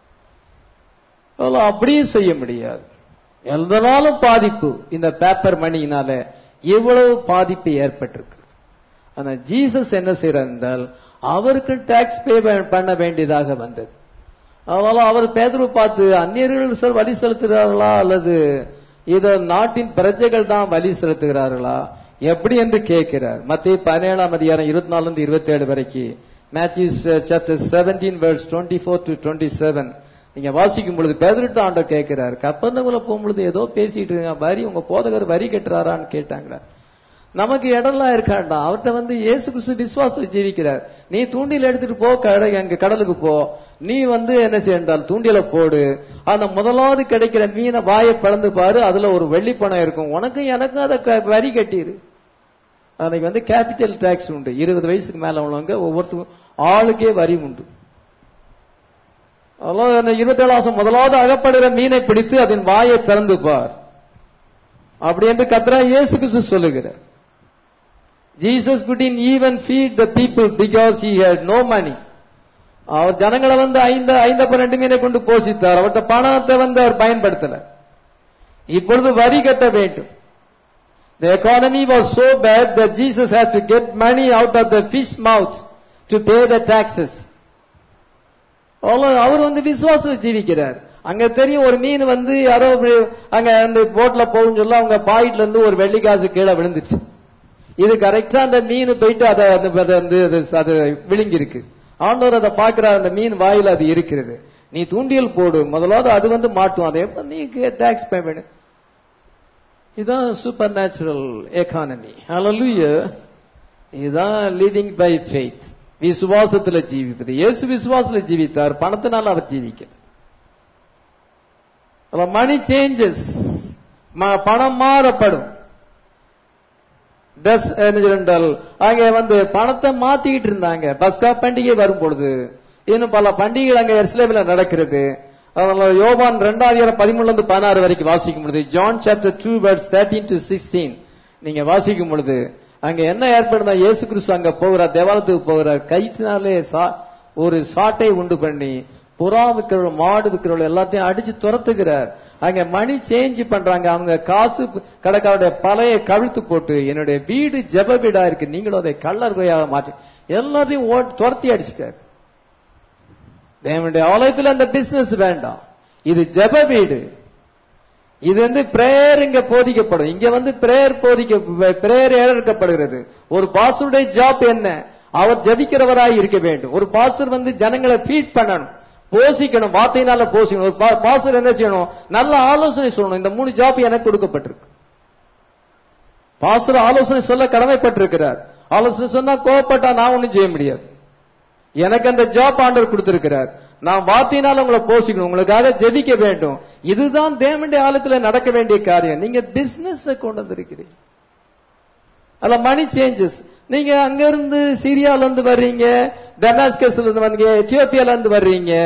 அப்படியே செய்ய முடியாது எதனாலும் பாதிப்பு இந்த பேப்பர் மணியினால எவ்வளவு பாதிப்பு ஏற்பட்டிருக்கு ஆனா ஜீசஸ் என்ன செய்யறார் என்றால் அவருக்கு டாக்ஸ் பே பண்ண வேண்டியதாக வந்தது அதனால அவர் பேதரு பார்த்து அந்நியர்கள் சார் வழி செலுத்துகிறார்களா அல்லது இத நாட்டின் பிரஜைகள் தான் வழி செலுத்துகிறார்களா எப்படி என்று கேட்கிறார் மத்திய பதினேழாம் அதிகாரம் இருபத்தி நாலுல இருந்து இருபத்தி ஏழு வரைக்கும் Matthews chapter seventeen verses twenty four to twenty seven நீங்க வாசிக்கும் பொழுது பேதரிட்டு ஆண்டர் கேட்கிறார் கப்பந்தகுல போகும்பொழுது ஏதோ பேசிட்டு இருங்க வரி உங்க போதகர் வரி கட்டுறாரான்னு கேட்டாங்களா நமக்கு இடம்லாம் இருக்காண்டா அவர்கிட்ட வந்து இயேசு கிறிஸ்து விசுவாசத்தை ஜீவிக்கிறார் நீ தூண்டில எடுத்துட்டு போ கடை அங்க கடலுக்கு போ நீ வந்து என்ன செய்யண்டால் தூண்டில போடு அந்த முதலாவது கிடைக்கிற மீனை வாயை பிளந்து பாரு அதுல ஒரு வெள்ளி பணம் இருக்கும் உனக்கும் எனக்கும் அதை வரி கட்டிரு அன்னைக்கு வந்து கேபிட்டல் டாக்ஸ் உண்டு இருபது வயசுக்கு மேல உள்ளவங்க ஒவ்வொருத்தரும் ஆளுக்கே வரி உண்டு அந்த இருபத்தேழாசம் முதலாவது அகப்படுகிற மீனை பிடித்து அதன் வாயை திறந்து பார் அப்படி என்று கத்ரா இயேசு கிறிஸ்து சொல்லுகிறார் Jesus couldn't even feed the people because he had no money அவர் ஜனங்களை வந்து ஐந்து ஐந்து பன்னெண்டு மீனை கொண்டு போஷித்தார் அவர்கிட்ட பணத்தை வந்து அவர் பயன்படுத்தல இப்பொழுது வரி கட்ட வேண்டும் The economy was so bad that Jesus had to get money out of the fish mouth to pay the taxes. அவர் வந்து விசுவாசத்தில் ஜீவிக்கிறார் அங்க தெரியும் ஒரு மீன் வந்து யாரோ அங்க அந்த போட்ல போகும் சொல்ல அவங்க பாயிட்ல இருந்து ஒரு வெள்ளிக்காசு கீழே விழுந்துச்சு இது கரெக்டா அந்த மீன் போயிட்டு அதை வந்து அது விழுங்கி இருக்கு ஆண்டவர் அதை பாக்குறாரு அந்த மீன் வாயில அது இருக்கிறது நீ தூண்டியல் போடு முதலாவது அது வந்து மாட்டும் அதே நீ டாக்ஸ் பேமெண்ட் இதுதான் சூப்பர் நேச்சுரல் எக்கானமி அலலுய இதுதான் லீடிங் பை ஃபெய்த் விசுவாசத்துல ஜீவிப்பது இயேசு விசுவாசத்துல ஜீவித்தார் பணத்தினால் அவர் ஜீவிக்கல மணி சேஞ்சஸ் பணம் மாறப்படும் டஸ் என்றால் அங்கே வந்து பணத்தை மாத்திக்கிட்டு இருந்தாங்க பஸ்கா பண்டிகை வரும் பொழுது இன்னும் பல பண்டிகைகள் அங்க எர்ஸ்லேமில் நடக்கிறது அதனால யோபான் ரெண்டாயிரம் பதிமூணுல இருந்து பதினாறு வரைக்கும் வாசிக்கும் பொழுது John chapter two verses thirteen to sixteen நீங்க வாசிக்கும் பொழுது அங்க என்ன ஏற்படுதா இயேசு கிறிஸ்து அங்க போகிறார் தேவாலயத்துக்கு போகிறார் கயிற்றினாலே ஒரு சாட்டை உண்டு பண்ணி புறா விற்கிறவர்கள் மாடு விற்கிறவர்கள் எல்லாத்தையும் அடிச்சு துரத்துகிறார் அங்க மணி சேஞ்ச் பண்றாங்க அவங்க காசு கடைக்காருடைய பழைய கழுத்து போட்டு என்னுடைய வீடு ஜப வீடா இருக்கு நீங்களும் அதை கள்ளர் கொய்யாக மாற்றி எல்லாத்தையும் துரத்தி அடிச்சிட்டார் தேவனுடைய ஆலயத்தில் அந்த பிசினஸ் வேண்டாம் இது ஜப வீடு இது வந்து பிரேயர் இங்க போதிக்கப்படும் இங்க வந்து பிரேயர் போதிக்க பிரேயர் ஏற்கப்படுகிறது ஒரு பாசருடைய ஜாப் என்ன அவர் ஜபிக்கிறவராய் இருக்க வேண்டும் ஒரு பாசர் வந்து ஜனங்களை ஃபீட் பண்ணணும் போசிக்கணும் வார்த்தையினால போசிக்கணும் ஒரு பாசர் என்ன செய்யணும் நல்ல ஆலோசனை சொல்லணும் இந்த மூணு ஜாப் எனக்கு கொடுக்கப்பட்டிருக்கு பாசர் ஆலோசனை சொல்ல கடமைப்பட்டிருக்கிறார் ஆலோசனை சொன்னா கோவப்பட்டா நான் ஒண்ணும் செய்ய முடியாது எனக்கு அந்த ஜாப் ஆண்டவர் கொடுத்திருக்கிறார் நான் வார்த்தையினால உங்களை போசிக்கணும் உங்களுக்காக ஜெபிக்க வேண்டும் இதுதான் தேவனுடைய ஆலயத்துல நடக்க வேண்டிய காரியம் நீங்க பிசினஸ் கொண்டு வந்திருக்கிறீங்க அல்ல மணி சேஞ்சஸ் நீங்க அங்க இருந்து சிரியால இருந்து வர்றீங்க டெமாஸ்கஸ்ல இருந்து வந்தீங்க எத்தியோப்பியால இருந்து வர்றீங்க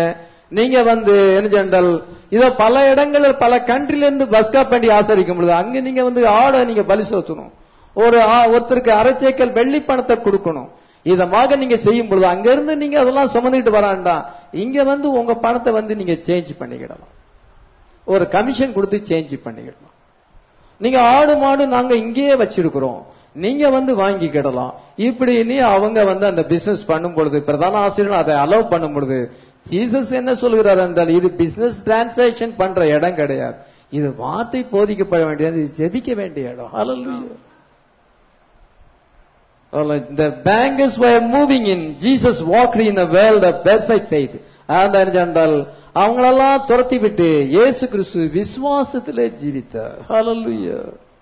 நீங்க வந்து என்ன ஜென்ரல் இத பல இடங்களில் பல கண்ட்ரில இருந்து பஸ்கா பண்ணி ஆசரிக்கும் பொழுது அங்க நீங்க வந்து ஆடை நீங்க பலி செலுத்தணும் ஒரு ஆ- ஒருத்தருக்கு அரைச்சேக்கல் வெள்ளி பணத்தை கொடுக்கணும் இதமாக நீங்க செய்யும் பொழுது அங்க இருந்து நீங்க அதெல்லாம் சுமந்துக்கிட்டு வராண்டா இங்க வந்து உங்க பணத்தை வந்து நீங்க சேஞ்ச் பண்ணிக்கிடலாம் ஒரு கமிஷன் கொடுத்து சேஞ்ச் பண்ணிக்கிடலாம் நீங்க ஆடு மாடு நாங்க இங்கேயே வச்சிருக்கிறோம் நீங்க வந்து வாங்கிக்கிடலாம் இப்படின்னு அவங்க வந்து அந்த பிசினஸ் பண்ணும் பொழுது பிரதான ஆசிரியர் அதை அலோவ் பண்ணும் பொழுது ஜீசஸ் என்ன சொல்கிறார் என்றால் இது பிசினஸ் டிரான்சாக்சன் பண்ற இடம் கிடையாது இது வார்த்தை போதிக்கப்பட வேண்டியது இது ஜெபிக்க வேண்டிய இடம் Hallelujah. The bankers were moving in. Jesus walked in a world of perfect faith. And என்றால் அவங்களெல்லாம் துரத்தி விட்டு இயேசு கிறிஸ்து விசுவாசத்திலே ஜீவித்தார் Hallelujah.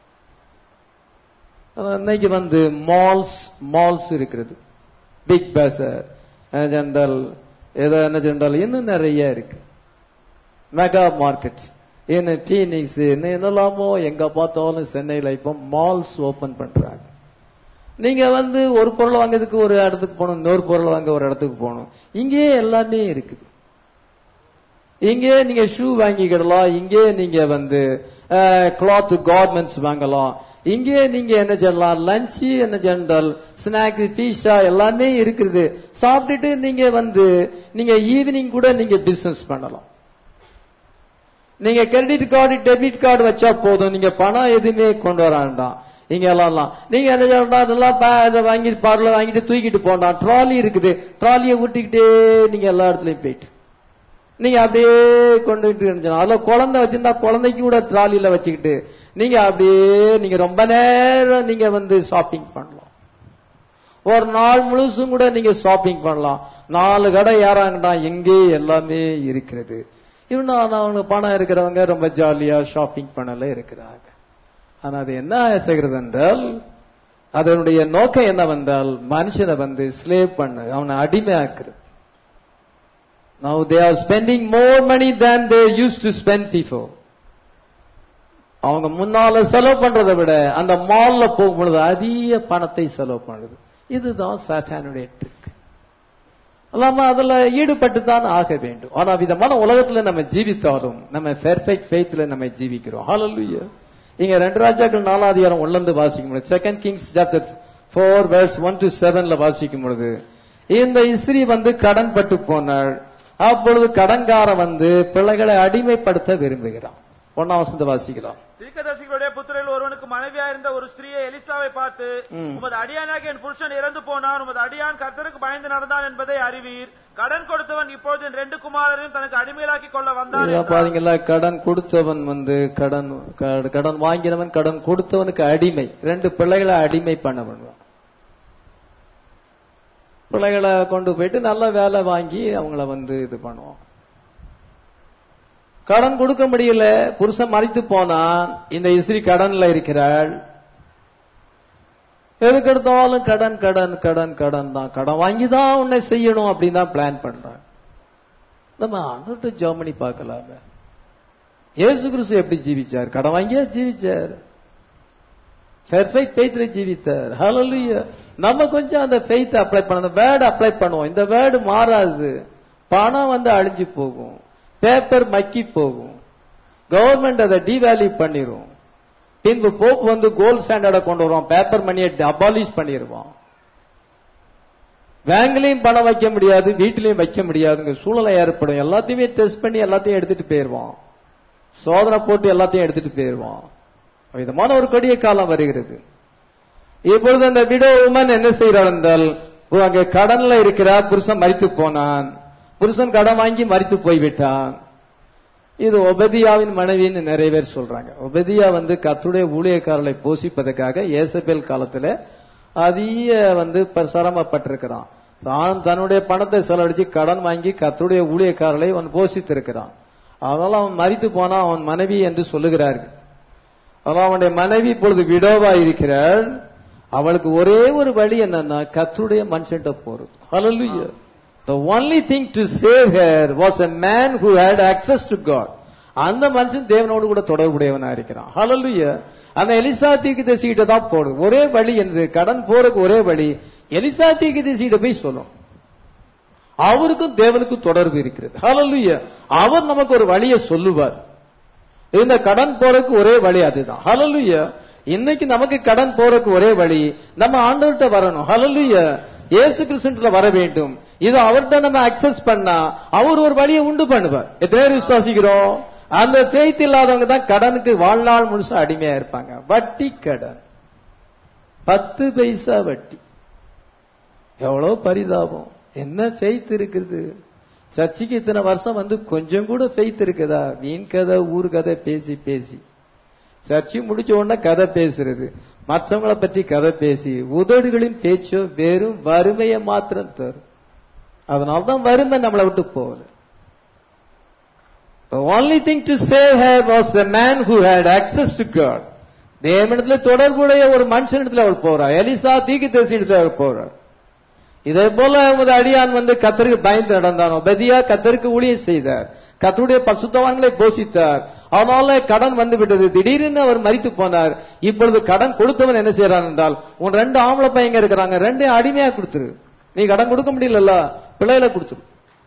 அதான் இன்னைக்கு வந்து மால்ஸ் மால்ஸ் இருக்கிறது பிக் பஸர் ஜென்ரல் ஏதோ என்ன ஜென்ரல் இன்னும் நிறைய இருக்கு மெகா மார்க்கெட் இன்னும் டீனிக்ஸ் இன்னும் என்னெல்லாமோ எங்க பார்த்தாலும் சென்னையில இப்போ மால்ஸ் ஓபன் பண்றாங்க நீங்க வந்து ஒரு பொருள் வாங்குறதுக்கு ஒரு இடத்துக்கு போகணும் இன்னொரு பொருள் வாங்க ஒரு இடத்துக்கு போகணும் இங்கேயே எல்லாமே இருக்குது இங்கே நீங்க ஷூ வாங்கிக்கிடலாம் இங்கே நீங்க வந்து கிளாத் கார்மெண்ட்ஸ் வாங்கலாம் இங்கே நீங்க என்ன செய்யலாம் லஞ்ச் என்ன ஜென்ரல் ஸ்நாக் பீஸா எல்லாமே இருக்குது சாப்பிட்டுட்டு நீங்க வந்து நீங்க ஈவினிங் கூட நீங்க பிசினஸ் பண்ணலாம் நீங்க கிரெடிட் கார்டு டெபிட் கார்டு வச்சா போதும் நீங்க பணம் எதுவுமே கொண்டு வர வேண்டாம் இங்க எல்லாம் நீங்க என்ன செய்யணும் அதெல்லாம் பா- இதை வாங்கி பார்ல வாங்கிட்டு தூக்கிட்டு போனா ட்ராலி இருக்குது ட்ராலியை ஊட்டிக்கிட்டே நீங்க எல்லா இடத்துலயும் போயிட்டு நீங்க அப்படியே கொண்டுகிட்டு இருந்துச்சு அதுல குழந்தை வச்சிருந்தா குழந்தைக்கு கூட ட்ராலியில வச்சுக்கிட்டு நீங்க அப்படியே நீங்க ரொம்ப நேரம் நீங்க வந்து ஷாப்பிங் பண்ணலாம் ஒரு நாள் முழுசும் கூட நீங்க ஷாப்பிங் பண்ணலாம் நாலு கடை ஏறாங்கடா எங்கே எல்லாமே இருக்கிறது இவனா அவங்க பணம் இருக்கிறவங்க ரொம்ப ஜாலியா ஷாப்பிங் பண்ணல இருக்கிறாங்க ஆனா அது என்ன செய்கிறது என்றால் அதனுடைய நோக்கம் என்னவென்றால் மனுஷனை வந்து ஸ்லேவ் பண்ண அவனை அடிமையாக்குறது Now they are spending more money than they used to spend before. அவங்க முன்னால செலவு பண்றதை விட அந்த மால்ல போகும் பொழுது அதிக பணத்தை செலவு பண்ணுது இதுதான் சாத்தானுடைய ட்ரிக் அல்லாம அதுல ஈடுபட்டு தான் ஆக வேண்டும் ஆனா விதமான உலகத்துல நம்ம ஜீவித்தாலும் நம்ம பெர்ஃபெக்ட் ஃபெய்த்ல நம்ம ஜீவிக்கிறோம் ஹalleluya இங்க ரெண்டு ராஜாக்கள் நாலாதிகாரம் உள்ளந்து வாசிக்கும் பொழுது second Kings chapter four verse one to செவன்ல வாசிக்கும் பொழுது இந்த இஸ்திரி வந்து கடன் பட்டு போனாள் அப்பொழுது கடன்காரன் வந்து பிள்ளைகளை அடிமைப்படுத்த விரும்புகிறான் ஒன்னாம் வசந்த வாசிக்கலாம் தீர்க்கதரிசிகளுடைய புத்திரில் ஒருவனுக்கு மனைவியா இருந்த ஒரு ஸ்திரீயை எலிசாவை பார்த்து ம். உமது அடியானாக என் புருஷன் இறந்து போனான் உமது அடியான் கர்த்தருக்கு பயந்து நடந்தான் என்பதை அறிவீர் கடன் கொடுத்தவன் இப்பொழுது என் ரெண்டு குமாரரையும் தனக்கு அடிமையிலாக்கி கொள்ள வந்தான் இதோ என்றார். பாத்தீங்களா கடன் கொடுத்தவன் வந்து கடன் க- கடன் வாங்கினவன் கடன் கொடுத்தவனுக்கு அடிமை ரெண்டு பிள்ளைகளை அடிமை பண்ண பண்ணுவான் பிள்ளைகளை கொண்டு போயிட்டு நல்ல வேலை வாங்கி அவங்கள வந்து இது பண்ணுவோம் கடன் கொடுக்க முடியல புருஷன் மறித்து போனான் இந்த இஸ்திரி கடன்ல இருக்கிறாள் எதுக்கு எடுத்தாலும் கடன் கடன் கடன் கடன் தான் கடன் வாங்கி தான் உன்னை செய்யணும் அப்படின்னு தான் பிளான் பண்றான் நம்ம அன்னிட்டு ஜெர்மனி பார்க்கலாமே இயேசு கிறிஸ்து எப்படி ஜீவிச்சார் கடன் வாங்கியா ஜீவிச்சார் பெர்ஃபெக்ட் ஃபெய்த்ல ஜீவித்தார் ஹalleluya நம்ம கொஞ்சம் அந்த ஃபெய்த் அப்ளை பண்ண அந்த வேர்டு அப்ளை பண்ணுவோம் இந்த வேர்டு மாறாது பணம் வந்து அழிஞ்சு போகும் பேப்பர் மக்கி போகும் கவர்மெண்ட் அதை டிவேல்யூ பண்ணிரும் பின்பு போப் வந்து கோல்ட் ஸ்டாண்டர்டை கொண்டு வருவான் பேப்பர் மணியை அபாலிஷ் பண்ணிடுவான் பேங்க்லயும் பணம் வைக்க முடியாது வீட்டிலையும் வைக்க முடியாதுங்க சூழ்நிலை ஏற்படும் எல்லாத்தையுமே டெஸ்ட் பண்ணி எல்லாத்தையும் எடுத்துட்டு போயிருவான் சோதனை போட்டு எல்லாத்தையும் எடுத்துட்டு போயிருவான் விதமான ஒரு கொடிய காலம் வருகிறது இப்பொழுது அந்த விடோ உமன் என்ன செய்கிறாள் என்றால் ஓ, அங்க கடன்ல இருக்கிறார் புருஷன் மரித்து போனான் புருஷன் கடன் வாங்கி மரித்து போய்விட்டான் இது ஒபதியாவின் மனைவின்னு நிறைய பேர் சொல்றாங்க ஒபதியா வந்து கர்த்தருடைய ஊழியக்காரர்களை போஷிப்பதற்காக ஏசபேல் காலத்துல அதிக வந்து ப- சிரமப்பட்டிருக்கிறான் தான் தன்னுடைய பணத்தை செலவழிச்சு கடன் வாங்கி கர்த்தருடைய ஊழியக்காரர்களை அவன் போஷித்திருக்கிறான் அதனால அவன் மரித்து போனா அவன் மனைவி என்று சொல்லுகிறார்கள் ஆனால் அவனுடைய மனைவி இப்பொழுது விடோவா இருக்கிறாள் அவளுக்கு ஒரே ஒரு வழி என்னன்னா கர்த்தருடைய மனுஷன்ட்ட போறது Hallelujah. The only thing to save her was a man who had access to God. அந்த மனுஷன் தேவனோடு கூட தொடர்புடையவனா இருக்கிறான் Hallelujah. அந்த எலிசா தீக்கு தீர்க்கதரிசிகிட்ட தான் போடுது ஒரே வழி என்னது கடன் போறதுக்கு ஒரே வழி எலிசா தீக்கு தீர்க்கதரிசிகிட்ட போய் சொல்லும் அவருக்கும் தேவனுக்கும் தொடர்பு இருக்கிறது ஹalleluya அவர் நமக்கு ஒரு வழியை சொல்லுவார் இந்த கடன் போறதுக்கு ஒரே வழி அதுதான் ஹalleluya இன்னைக்கு நமக்கு கடன் போறதுக்கு ஒரே வழி நம்ம ஆண்டவர்கிட்ட வரணும் ஹalleluya இயேசு கிறிஸ்துல வர வேண்டும் இது அவர்கிட்ட நம்ம அக்சஸ் பண்ணா அவர் ஒரு வழியை உண்டு பண்ணுவார் எத்தனை பேர் விசுவாசிக்கிறோம் அந்த faith இல்லாதவங்க தான் கடனுக்கு வாழ்நாள் முழுசா அடிமையா இருப்பாங்க வட்டி கடன் பத்து பைசா வட்டி எவ்வளவு பரிதாபம் என்ன ஃபெய்த் இருக்குது சர்ச்சைக்கு இத்தனை வருஷம் வந்து கொஞ்சம் கூட ஃபெய்த் இருக்குதா வீண் கதை ஊர் கதை பேசி பேசி சர்ச்சை முடிச்ச உடனே கதை பேசுறது மற்றவங்களை பற்றி கதை பேசி உதடுகளின் பேச்சோ வெறும் வறுமையை மாத்திரம் தரும் அதனால்தான் வறுமை நம்மளை விட்டு போகல The only thing to save her was the man who had access to God. தேவனிடத்துல தொடர்புடைய ஒரு மனுஷனிடத்துல அவள் போறா எலிசா தீக்கு இடத்துல அவள் போறாள் இதே போல உமது அடியான் வந்து கத்தருக்கு பயந்து நடந்தானோ பெதியா கத்தருக்கு ஊழியம் செய்தார் கத்தருடைய பசுத்தவான்களை போஷித்தார் அதனால கடன் வந்து விட்டது திடீர்னு அவர் மறித்து போனார் இப்பொழுது கடன் கொடுத்தவன் என்ன செய்யறான் என்றால் உன் ரெண்டு ஆம்பளை பையங்க இருக்கிறாங்க ரெண்டையும் அடிமையா கொடுத்துரு நீ கடன் கொடுக்க முடியல பிள்ளைகளை கொடுத்துரு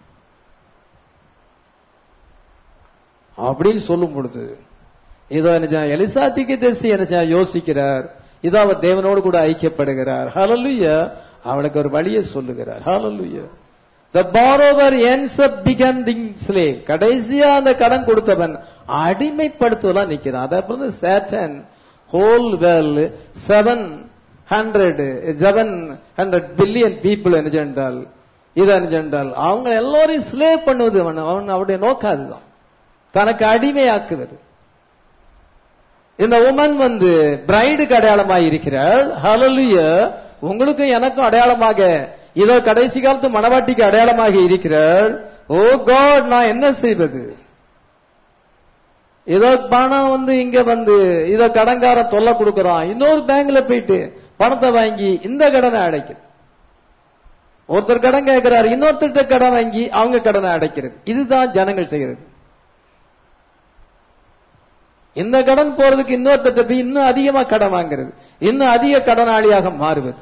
அப்படின்னு சொல்லும் பொழுது இதோ என்ன எலிசாத்திக்கு தேசி என்ன யோசிக்கிறார் இதோ அவர் தேவனோடு கூட ஐக்கியப்படுகிறார் ஹalleluya அவளுக்கு ஒரு வழியை சொல்லுகிறார் ஹalleluya the borrower ends up becoming slave கடைசியா அந்த கடன் கொடுத்தவன் அடிமைப்படுத்துவதா நிக்கிறான் அதை வந்து Satan whole well seven hundred seven hundred billion people என்ன சென்றால் இது என்ன சென்றால் அவங்க எல்லாரையும் ஸ்லேவ் பண்ணுவது அவன் அவன் அவருடைய நோக்கம் அதுதான் தனக்கு அடிமையாக்குவது இந்த உமன் வந்து பிரைடுக்கு அடையாளமாக இருக்கிறாள் ஹalleluya உங்களுக்கும் எனக்கும் அடையாளமாக இதோ கடைசி காலத்து மணவாட்டிக்கு அடையாளமாக இருக்கிறாள் ஓ காட் நான் என்ன செய்வது இதோ பணம் வந்து இங்க வந்து இதோ கடன்கார தொல்லை கொடுக்கறான் இன்னொரு பேங்க்ல போயிட்டு பணத்தை வாங்கி இந்த கடனை அடைக்குது ஒருத்தர் கடன் கேட்கிறார் இன்னொருத்தர்கிட்ட கடன் வாங்கி அவங்க கடனை அடைக்கிறது இதுதான் ஜனங்கள் செய்கிறது இந்த கடன் போறதுக்கு இன்னொருத்தட்ட போய் இன்னும் அதிகமா கடன் வாங்குறது இன்னும் அதிக கடனாளியாக மாறுவது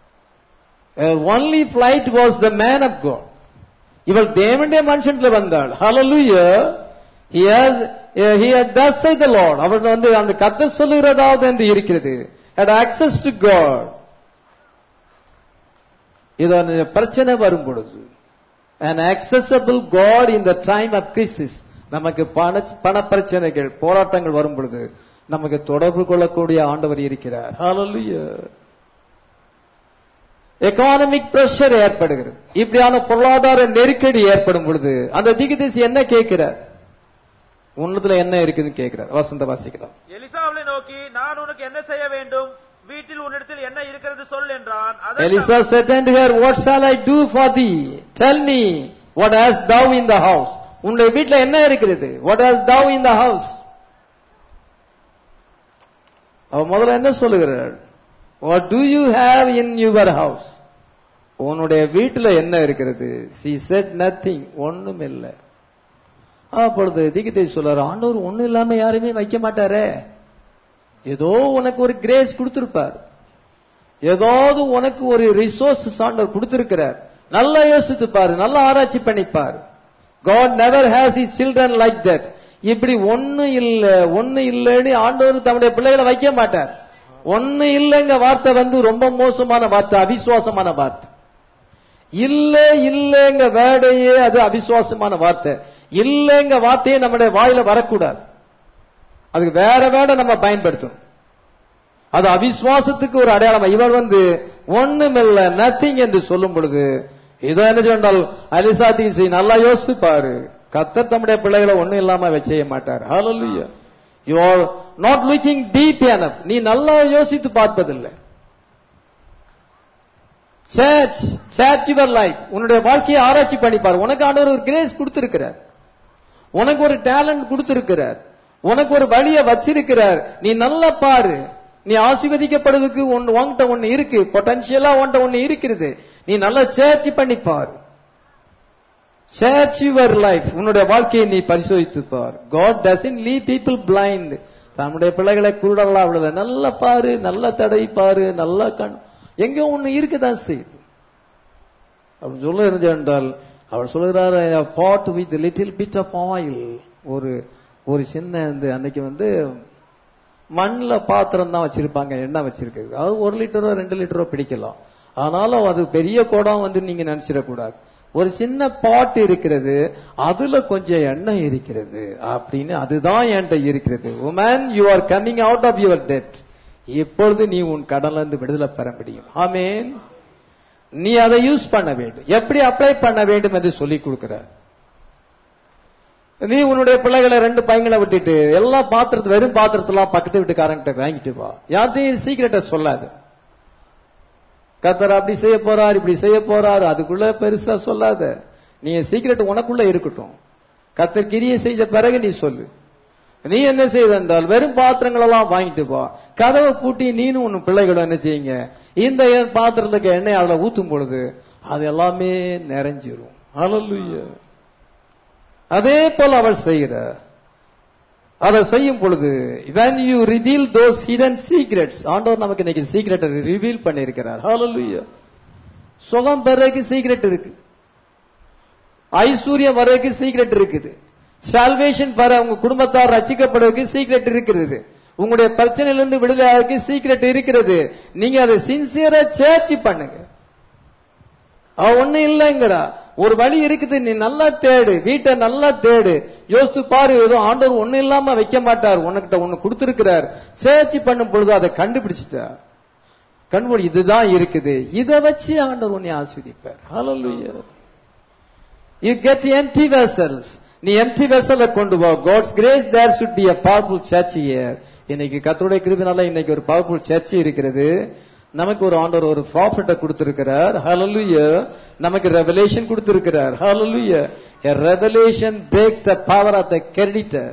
only blight was the man of God இவள் தேவனுடைய மனுஷன்ல வந்தாள் ஹalleluya he has he had thus said the lord அவர் வந்து அந்த கத்த சொல்லுகிறதாவது என்று இருக்கிறது had access to god இது பிரச்சனை வரும் பொழுது an accessible god in the time of crisis நமக்கு பண பண பிரச்சனைகள் போராட்டங்கள் வரும் பொழுது நமக்கு தொடர்பு கொள்ளக்கூடிய ஆண்டவர் இருக்கிறார் ஹalleluya எக்கானமிக் பிரஷர் ஏற்படுகிறது இப்படியான பொருளாதார நெருக்கடி ஏற்படும் பொழுது அந்த திகுதிசி என்ன கேட்கிறார் உன்னதுல என்ன இருக்குதுன்னு கேட்கிறார் வசந்த வாசிக்கலாம் எலிசாவை நோக்கி நான் உனக்கு என்ன செய்ய வேண்டும் வீட்டில் உன்னிடத்தில் என்ன இருக்கிறது சொல் என்றான் அதற்கு Elisa said unto her, What shall I do for thee? Tell me, what hast thou in the house? உன்னுடைய வீட்டுல என்ன இருக்கிறது what has thou in the house அவ முதல்ல என்ன சொல்லுகிறாள் what do you have in your house உன்னுடைய வீட்டுல என்ன இருக்கிறது she said nothing ஒண்ணும் இல்லை அப்பொழுது திகித்தை சொல்றாரு ஆண்டவர் ஒண்ணும் இல்லாம யாருமே வைக்க மாட்டாரே ஏதோ உனக்கு ஒரு கிரேஸ் கொடுத்திருப்பார் ஏதாவது உனக்கு ஒரு ரிசோர்சஸ் ஆண்டவர் கொடுத்திருக்கிறார் நல்லா யோசித்து பாரு நல்லா ஆராய்ச்சி பண்ணிப்பார் God never has his children like that இப்படி ஒண்ணு இல்ல ஒண்ணு இல்லன்னு ஆண்டவர் தம்முடைய பிள்ளைகளை வைக்க மாட்டார் ஒண்ணு இல்லைங்க வார்த்தை வந்து ரொம்ப மோசமான வார்த்தை அவிசுவாசமான வார்த்தை இல்ல இல்லைங்க வேடையே அது அவிசுவாசமான வார்த்தை இல்லைங்க வார்த்தையே நம்முடைய வாயில வரக்கூடாது அதுக்கு வேற வேட நம்ம பயன்படுத்தணும் அது அவிசுவாசத்துக்கு ஒரு அடையாளம் இவர் வந்து ஒண்ணுமில்ல நத்திங் என்று சொல்லும் பொழுது இதோ என்ன சொன்னால் அலிசா தீசி நல்லா யோசிச்சு பாரு கத்தர் தம்முடைய பிள்ளைகளை ஒண்ணும் இல்லாம வச்செய்ய மாட்டார் ஹalleluya you are not looking deep enough நீ நல்லா யோசித்து பார்ப்பதில்லை சர்ச் சர்ச் யுவர் லைஃப் உன்னுடைய வாழ்க்கையை ஆராய்ச்சி பண்ணி பாரு உனக்கு ஆண்டவர் ஒரு கிரேஸ் கொடுத்திருக்கிறார் உனக்கு ஒரு டேலண்ட் கொடுத்திருக்கிறார் உனக்கு ஒரு வழியை வச்சிருக்கிறார் நீ நல்லா பாரு நீ ஆசீர்வதிக்கப்படுறதுக்கு ஒன்னு உன்கிட்ட ஒண்ணு இருக்கு பொட்டன்ஷியலா உன்கிட்ட ஒண்ணு இருக்கிறது நீ நல்லா சேர்ச் பண்ணி பாரு சேர்ச் யுவர் லைஃப் உன்னுடைய வாழ்க்கையை நீ பரிசோதித்து பார் God doesn't leave people blind தன்னுடைய பிள்ளைகளை குருடல்லா விடல நல்லா பாரு நல்லா தடை பாரு நல்லா கண் எங்க ஒண்ணு இருக்குதான் செய்யுது அப்படின்னு சொல்ல இருந்து என்றால் அவர் சொல்லுகிறார் pot with little bit of oil ஒரு ஒரு சின்ன இந்த அன்னைக்கு வந்து மண்ணில் பாத்திரம் தான் வச்சிருப்பாங்க எண்ணெய் வச்சிருக்கிறது அது ஒரு லிட்டரோ ரெண்டு லிட்டரோ பிடிக்கலாம் ஆனாலும் அது பெரிய குடம் வந்து நீங்க நினைச்சிடக்கூடாது ஒரு சின்ன பாட் இருக்கிறது அதுல கொஞ்சம் எண்ணெய் இருக்கிறது அப்படின்னு அதுதான் என்கிட்ட இருக்கிறது woman you are coming out of your debt இப்பொழுது நீ உன் கடன்ல இருந்து விடுதலை பெற முடியும் ஆமேன் நீ அதை யூஸ் பண்ண வேண்டும் எப்படி அப்ளை பண்ண வேண்டும் என்று சொல்லி கொடுக்கிறார் நீ உன்னுடைய பிள்ளைகளை ரெண்டு பையங்களை விட்டுட்டு எல்லா பாத்திரத்து வெறும் பாத்திரத்தெல்லாம் பக்கத்து வீட்டுக்காரங்கிட்ட வாங்கிட்டு வா யார்த்தையும் சீக்கிரட்ட சொல்லாது கத்தர் அப்படி செய்ய போறார் இப்படி செய்ய போறார் அதுக்குள்ள பெருசா சொல்லாத நீ சீக்கிரட் உனக்குள்ள இருக்கட்டும் கத்தர் கிரியை செஞ்ச பிறகு நீ சொல்லு நீ என்ன செய்த என்றால் வெறும் பாத்திரங்கள் எல்லாம் வாங்கிட்டு போ கதவை பூட்டி நீனும் உன் பிள்ளைகளும் என்ன செய்யுங்க இந்த பாத்திரத்துக்கு எண்ணெய் அதுல ஊத்தும் பொழுது அது எல்லாமே நிறைஞ்சிரும் ஹalleluya அதே போல அவள் செய்கிறார் அதை செய்யும் பொழுது when you reveal those hidden secrets ஆண்டவர் நமக்கு இன்னைக்கு சீக்ரெட்டை ரிவீல் பண்ணியிருக்கிறார் ஹalleluya சுகம் பெறக்கு சீக்ரெட் இருக்கு ஐஸ்வர்யம் வரக்கு சீக்ரெட் இருக்குது சால்வேஷன் பெற உங்க குடும்பத்தார் ரசிக்கப்படுவதற்கு சீக்ரெட் இருக்கிறது உங்களுடைய பிரச்சனையிலிருந்து விடுதலைக்கு சீக்ரெட் இருக்கிறது நீங்க அதை சின்சியரா சேர்ச்சி பண்ணுங்க அவ ஒண்ணு இல்லைங்கிறா ஒரு வழி இருக்குது நீ நல்லா தேடு வீட்டை நல்லா தேடு யோசித்து பாரு ஏதோ ஆண்டவர் ஒண்ணு இல்லாம வைக்க மாட்டார் உனக்கிட்ட ஒண்ணு கொடுத்திருக்கிறார் சேர்ச்சி பண்ணும் பொழுது அதை கண்டுபிடிச்சிட்டா கண்படி இதுதான் இருக்குது இதை வச்சு ஆண்டவர் உன்னை ஆஸ்வதிப்பார் ஹalleluya you get empty vessels நீ empty vessel கொண்டு வா god's grace there should be a powerful church here இன்னைக்கு கர்த்தருடைய கிருபைனால இன்னைக்கு ஒரு பவர்ஃபுல் சர்ச் இருக்கிறது நமக்கு ஒரு ஆண்டவர் ஒரு ப்ராஃபிட்ட கொடுத்திருக்கிறார் ஹalleluya நமக்கு ரெவலேஷன் கொடுத்திருக்கிறார் ஹalleluya a revelation break the power of the creditor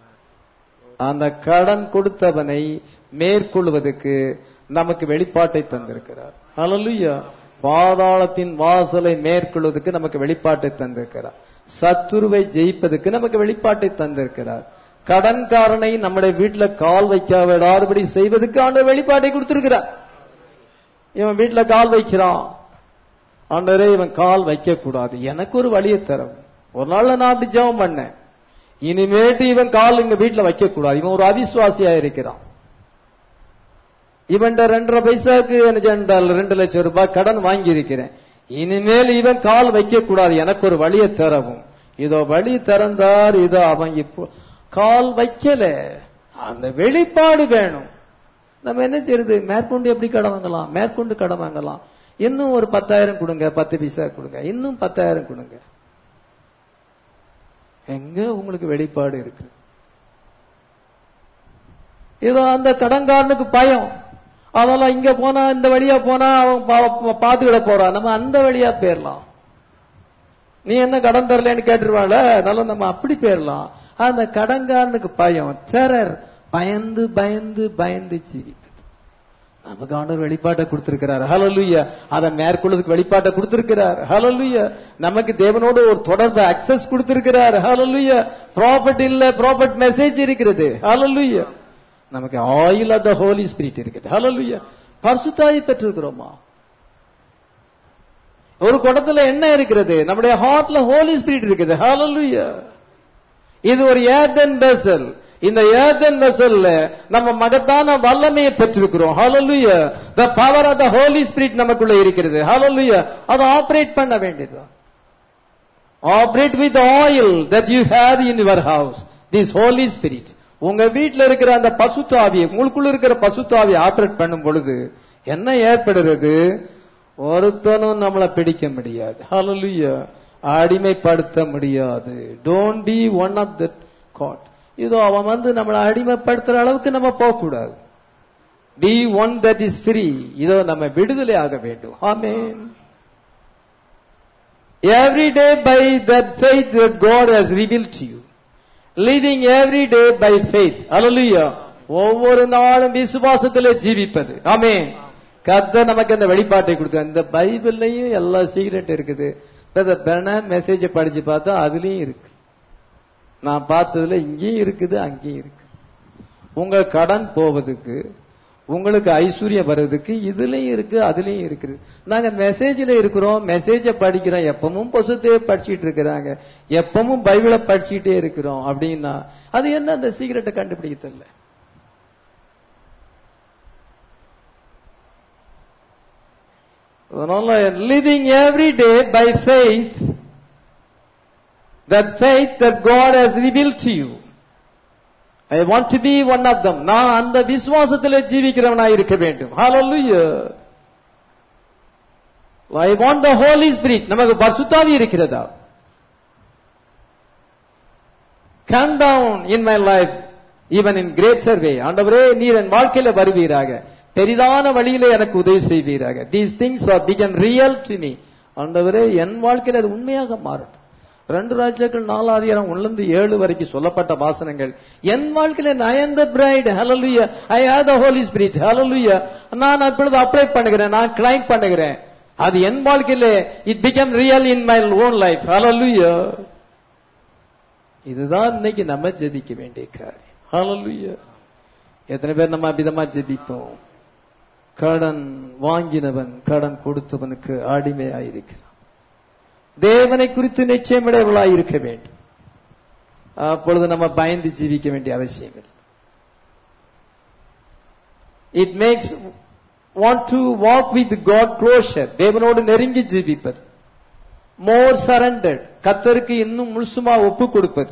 அந்த கடன் கொடுத்தவனை மேற்கொள்வதற்கு நமக்கு வெளிப்பாட்டை தந்திருக்கிறார் ஹalleluya பாதாளத்தின் வாசலை மேற்கொள்வதற்கு நமக்கு வெளிப்பாட்டை தந்திருக்கிறார் சத்துருவை ஜெயிப்பதற்கு நமக்கு வெளிப்பாட்டை தந்திருக்கிறார் கடன்காரனை நம்முடைய வீட்டுல கால் வைக்க விடாதபடி செய்வதற்கு ஆண்டவர் வெளிப்பாட்டை கொடுத்திருக்கிறார் இவன் வீட்டுல கால் வைக்கிறான் ஆண்டவரே இவன் கால் வைக்க கூடாது எனக்கு ஒரு வழியை தரும் ஒரு நாள்ல நான் அப்படி ஜெபம் பண்ணேன் இனிமேட்டு இவன் கால் இங்க வீட்டுல வைக்க கூடாது இவன் ஒரு அவிசுவாசியா இருக்கிறான் இவன் ரெண்டரை பைசாக்கு என்ன சென்றால் ரெண்டு லட்சம் ரூபாய் கடன் வாங்கி இருக்கிறேன் இனிமேல் இவன் கால் வைக்க கூடாது எனக்கு ஒரு வழியை தரவும் இதோ வழி திறந்தார் இதோ அவன் இப்போ கால் வைக்கல அந்த வெளிப்பாடு வேணும் நம்ம என்ன செய்யறது மேற்கொண்டு எப்படி கடன் வாங்கலாம் மேற்கொண்டு கடன் வாங்கலாம் இன்னும் ஒரு பத்தாயிரம் கொடுங்க பத்து பைசா கொடுங்க இன்னும் பத்தாயிரம் கொடுங்க எங்க உங்களுக்கு வெளிப்பாடு இருக்கு ஏதோ அந்த கடன்காரனுக்கு பயம் அதெல்லாம் இங்க போனா இந்த வழியா போனா அவன் பா- பாத்துக்கிட போறான் நம்ம அந்த வழியா போயிடலாம் நீ என்ன கடன் தரலன்னு கேட்டுருவாள் அதனால நம்ம அப்படி போயிடலாம் அந்த கடன்காரனுக்கு பயம் டெரர் பயந்து பயந்து பயந்து ஜீவிப்பது நமக்கு ஆண்டவர் வெளிப்பாட்டை கொடுத்திருக்கிறார் ஹalleluya அதை மேற்கொள்ளுறதுக்கு வெளிப்பாட்டை கொடுத்திருக்கிறார் ஹalleluya நமக்கு தேவனோடு ஒரு தொடர்பு அக்சஸ் கொடுத்திருக்கிறார் ஹalleluya ப்ராஃபிட் இல்ல ப்ராஃபிட் மெசேஜ் இருக்கிறது ஹalleluya நமக்கு oil of the Holy Spirit இருக்குது ஹalleluya பரிசுத்தாய் பெற்றிருக்கிறோமா ஒரு குடத்துல என்ன இருக்கிறது நம்முடைய ஹார்ட்ல ஹோலி ஸ்பிரிட் இருக்குது ஹalleluya இது ஒரு ஏர்டன் வெசல் இந்த ஏர்டன் வெசல்ல நம்ம மகத்தான வல்லமையை பெற்றிருக்கிறோம் ஹalleluya the power of the holy spirit நமக்குள்ள இருக்கிறது hallelujah அதை ஆபரேட் பண்ண வேண்டியது operate with oil that you have in your house this holy spirit உங்க வீட்ல இருக்கிற அந்த பசுத்தாவியை உங்களுக்குள்ள இருக்கிற பசுத்தாவியை ஆபரேட் பண்ணும் பொழுது என்ன ஏற்படுறது ஒருத்தனும் நம்மளை பிடிக்க முடியாது ஹalleluya அடிமைப்படுத்த முடியாது don't be one of the God இதோ அவன் வந்து நம்மளை அடிமைப்படுத்துற அளவுக்கு நம்ம போக கூடாது be one that is free இதோ நம்ம விடுதலை ஆக வேண்டும் ஆமென் every day by that faith that God has revealed to you living every day by faith hallelujah ஒவ்வொரு நாளும் விசுவாசத்திலே ஜீவிப்பது ஆமென் கர்த்தர் நமக்கு அந்த வெளிப்பாட்டை கொடுக்க இந்த பைபிள்லயும் எல்லா சீக்ரெட் இருக்குது மெசேஜ படிச்சு பார்த்தா அதுலயும் இருக்கு நான் பார்த்ததுல இங்கேயும் இருக்குது அங்கேயும் இருக்கு உங்க கடன் போவதுக்கு உங்களுக்கு ஐஸ்வர்யம் வர்றதுக்கு இதுலயும் இருக்கு அதுலயும் இருக்குது நாங்க மெசேஜ்ல இருக்கிறோம் மெசேஜ படிக்கிறோம் எப்பவும் பொசுத்தையே படிச்சிட்டு இருக்கிறாங்க எப்பவும் பைபிளை படிச்சுட்டே இருக்கிறோம் அப்படின்னா அது என்ன அந்த சீக்கிரட்டை கண்டுபிடிக்க தெரியல அதனால living every day by faith that faith that God has revealed to you I want to be one of them நான் அந்த விசுவாசத்திலே ஜீவிக்கிறவனாய் இருக்க வேண்டும் hallelujah I want the Holy Spirit நமக்கு பரிசுத்தாவி இருக்கிறதா come down in my life even in greater way ஆண்டவரே நீர் என் வாழ்க்கையில வருவீராக பெரிதான வழியிலே எனக்கு உதவி செய்வீராக these things are become real to me ஆண்டவரே என் வாழ்க்கையில அது உண்மையாக மாறட்டும் ரெண்டு ராஜாக்கள் நாலாதிகாரம் ஒன்றிலிருந்து ஏழு வரைக்கும் சொல்லப்பட்ட வாசனங்கள் என் வாழ்க்கையில nine the bride hallelujah I have the Holy Spirit hallelujah நான் அப்பொழுது அப்ளை பண்ணுகிறேன் நான் கிளைம் பண்ணுகிறேன் அது என் வாழ்க்கையில it become real in my own life hallelujah இதுதான் இன்னைக்கு நம்ம ஜெபிக்க வேண்டிய காரியம் ஹalleluya எத்தனை பேர் நம்ம அபிதமா ஜெபிப்போம் கடன் வாங்கினவன் கடன் கொடுத்தவனுக்கு அடிமையாயிருக்கிறான் தேவனை குறித்து நிச்சயமுடையவளாய் இருக்க வேண்டும் அப்பொழுது நம்ம பயந்து ஜீவிக்க வேண்டிய அவசியம் இல்லை it makes want to walk with God closure தேவனோடு நெருங்கி ஜீவிப்பது மோர் சரண்டர்ட் கத்தருக்கு இன்னும் முழுசுமா ஒப்பு கொடுப்பது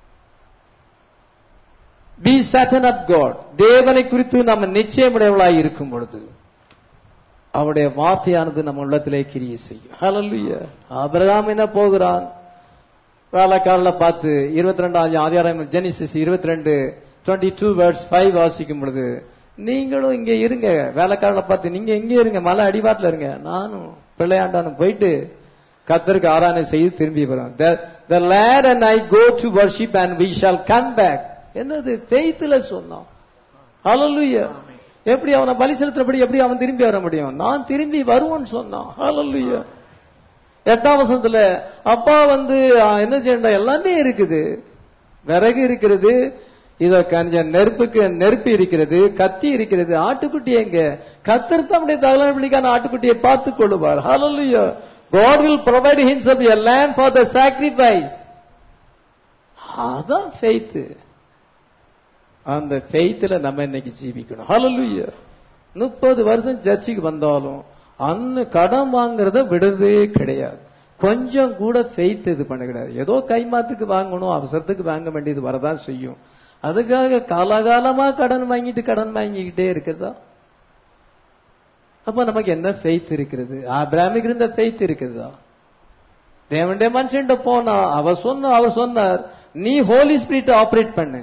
பி சட்டன் அப் காட் தேவனை குறித்து நம்ம நிச்சயமுடையவளாய் இருக்கும் பொழுது அவருடைய வார்த்தையானது நம்ம உள்ளத்திலே கிரியை செய்யும் ஹalleluya ஆபிரகாம் என்ன போகிறான் வேலைக்காரல பார்த்து இருபத்தி ரெண்டாம் அதிகாரம் ஜெனிசிஸ் இருபத்தி ரெண்டு டுவெண்ட்டி டூ வேர்ட்ஸ் ஃபைவ் வாசிக்கும் பொழுது நீங்களும் இங்க இருங்க வேலைக்காரல பார்த்து நீங்க எங்க இருங்க மலை அடிவாட்டில் இருங்க நானும் பிள்ளையாண்டானும் போயிட்டு கத்தருக்கு ஆராதனை செய்து திரும்பி வரும் the lad and I go to worship and we shall come back என்னது ஃபெய்த்ல சொன்னான் ஹalleluya எப்படி அவனை பலி செலுத்துறபடி எப்படி அவன் திரும்பி வர முடியும் நான் திரும்பி வருவேன்னு சொன்னான் ஹalleluya எட்டாம் வசனத்துல அப்பா வந்து ஆ, என்ன செய்யணும் எல்லாமே இருக்குது விறகு இருக்கிறது இத கொஞ்சம் நெருப்புக்கு நெருப்பு இருக்கிறது கத்தி இருக்கிறது ஆட்டுக்குட்டி எங்க கத்தர் தம்முடைய தகவல்படிக்கான ஆட்டுக்குட்டியை பார்த்துக் கொள்ளுவார் hallelujah God will provide himself a lamb for the sacrifice அதான் ஃபெய்த் அந்த ஃபெய்த்ல நம்ம இன்னைக்கு ஜீவிக்கணும் ஹalleluya முப்பது வருஷம் சர்ச்சுக்கு வந்தாலும் அன்னு கடன் வாங்குறத விடுறதே கிடையாது கொஞ்சம் கூட ஃபெய்த் இது பண்ண கிடையாது ஏதோ கைமாத்துக்கு வாங்கணும் அவசரத்துக்கு வாங்க வேண்டியது வரதான் செய்யும் அதுக்காக காலாகாலமா கடன் வாங்கிட்டு கடன் வாங்கிக்கிட்டே இருக்கிறதா அப்ப நமக்கு என்ன ஃபெய்த் இருக்கிறது ஆபிராமிக்கு இருந்த ஃபெய்த் இருக்குதா தேவனுடைய மனுஷன்ட்ட போனா அவ சொன்ன அவர் சொன்னார் நீ ஹோலி ஸ்பிரிட் ஆபரேட் பண்ணு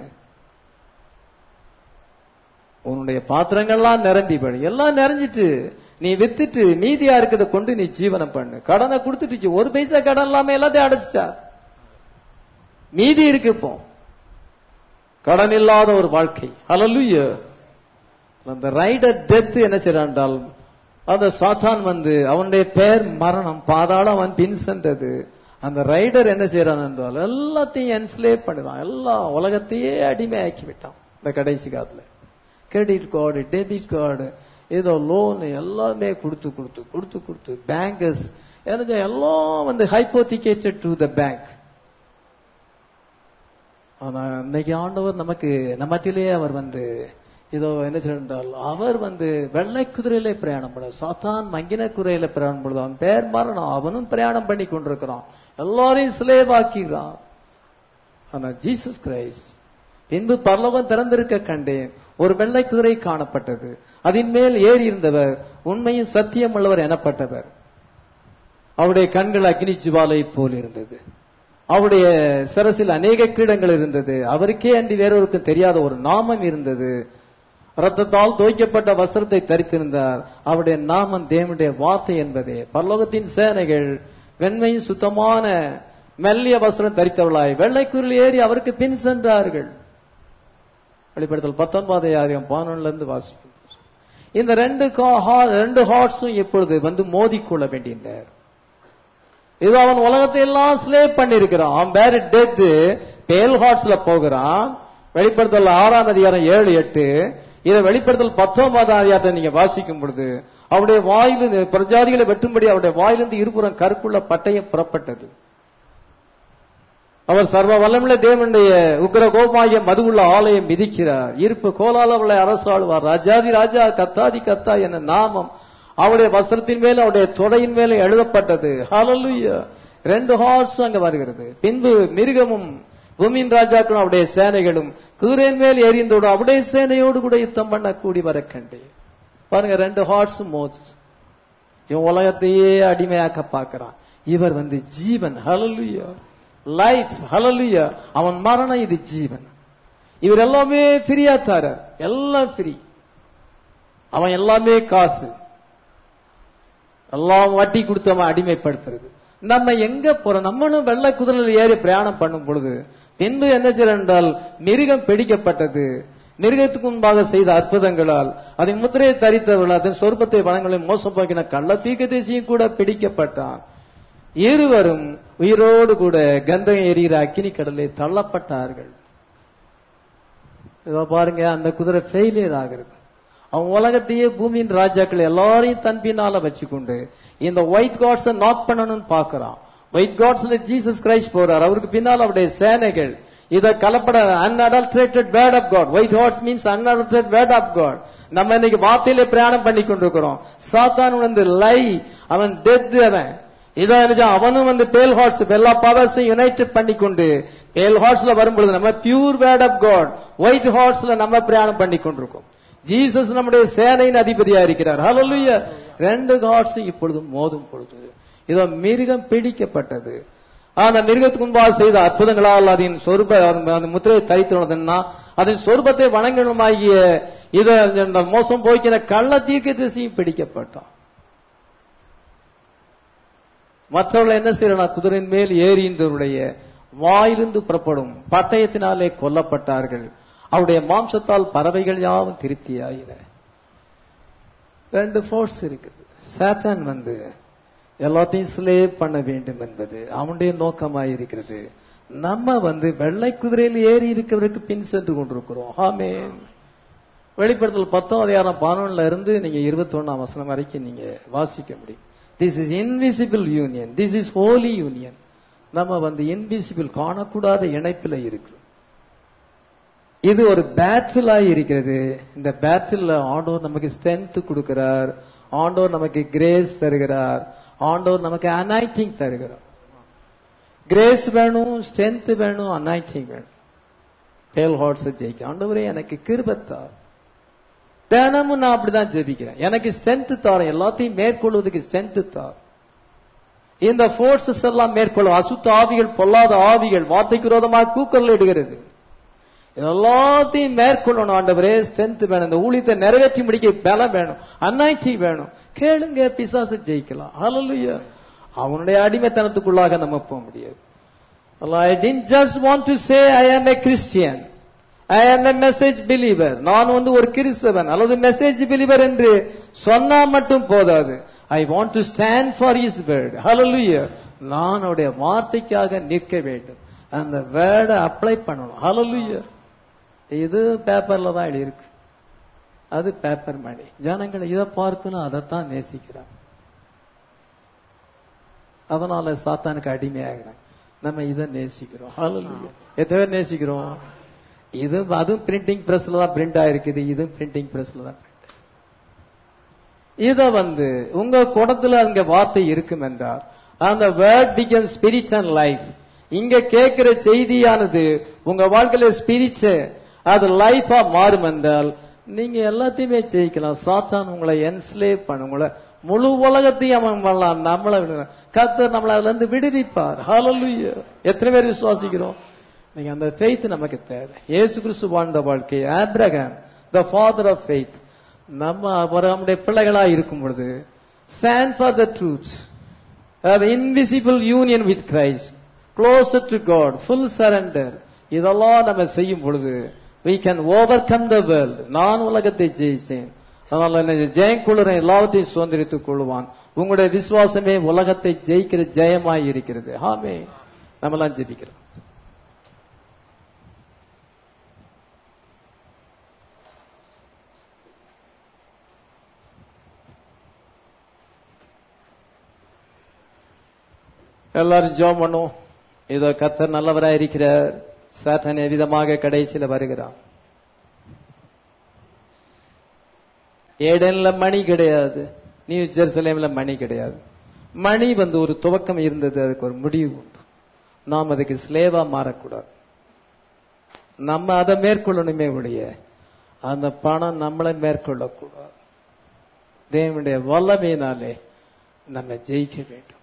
உன்னுடைய பாத்திரங்கள்லாம் நிரம்பி படி எல்லாம் நிறைஞ்சிட்டு நீ வித்துட்டு மீதியா இருக்கிறத கொண்டு நீ ஜீவனம் பண்ணு கடனை கொடுத்துட்டு ஒரு பைசா கடன் இல்லாம எல்லாத்தையும் அடைச்சிட்டா மீதி இருக்கு இப்போ கடன் இல்லாத ஒரு வாழ்க்கை ஹalleluya அந்த ரைடர் டெத் என்ன செய்யறான் என்றால் அந்த சாத்தான் வந்து அவனுடைய பெயர் மரணம் பாதாளம் அவன் பின் சென்றது அந்த ரைடர் என்ன செய்யறான் என்றால் எல்லாத்தையும் என்ஸ்லேவ் பண்ணுறான் எல்லா உலகத்தையே அடிமையாக்கி விட்டான் இந்த கடைசி காலத்துல கிரெடிட் கார்டு டெபிட் கார்டு ஏதோ லோன் எல்லாமே கொடுத்து கொடுத்து கொடுத்து கொடுத்து பேங்கர்ஸ் எனக்கு எல்லாம் வந்து ஹைப்போதிகேட்டட் டு த பேங்க் ஆனா இன்னைக்கு ஆண்டவர் நமக்கு நம்மத்திலே அவர் வந்து இதோ என்ன செய்தால் அவர் வந்து வெள்ளை குதிரையில பிரயாணம் பண்ண சாத்தான் மங்கின குதிரையில பிரயாணம் பண்ணுது அவன் பேர் மரணம் அவனும் பிரயாணம் பண்ணி கொண்டிருக்கிறான் எல்லாரையும் ஸ்லேவ் ஆக்கிறான் ஆனா ஜீசஸ் கிரைஸ்ட் பின்பு பரலோகம் திறந்திருக்க கண்டேன் ஒரு வெள்ளை குதிரை காணப்பட்டது அதன் மேல் ஏறி இருந்தவர் உண்மையும் சத்தியம் உள்ளவர் எனப்பட்டவர் அவருடைய கண்கள் அக்னி ஜுவாலை போல் இருந்தது அவருடைய சிரசில் அநேக கிரீடங்கள் இருந்தது அவருக்கே அன்றி வேறொருக்கும் தெரியாத ஒரு நாமம் இருந்தது ரத்தத்தால் துவைக்கப்பட்ட வஸ்திரத்தை தரித்திருந்தார் அவருடைய நாமம் தேவனுடைய வார்த்தை என்பதே பரலோகத்தின் சேனைகள் வெண்மையும் சுத்தமான மெல்லிய வஸ்திரம் தரித்தவளாய் வெள்ளைக்குரில் ஏறி அவருக்கு பின் சென்றார்கள் வெளிப்படுத்தல் பத்தொன்பது ஆயிரம் பதினொன்னுல இருந்து வாசிக்கும் இந்த ரெண்டு கா- ஹா- ரெண்டு ஹார்ட்ஸும் இப்பொழுது வந்து மோதிக்கொள்ள வேண்டியிருந்தார் இது அவன் உலகத்தை எல்லாம் ஸ்லேவ் பண்ணிருக்கிறான் அவன் வேற டெத் பேல் ஹார்ட்ஸ்ல போகிறான் வெளிப்படுத்தல் ஆறாம் அதிகாரம் ஏழு எட்டு இதை வெளிப்படுத்தல் பத்தொன்பதாம் அதிகாரத்தை நீங்க வாசிக்கும் பொழுது அவருடைய வாயிலிருந்து பிரஜாதிகளை வெட்டும்படி அவருடைய வாயிலிருந்து இருபுறம் கருக்குள்ள பட்டயம் புறப்பட்டது அவர் சர்வ வல்லமுள்ள தேவனுடைய உக்கிர கோபாய மதுவுள்ள ஆலயம் மிதிக்கிறார் இருப்பு கோலால அவளை அரசாளுவார் ராஜாதி ராஜா கத்தாதி கத்தா என நாமம் அவருடைய வஸ்திரத்தின் மேல அவருடைய தொடையின் மேல எழுதப்பட்டது ஹalleluya ரெண்டு ஹார்ஸ் அங்க வருகிறது பின்பு மிருகமும் பூமியின் ராஜாக்களும் அவருடைய சேனைகளும் குதிரையின் மேல் எறிந்தோடு அவருடைய சேனையோடு கூட யுத்தம் பண்ண கூடி வர கண்டேன் பாருங்க ரெண்டு ஹார்ஸ் மோது இவன் உலகத்தையே அடிமையாக்க பார்க்கிறான் இவர் வந்து ஜீவன் ஹalleluya லைஃப் ஹalleluya அவன் மரணம் இது ஜீவன் இவர் எல்லாமே ஃப்ரீயா தர எல்லாம் ஃப்ரீ அவன் எல்லாமே காசு எல்லாம் வட்டி கொடுத்து அவன் அடிமைப்படுத்துறது நம்ம எங்க போறோம் நம்மளும் வெள்ளை குதிரையில் ஏறி பிரயாணம் பண்ணும் பொழுது பின்பு என்ன செய்யற என்றால் மிருகம் பிடிக்கப்பட்டது மிருகத்துக்கு முன்பாக செய்த அற்புதங்களால் அதன் முத்திரையை தரித்தவர்கள் அதன் சொர்ப்பத்தை வளங்களை மோசம் போக்கின கள்ள தீர்க்கதரிசியும் கூட பிடிக்கப்பட்டான் இருவரும் உயிரோடு கூட கந்தகம் எரிகிற அக்கினி கடலை தள்ளப்பட்டார்கள் இதோ பாருங்க அந்த குதிரை ஃபெயிலியர் ஆகிறது அவன் உலகத்தையே பூமியின் ராஜாக்கள் எல்லாரையும் தன் பின்னால வச்சுக்கொண்டு இந்த ஒயிட் காட்ஸ நாக் பண்ணணும்னு பாக்குறான் ஒயிட் காட்ஸ்ல ஜீசஸ் கிரைஸ்ட் போறார் அவருக்கு பின்னால் அவருடைய சேனைகள் இத கலப்பட unadulterated word of God white horse means unadulterate word of God நம்ம இன்னைக்கு வார்த்தையில பிரயாணம் பண்ணி கொண்டிருக்கிறோம் சாத்தான் வந்து லை அவன் டெத் அவன் இதான் நினைச்சா அவனும் வந்து பேல் ஹார்ட்ஸ் எல்லா பவர்ஸையும் யுனைடெட் பண்ணி கொண்டு பேல் ஹார்ட்ஸ்ல வரும்பொழுது நம்ம pure word of God white ஹார்ட்ஸ்ல நம்ம பிரயாணம் பண்ணி கொண்டிருக்கோம் ஜீசஸ் நம்முடைய சேனையின் அதிபதியா இருக்கிறார் ஹalleluya ரெண்டு காட்ஸ் இப்பொழுது மோதும் பொழுது இதோ மிருகம் பிடிக்கப்பட்டது அந்த மிருகத்துக்கு முன்பாக செய்த அற்புதங்களால் அதன் சொருப அந்த முத்திரையை தரித்துள்ளதுன்னா அதன் சொருபத்தை வணங்கணுமாகிய இதை இந்த மோசம் போய்க்கிற கள்ள தீர்க்க திசையும் பிடிக்கப்பட்டான் மற்றவர்கள் என்ன செய்யறா குதிரையின் மேல் ஏறிந்தவருடைய வாயிலிருந்து புறப்படும் பட்டயத்தினாலே கொல்லப்பட்டார்கள் அவருடைய மாம்சத்தால் பறவைகள் யாவும் திருப்தியாயின ரெண்டு ஃபோர்ஸ் இருக்குது சாத்தான் வந்து எல்லாத்தையும் ஸ்லேவ் பண்ண வேண்டும் என்பது அவனுடைய நோக்கமாய் இருக்கிறது நம்ம வந்து வெள்ளை குதிரையில் ஏறி இருக்கிறவருக்கு பின் சென்று கொண்டிருக்கிறோம் ஆமென் வெளிப்படுத்தல் பத்தாம் அதிகாரம் பதினொன்னுல இருந்து நீங்க இருபத்தி ஒன்னாம் வசனம் வரைக்கும் நீங்க வாசிக்க முடியும் this is invisible union this is holy union நம்ம வந்து இன்விசிபிள் காணக்கூடாத இணைப்புல இருக்கிறோம் இது ஒரு பேட்டிலா இருக்கிறது இந்த பேட்டில் ஆண்டவர் நமக்கு ஸ்ட்ரென்த் கொடுக்கிறார் ஆண்டவர் நமக்கு கிரேஸ் தருகிறார் ஆண்டவர் நமக்கு அனைட்டிங் தருகிறார் கிரேஸ் வேணும் ஸ்ட்ரென்த் வேணும் அனைட்டிங் வேணும் பேல் ஹார்ட்ஸ் ஜெயிக்க ஆண்டவரே எனக்கு கிருபத்தார் தினமும் நான் அப்படிதான் ஜெபிக்கிறேன் எனக்கு ஸ்ட்ரென்த் தாரும் எல்லாத்தையும் மேற்கொள்வதற்கு ஸ்ட்ரென்த் தார் இந்த போர்சஸ் எல்லாம் மேற்கொள்ளும் அசுத்த ஆவிகள் பொல்லாத ஆவிகள் வார்த்தைக்கு விரோதமாக கூக்கல் இடுகிறது எல்லாத்தையும் மேற்கொள்ளணும் ஆண்டவரே ஸ்ட்ரென்த் வேணும் இந்த ஊழியத்தை நிறைவேற்றி முடிக்க பலம் வேணும் அன்னாய்ச்சி வேணும் கேளுங்க பிசாசு ஜெயிக்கலாம் ஹalleluya அவனுடைய அடிமைத்தனத்துக்குள்ளாக நம்ம போக முடியாது I didn't just want to say I am a Christian. I am a message believer. நான் வந்து ஒரு கிறிஸ்தவன் அல்லது மெசேஜ் பிலீவர் என்று சொன்னா மட்டும் போதாது I want to stand for his word hallelujah நான் அவருடைய வார்த்தைக்காக நிற்க வேண்டும் அந்த வேர்டை அப்ளை பண்ணணும் ஹalleluya இது பேப்பர்ல தான் எழுதியிருக்கு அது பேப்பர் மணி ஜனங்கள் இதை பார்க்கணும் அதைத்தான் நேசிக்கிறாங்க அதனால சாத்தானுக்கு அடிமையாகிறாங்க நம்ம இதை நேசிக்கிறோம் ஹalleluya எத்தனை நேசிக்கிறோம் இது அதுவும் பிரிண்டிங் பிரஸ்ல தான் பிரிண்ட் ஆயிருக்குது இதுவும் பிரிண்டிங் பிரஸ்ல தான் print. இத வந்து உங்க குடத்துல அங்க வார்த்தை இருக்கும் என்றால் அந்த வேர்ட் பிகம் ஸ்பிரிச்சுவல் லைஃப் இங்க கேட்கிற செய்தியானது உங்க வாழ்க்கையில ஸ்பிரிச்ச அது லைஃபா மாறும் என்றால் நீங்க எல்லாத்தையுமே ஜெயிக்கலாம் சாத்தான் உங்களை என்ஸ்லேவ் பண்ண உங்களை முழு உலகத்தையும் அவன் பண்ணலாம் நம்மளை விடுறான். கர்த்தர் நம்மளை அதுல இருந்து விடுவிப்பார் ஹalleluya எத்தனை பேர் விசுவாசிக்கிறோம் நீங்க அந்த ஃபெய்த் நமக்கு தேவை இயேசு கிறிஸ்து வாழ்ந்த வாழ்க்கை Abraham the father of faith நம்ம அவர் நம்முடைய பிள்ளைகளா இருக்கும் பொழுது stand for the truth invisible union with Christ closer to God full surrender இதெல்லாம் நம்ம செய்யும் பொழுது we can overcome the world நான் உலகத்தை ஜெயிச்சேன் அதனால என்ன ஜெயக்குழுரன் எல்லாவற்றையும் சுதந்திரித்துக் கொள்வான் உங்களுடைய விசுவாசமே உலகத்தை ஜெயிக்கிற ஜெயமாய் இருக்கிறது ஆமே நம்மலாம் ஜெபிக்கிறோம் எல்லாரும் ஜோம் பண்ணுவோம் இதோ கத்தர் நல்லவராய் இருக்கிறார் சாத்தான் எவ்விதமாக கடைசியில வருகிறான் ஏடன்ல மணி கிடையாது நியூ ஜெருசலேம்ல மணி கிடையாது மணி வந்து ஒரு துவக்கம் இருந்தது அதுக்கு ஒரு முடிவு உண்டு நாம் அதுக்கு ஸ்லேவா மாறக்கூடாது நம்ம அதை மேற்கொள்ளணுமே ஒழிய அந்த பணம் நம்மளை மேற்கொள்ளக்கூடாது தேவனுடைய வல்லமையினாலே நம்ம ஜெயிக்க வேண்டும்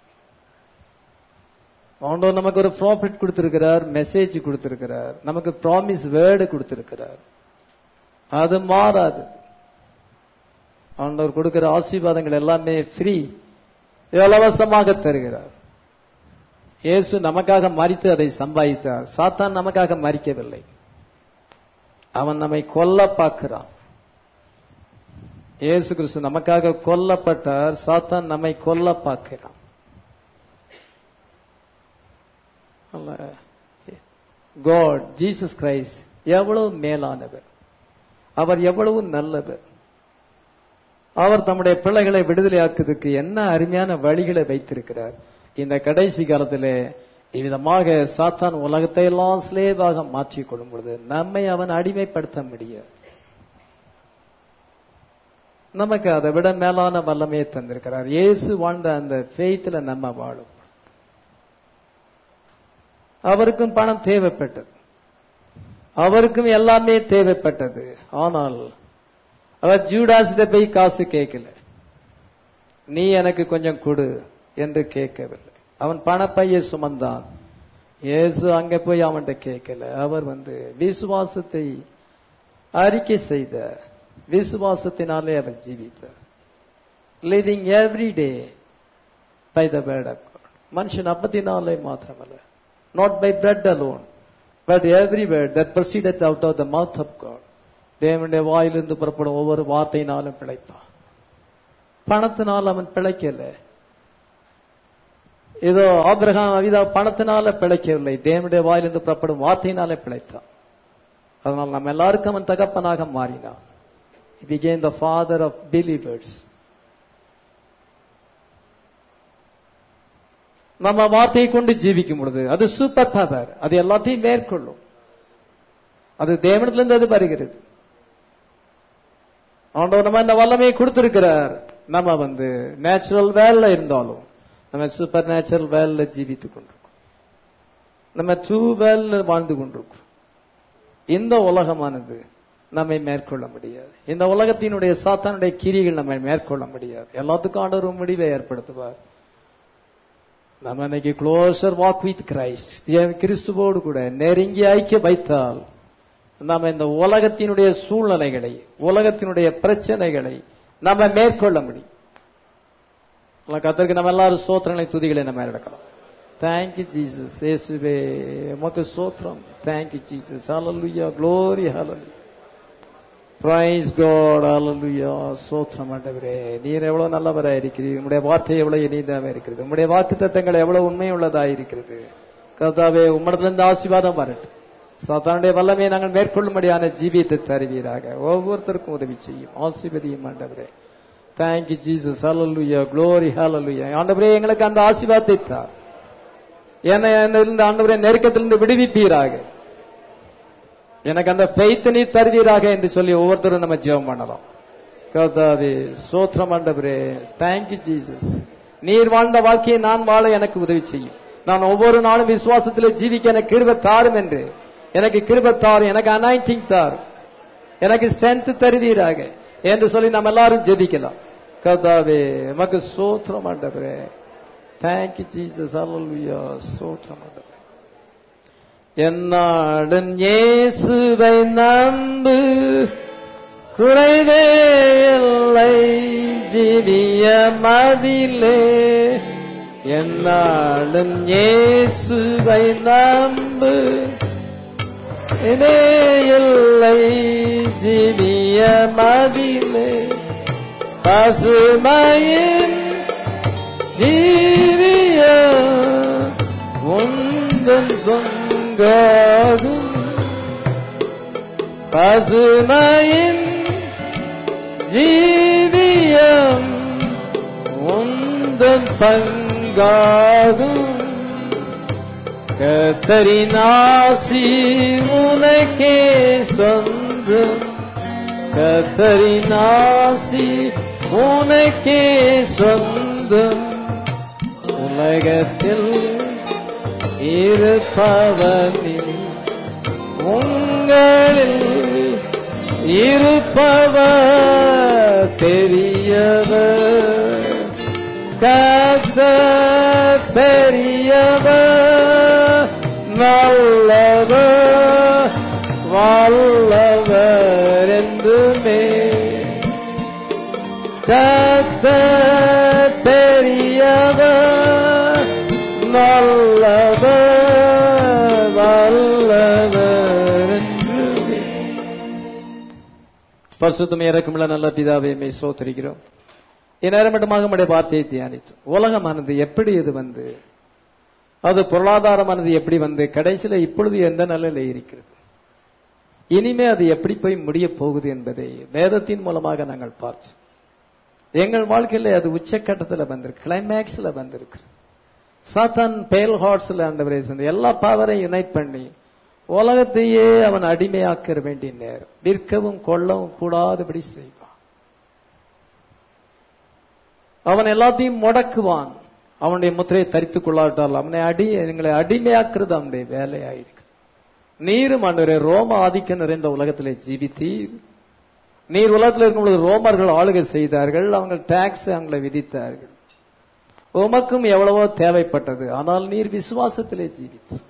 ஆண்டவர் நமக்கு ஒரு ப்ராஃபிட் கொடுத்திருக்கிறார் மெசேஜ் கொடுத்திருக்கிறார் நமக்கு ப்ராமிஸ் வேர்டு கொடுத்திருக்கிறார் அது மாறாது ஆண்டவர் கொடுக்கிற ஆசீர்வாதங்கள் எல்லாமே ஃப்ரீ இலவசமாக தருகிறார் இயேசு நமக்காக மறித்து அதை சம்பாதித்தார் சாத்தான் நமக்காக மறிக்கவில்லை அவன் நம்மை கொல்ல பார்க்கிறான் இயேசு கிறிஸ்து நமக்காக கொல்லப்பட்டார் சாத்தான் நம்மை கொல்ல பார்க்கிறான் காட் ஜீசஸ் கிரைஸ்ட் எவ்வளவு மேலானவர் அவர் எவ்வளவு நல்லவர் அவர் தம்முடைய பிள்ளைகளை விடுதலையாக்குவதற்கு என்ன அருமையான வழிகளை வைத்திருக்கிறார் இந்த கடைசி காலத்திலே இவ்விதமாக சாத்தான் உலகத்தை எல்லாம் ஸ்லேவாக மாற்றிக் கொள்ளும் பொழுது நம்மை அவன் அடிமைப்படுத்த முடியாது நமக்கு அதை விட மேலான வல்லமையை தந்திருக்கிறார் இயேசு வாழ்ந்த அந்த ஃபெய்த்தில் நம்ம வாழும் அவருக்கும் பணம் தேவைப்பட்டது அவருக்கும் எல்லாமே தேவைப்பட்டது ஆனால் அவர் ஜூடாசிட்ட போய் காசு கேட்கல நீ எனக்கு கொஞ்சம் கொடு என்று கேட்கவில்லை அவன் பணப்பைய சுமந்தான் இயேசு அங்க போய் அவன்கிட்ட கேட்கல அவர் வந்து விசுவாசத்தை அறிக்கை செய்த விசுவாசத்தினாலே அவர் ஜீவித்தார் living every day by the word of God மனுஷன் அப்பத்தினாலே மாத்திரமல்ல not by bread alone but every word that proceeded out of the mouth of God தேவனுடைய வாயிலிருந்து புறப்படும் ஒவ்வொரு வார்த்தையினாலும் பிழைப்பான் பணத்தினால் அவன் பிழைக்கல ஏதோ ஆபிரகாம் அவிதா பணத்தினால பிழைக்கவில்லை தேவனுடைய வாயிலிருந்து புறப்படும் வார்த்தையினாலே பிழைத்தான் அதனால் நம்ம எல்லாருக்கும் அவன் தகப்பனாக மாறினான் became the father of believers நம்ம வார்த்தையை கொண்டு ஜீவிக்கும் பொழுது அது சூப்பர் பவர் அது எல்லாத்தையும் மேற்கொள்ளும் அது தேவனத்திலிருந்து அது வருகிறது ஆண்டவர் நம்ம இந்த வல்லமையை கொடுத்திருக்கிறார் நம்ம வந்து நேச்சுரல் வேல்ல இருந்தாலும் நம்ம சூப்பர் நேச்சுரல் வேல்ல ஜீவித்துக் கொண்டிருக்கோம் நம்ம ட்ரூ வேல்ல வாழ்ந்து கொண்டிருக்கோம் இந்த உலகமானது நம்மை மேற்கொள்ள முடியாது இந்த உலகத்தினுடைய சாத்தானுடைய கிரிகள் நம்மை மேற்கொள்ள முடியாது எல்லாத்துக்கும் ஆண்டவர் ஒரு முடிவை ஏற்படுத்துவார் நம்ம இன்னைக்கு க்ளோசர் வாக் வித் கிரைஸ்ட் கிறிஸ்துவோடு கூட நெருங்கி ஐக்கிய வைத்தால் நாம இந்த உலகத்தினுடைய சூழ்நிலைகளை உலகத்தினுடைய பிரச்சனைகளை நம்ம மேற்கொள்ள முடியும் கத்தருக்கு நம்ம எல்லாரும் சோத்திரங்களை துதிகளை நம்ம எடுக்கலாம் தேங்க்யூ ஜீசஸ் ஏசுவே உமக்கு சோத்திரம் thank you Jesus hallelujah glory hallelujah praise God hallelujah சோத்திரம் ஆண்டவரே நீர் எவ்வளவு நல்லவரா இருக்கிறீர் உம்முடைய வார்த்தை எவ்வளவு இனிதாக இருக்கிறது உம்முடைய வாக்கு தத்தங்கள் எவ்வளவு உண்மையுள்ளதா இருக்கிறது கர்த்தாவே உம்மிடத்திலிருந்து ஆசீர்வாதம் வரட்டும் சாத்தானுடைய வல்லமையை நாங்கள் மேற்கொள்ளும்படியான ஜீவியத்தை தருவீராக ஒவ்வொருத்தருக்கும் உதவி செய்யும் ஆசீர்வதியும் ஆண்டவரே thank you Jesus hallelujah glory hallelujah ஆண்டவரே எங்களுக்கு அந்த ஆசீர்வாதத்தை தார் என்னை இந்த ஆண்டவரே நெருக்கத்திலிருந்து விடுவிப்பீராக எனக்கு அந்த ஃபெய்த் நீ தருவீராக என்று சொல்லி ஒவ்வொருத்தரும் நம்ம ஜெபம் பண்ணலாம் கர்த்தாவே சோத்திரம் ஆண்டவரே தேங்க்யூ ஜீசஸ் நீர் வாழ்ந்த வாழ்க்கையை நான் வாழ எனக்கு உதவி செய்யும் நான் ஒவ்வொரு நாளும் விசுவாசத்தில் ஜீவிக்க எனக்கு கிருப தாரும் என்று எனக்கு கிருப தாரும் எனக்கு அனாயிண்டிங் தாரும் எனக்கு ஸ்ட்ரென்த் தருவீராக என்று சொல்லி நம்ம எல்லாரும் ஜெபிக்கலாம் கர்த்தாவே நமக்கு சோத்திரம் ஆண்டவரே தேங்க்யூ ஜீசஸ் அல்லா சோத்திரம் ஆண்டவரே என்னாடும் இயேசுவை நம்பு குறைவே இல்லை ஜீவிய மதிலே என்னாடும் இயேசுவை நம்பு இனே இல்லை ஜீவிய மதிலே பசுமையின் ஜீவிய உந்தன் சொங்காகும் பசுமையின் ஜீவியம் உந்தன் பங்காகும் கத்தரினாசி உனக்கே சொந்தம் கத்தரினாசி உனக்கே சொந்தம் உலகத்தில் இருப்பவனில் உங்களில் இருப்பவர் பெரியவர் கத்த பெரியவர் நல்லவர் வல்லவர் என்றுமே கத்த பெரியவர் நல்லவர் வல்லவர் என்றுமே பரிசுத்தம் இறக்கமுள்ள நல்ல பிதாவை மெய் சோத்தரிக்கிறோம் இந்நேரம் மட்டுமாக நம்முடைய வார்த்தையை தியானித்து உலகமானது எப்படி இது வந்து அது பொருளாதாரமானது எப்படி வந்து கடைசியில இப்பொழுது எந்த நிலையில இருக்கிறது இனிமே அது எப்படி போய் முடிய போகுது என்பதை வேதத்தின் மூலமாக நாங்கள் பார்த்தோம் எங்கள் வாழ்க்கையில அது உச்சக்கட்டத்துல வந்திருக்கு கிளைமேக்ஸ்ல வந்திருக்கு சாத்தான் பேல் ஹார்ட்ஸ்ல ஆண்டவரே சேர்ந்து எல்லா பவரையும் யுனைட் பண்ணி உலகத்தையே அவன் அடிமையாக்க வேண்டிய நேரம் விற்கவும் கொள்ளவும் கூடாதபடி செய்வான் அவன் எல்லாத்தையும் முடக்குவான் அவனுடைய முத்திரையை தரித்துக் கொள்ளாவிட்டால் அவனை அடி எங்களை அடிமையாக்குறது அவனுடைய வேலையாயிருக்கு நீரும் ஆண்டவரே ரோம ஆதிக்கம் நிறைந்த உலகத்திலே ஜீவித்தீர் நீர் உலகத்தில் இருக்கும் பொழுது ரோமர்கள் ஆளுகை செய்தார்கள் அவங்க டாக்ஸ் அவங்களை விதித்தார்கள் உமக்கும் எவ்வளவோ தேவைப்பட்டது ஆனால் நீர் விசுவாசத்திலே ஜீவித்தீர்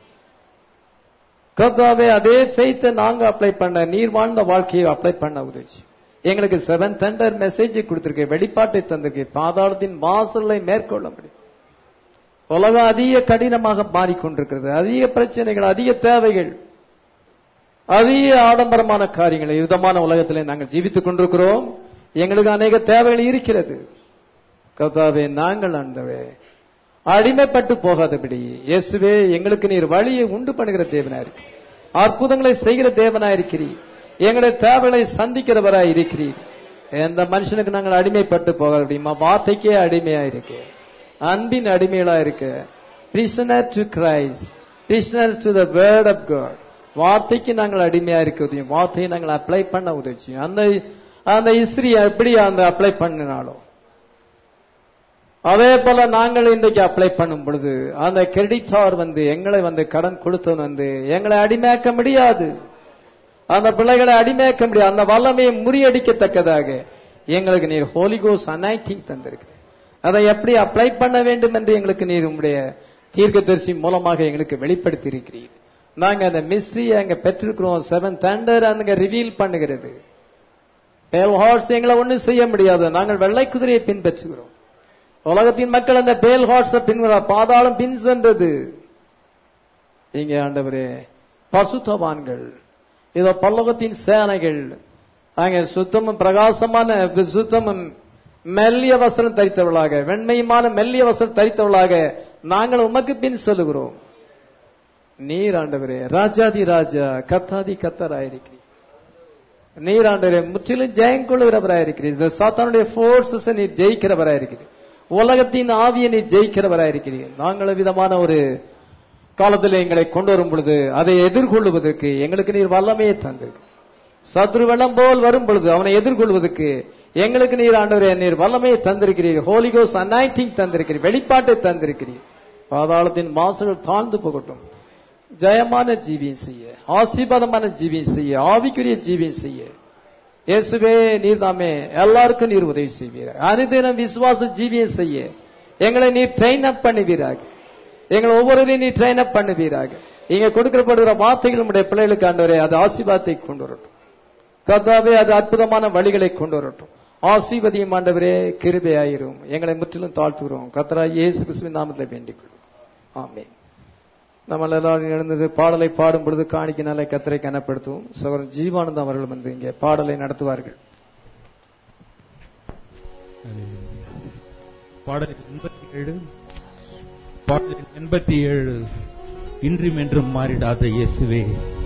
கர்த்தாவே அதே ஃபெய்த்தை நாங்க அப்ளை பண்ண நீர் வாழ்ந்த வாழ்க்கையை அப்ளை பண்ண உதவி எங்களுக்கு செவன் தண்டர் மெசேஜ் கொடுத்திருக்க வெளிப்பாட்டை தந்திருக்க பாதாளத்தின் வாசலை மேற்கொள்ள முடியும் உலகம் அதிக கடினமாக மாறிக்கொண்டிருக்கிறது அதிக பிரச்சனைகள் அதிக தேவைகள் அதிக ஆடம்பரமான காரியங்கள் விதமான உலகத்திலே நாங்கள் ஜீவித்துக் கொண்டிருக்கிறோம் எங்களுக்கு அநேக தேவைகள் இருக்கிறது கர்த்தாவே நாங்கள் ஆண்டவே அடிமைப்பட்டு போகாதபடி இயேசுவே எங்களுக்கு நீர் வழியை உண்டு பண்ணுகிற தேவனா இருக்கு அற்புதங்களை செய்கிற தேவனா இருக்கிறீர் எங்களுடைய தேவைகளை சந்திக்கிறவராய் இருக்கிறீர் எந்த மனுஷனுக்கு நாங்கள் அடிமைப்பட்டு போக முடியுமா வார்த்தைக்கே அடிமையா இருக்கு அன்பின் அடிமைகளா இருக்கு prisoner to Christ prisoner to the word of God வார்த்தைக்கு நாங்கள் அடிமையா இருக்க உதவியும் வார்த்தையை நாங்கள் அப்ளை பண்ண உதவி அந்த அந்த இஸ்திரி எப்படி அந்த அப்ளை பண்ணினாலும் அதே போல நாங்கள் இன்றைக்கு அப்ளை பண்ணும் பொழுது அந்த கிரெடிட்டார் வந்து எங்களை வந்து கடன் கொடுத்தவன் வந்து எங்களை அடிமையாக்க முடியாது அந்த பிள்ளைகளை அடிமையாக்க முடியாது அந்த வல்லமையை முறியடிக்கத்தக்கதாக எங்களுக்கு நீர் ஹோலிகோஸ் அனைட்டிங் தந்திருக்கு அதை எப்படி அப்ளை பண்ண வேண்டும் என்று எங்களுக்கு நீர் உங்களுடைய தீர்க்கதரிசி மூலமாக எங்களுக்கு வெளிப்படுத்தி இருக்கிறீர் நாங்க அந்த மிஸ்ட்ரியை அங்க பெற்றிருக்கிறோம் செவன் தண்டர் அங்க ரிவீல் பண்ணுகிறது பேல் ஹார்ஸ் எங்களை ஒண்ணும் செய்ய முடியாது நாங்கள் வெள்ளை குதிரையை பின்பற்றுகிறோம் உலகத்தின் மக்கள் அந்த பேல் ஹார்ட்ஸ பின்வர பாதாளம் பின் சென்றது இங்கே ஆண்டவரே பசுத்தவான்கள் இதோ பல்லவத்தின் சேனைகள் அங்க சுத்தமும் பிரகாசமான சுத்தமும் மெல்லிய வஸ்திரம் தரித்தவர்களாக வெண்மையுமான மெல்லிய வஸ்திரம் தரித்தவர்களாக நாங்கள் உமக்கு பின் சொல்லுகிறோம் நீர் ஆண்டவரே ராஜாதி ராஜா கத்தாதி கத்தராயிருக்கிறீர் நீர் ஆண்டவரே முற்றிலும் ஜெயம் கொள்ளுகிறவராயிருக்கிறீர் இந்த சாத்தானுடைய போர்ஸஸ் நீர் ஜெயிக்கிறவராயிருக்கிறீர் உலகத்தின் ஆவியை நீர் ஜெயிக்கிறவராயிருக்கிறீர் நாங்கள் விதமான ஒரு காலத்தில் எங்களை கொண்டு வரும் பொழுது அதை எதிர்கொள்வதற்கு எங்களுக்கு நீர் வல்லமையை தந்திருக்கு சத்ரு வெள்ளம் போல் வரும் பொழுது அவனை எதிர்கொள்வதற்கு எங்களுக்கு நீர் ஆண்டவரே நீர் வல்லமையை தந்திருக்கிறீர் ஹோலிகோஸ் அனாயிட்டிங் தந்திருக்கிறீர் வெளிப்பாட்டை தந்திருக்கிறீர் பாதாளத்தின் மாசுகள் தாழ்ந்து போகட்டும் ஜெயமான ஜீவியம் செய்ய ஆசீர்வாதமான ஜீவியம் செய்ய ஆவிக்குரிய ஜீவியம் செய்ய இயேசுவே நீர் தாமே எல்லாருக்கும் நீர் உதவி செய்வீர் அனுதினம் விசுவாச ஜீவியம் செய்ய எங்களை நீர் ட்ரெயின் அப் பண்ணுவீராக எங்களை ஒவ்வொருவரையும் நீ ட்ரெயின் அப் பண்ணுவீராக இங்க கொடுக்கப்படுகிற வார்த்தைகள் நம்முடைய பிள்ளைகளுக்கு ஆண்டவரே அது ஆசீர்வாதத்தை கொண்டு வரட்டும் கர்த்தாவே அது அற்புதமான வழிகளை கொண்டு வரட்டும் ஆசீர்வதியும் ஆண்டவரே கிருபையாயிரும் எங்களை முற்றிலும் தாழ்த்துகிறோம் கத்தரா இயேசு கிறிஸ்துவின் நாமத்தில் வேண்டிக் கொள்வோம் ஆமென் நம்ம எல்லாரும் எழுந்தது பாடலை பாடும் பொழுது காணிக்கினாலே கத்தரை கனப்படுத்துவோம் சகோதரன் ஜீவானந்தம் அவர்கள் வந்து இங்கே பாடலை நடத்துவார்கள் பாடல் எண்பத்தி ஏழு பாடல் எண்பத்தி ஏழு இன்றும் என்றும் மாறிடாத இயேசுவே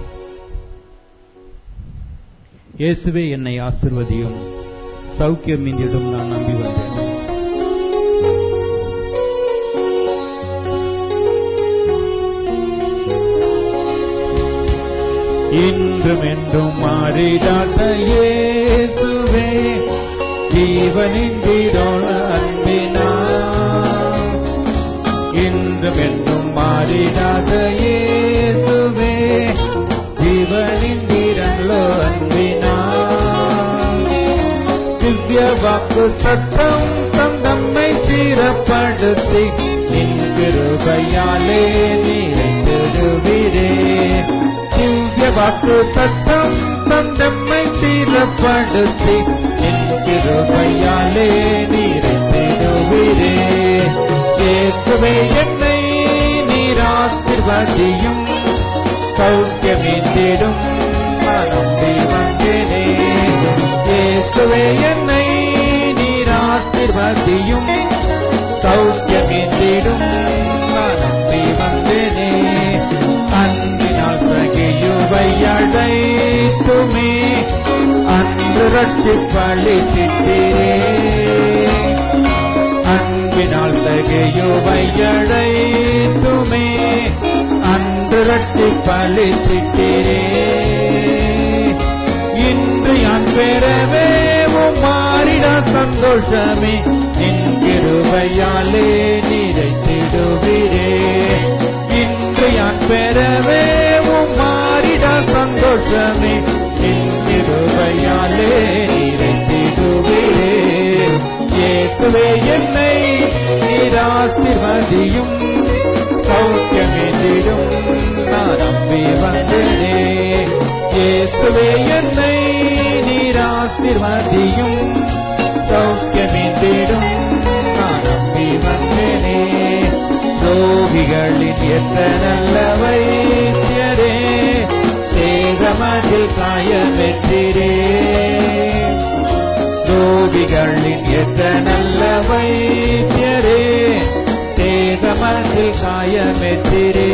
இயேசுவே என்னை ஆசிர்வதியும் சௌக்கியம் என்றிடும் நான் நம்பி வந்தேன் இன்றும் என்றும் மாறிடாத இயேசுவே ஜீவனின் தீரோண அன்பினா இன்றும் என்றும் மாறிடாத இயேசுவே ஜீவனின் தீரன்லோ அன்பினா திவ்ய வாக்கு சத்தம் தந்தம்மை சீரப்படுத்தி நின் கிருபையாலே நிறைந்திடுவீரே திவ்ய வாக்கு சத்தம் தந்தம்மை சீரப்படுத்தி நின் கிருபையாலே நிறைந்திடுவீரே இயேசுவே என்னை நீராசிர்வதியும் சௌக்கியமேந்திடும் நம்பி வந்தேனே இயேசுவே என்னை நீராசிர்வதியும் சௌக்கியமேந்திடும் நம்பி வந்தேனே அன்பினால் சகையுவை அழைத்துமே அன்று ரட்சிப்பள்ளி சித்திரே அன்பினால் தகையுவை அழைத்துமே அன்று ரட்டி பலித்திட்டே இன்று யான் பெறவே மாறிட சந்தோஷமே என் கிருபையாலே நிறைத்திடுவீரே இன்று யான் பெறவே மாறிட சந்தோஷமே என் கிருபையாலே நிறைத்திடுவீரே இயேசுவே என்னை நீராசிர்வதியும் சௌக்கியமேந்திடும் நான் நம்பி வந்தேனே இயேசுவே என்னை நீராசிர்வதியும் சௌக்கியமேந்திடும் நான் நம்பி வந்தேனே ரோகிகளின் எத்த நல்ல வைத்தியரே சேகமதில் காயமெற்றிரே ரோகிகளின் எத்த நல்ல வைத்தியரே தேகமதில் காயமெத்திரே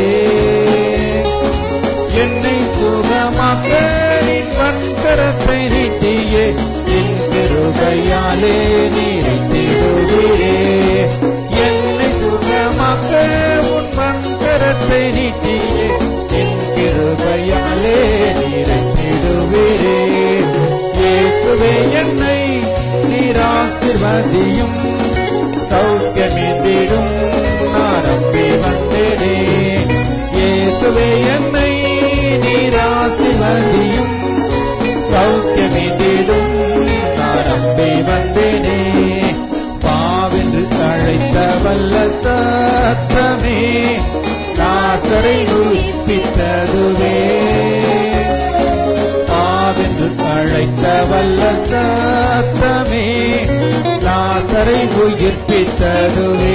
என்னை சுகமாக்க நின் கண்கரத்தை நீட்டியே என் பெருகையாலே நீரைத்திடுவீரே என்னை சுகமாக்க உன் கண்கரத்தை நீட்டியே என் பெருகையாலே நீரைத்திடுவீரே இயேசுவே என்னை நீராசிர்வதியும் சௌக்கியமேந்திடும் நம்பி வந்தேனே இயேசுவே என்னை நீராசிர்வதியும் சௌக்கியமேந்திடும் நம்பி வந்தேனே பாவென்று அழைத்த வல்ல சத்தமே நாசரை உயிர்ப்பித்ததுவே பாவென்று அழைத்த வல்ல சத்தமே நாசரை உயிர்ப்பித்ததுவே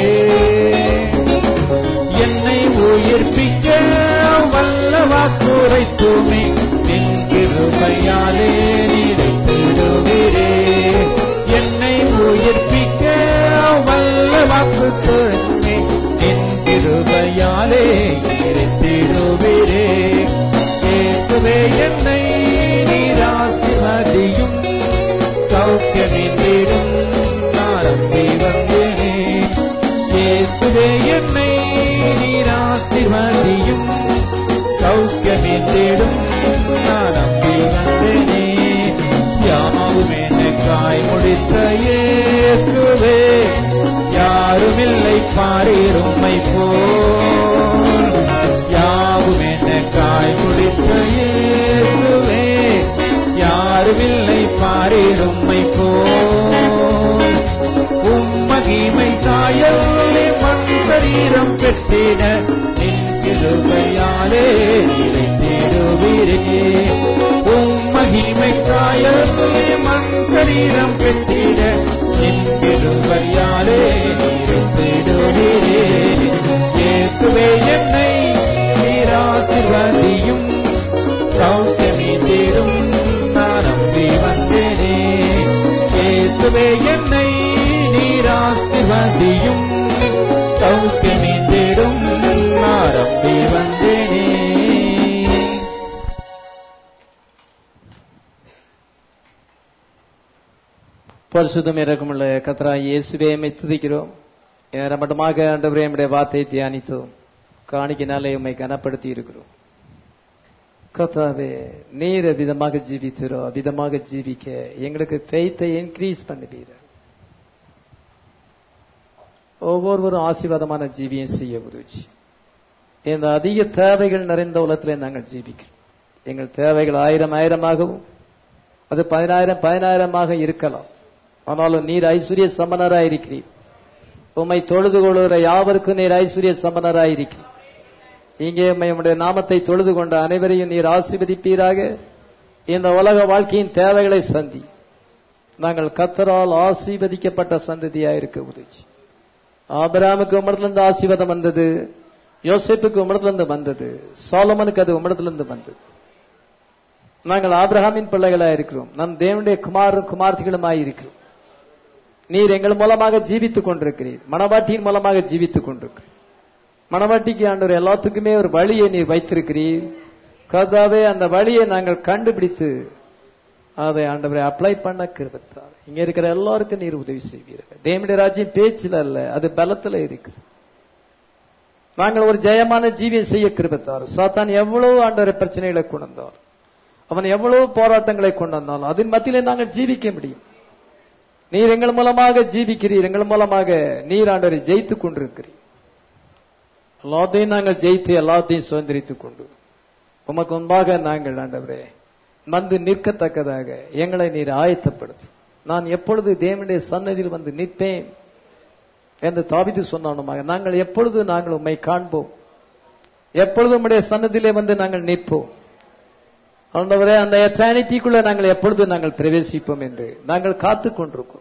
என்னை உயிர்ப்பிக்க வல்லவா குறைத்துமே நின் கிருபையாலே நிறைத்திடுவீரே என்னை உயிர்ப்பிக்க வல்லவா குறைத்துமே நின் கிருபையாலே நிறைத்திடுவீரே இயேசுவே என்னை நீராசிமதியும் சௌக்கியமேந்திடும் நம்பி வந்தேனே இயேசுவே என்னை நீராசிர்வதியும் சௌக்கியமேந்திடும் நம்பி வந்தேனே யாவும் எனக்காய் முடித்த இயேசுவே யாருமில்லை பாரிரும்மை போல் யாவும் எனக்காய் முடித்த இயேசுவே யாருமில்லை பாரிரும்மை போல் உம்மகிமை சாயல் மண் சரீரம் பெற்றிட நின் கிருபையாலே நிறைத்திடுவீரே உம்மகிமை சாயல் மண் சரீரம் பெற்றிட நின் கிருபையாலே நிறைத்திடுவீரே இயேசுவே என்னை நீராசிர்வதியும் சௌக்கியமீந்திடும் நான் நம்பி வந்தேனே இயேசுவே என்னை நீராசிர்வதியும் சௌக்கியமீந்திடும் நான் நம்பி வந்தேனே பரிசுத்தம் இறக்கமுள்ள கத்ரா இயேசுவே உம்மை துதிக்கிறோம் ஏறமட்டமாக ஆண்டவரே நம்முடைய வார்த்தையை தியானித்தோம் காணிக்கினாலே உம்மை கனப்படுத்தி இருக்கிறோம் கத்தாவே நீர் விதமாக ஜீவித்திரோ விதமாக ஜீவிக்க எங்களுக்கு ஃபெய்த்தை இன்க்ரீஸ் பண்ணுவீர ஒவ்வொருவரும் ஆசீர்வாதமான ஜீவியம் செய்ய உதவிச்சு இந்த அதிக தேவைகள் நிறைந்த உலகத்திலே நாங்கள் ஜீவிக்கிறோம் எங்கள் தேவைகள் ஆயிரம் ஆயிரமாகவும் அது பதினாயிரம் பதினாயிரமாக இருக்கலாம் ஆனாலும் நீர் ஐஸ்வர்ய சமனராய் இருக்கிறீர் உம்மை தொழுது கொள்கிற யாவருக்கும் நீர் ஐஸ்வர்ய சமனராய் இருக்கிறீர் இங்கே உம்மை உம்முடைய நாமத்தை தொழுது கொண்ட அனைவரையும் நீர் ஆசீர்வதிப்பீராக இந்த உலக வாழ்க்கையின் தேவைகளை சந்தி நாங்கள் கத்தரால் ஆசீர்வதிக்கப்பட்ட சந்ததியாக இருக்க உதவி ஆபிராமுக்கு உம்மிடத்திலிருந்து ஆசீர்வாதம் வந்தது யோசிப்புக்கு உம்மிடத்திலிருந்து வந்தது சோலமனுக்கு அது உம்மிடத்திலிருந்து வந்தது நாங்கள் ஆபிரகாமின் பிள்ளைகளா இருக்கிறோம் நம் தேவனுடைய குமார் குமார்த்திகளுமாய் இருக்கிறோம் நீர் எங்கள் மூலமாக ஜீவித்துக் கொண்டிருக்கிறீர் மணவாட்டியின் மூலமாக ஜீவித்துக் கொண்டிருக்கிறீர் மணவாட்டிக்கு ஆண்டவர் எல்லாத்துக்குமே ஒரு வழியை நீர் வைத்திருக்கிறீர் கதாவே அந்த வழியை நாங்கள் கண்டுபிடித்து அதை ஆண்டவரை அப்ளை பண்ண கிருபத்தார் இங்க இருக்கிற எல்லாருக்கும் நீர் உதவி செய்வீர்கள் தேவனுடைய ராஜ்யம் பேச்சில் அல்ல அது பலத்துல இருக்குது நாங்கள் ஒரு ஜெயமான ஜீவியம் செய்ய கிருபத்தார் சாத்தான் எவ்வளவு ஆண்டவரை பிரச்சனைகளை கொண்டு வந்தார் அவன் எவ்வளவு போராட்டங்களை கொண்டு வந்தாலும் அதன் மத்தியிலே நாங்கள் ஜீவிக்க முடியும் நீர் எங்கள் மூலமாக ஜீவிக்கிறீர் எங்கள் மூலமாக நீர் ஆண்டவரை ஜெயித்துக் கொண்டிருக்கிறீர் எல்லாத்தையும் நாங்கள் ஜெயித்து எல்லாத்தையும் சுதந்திரித்துக் கொண்டு உமக்கு முன்பாக நாங்கள் ஆண்டவரே வந்து நிற்கத்தக்கதாக எங்களை நீர் ஆயத்தப்படுத்தும் நான் எப்பொழுது தேவனுடைய சன்னதியில் வந்து நிற்பேன் என்று தாபித்து சொன்னானுமாக நாங்கள் எப்பொழுது நாங்கள் உம்மை காண்போம் எப்பொழுது உம்முடைய சன்னதியிலே வந்து நாங்கள் நிற்போம் ஆண்டவரே அந்த எட்டர்னிட்டிக்குள்ள நாங்கள் எப்பொழுது நாங்கள் பிரவேசிப்போம் என்று நாங்கள் காத்துக் கொண்டிருக்கோம்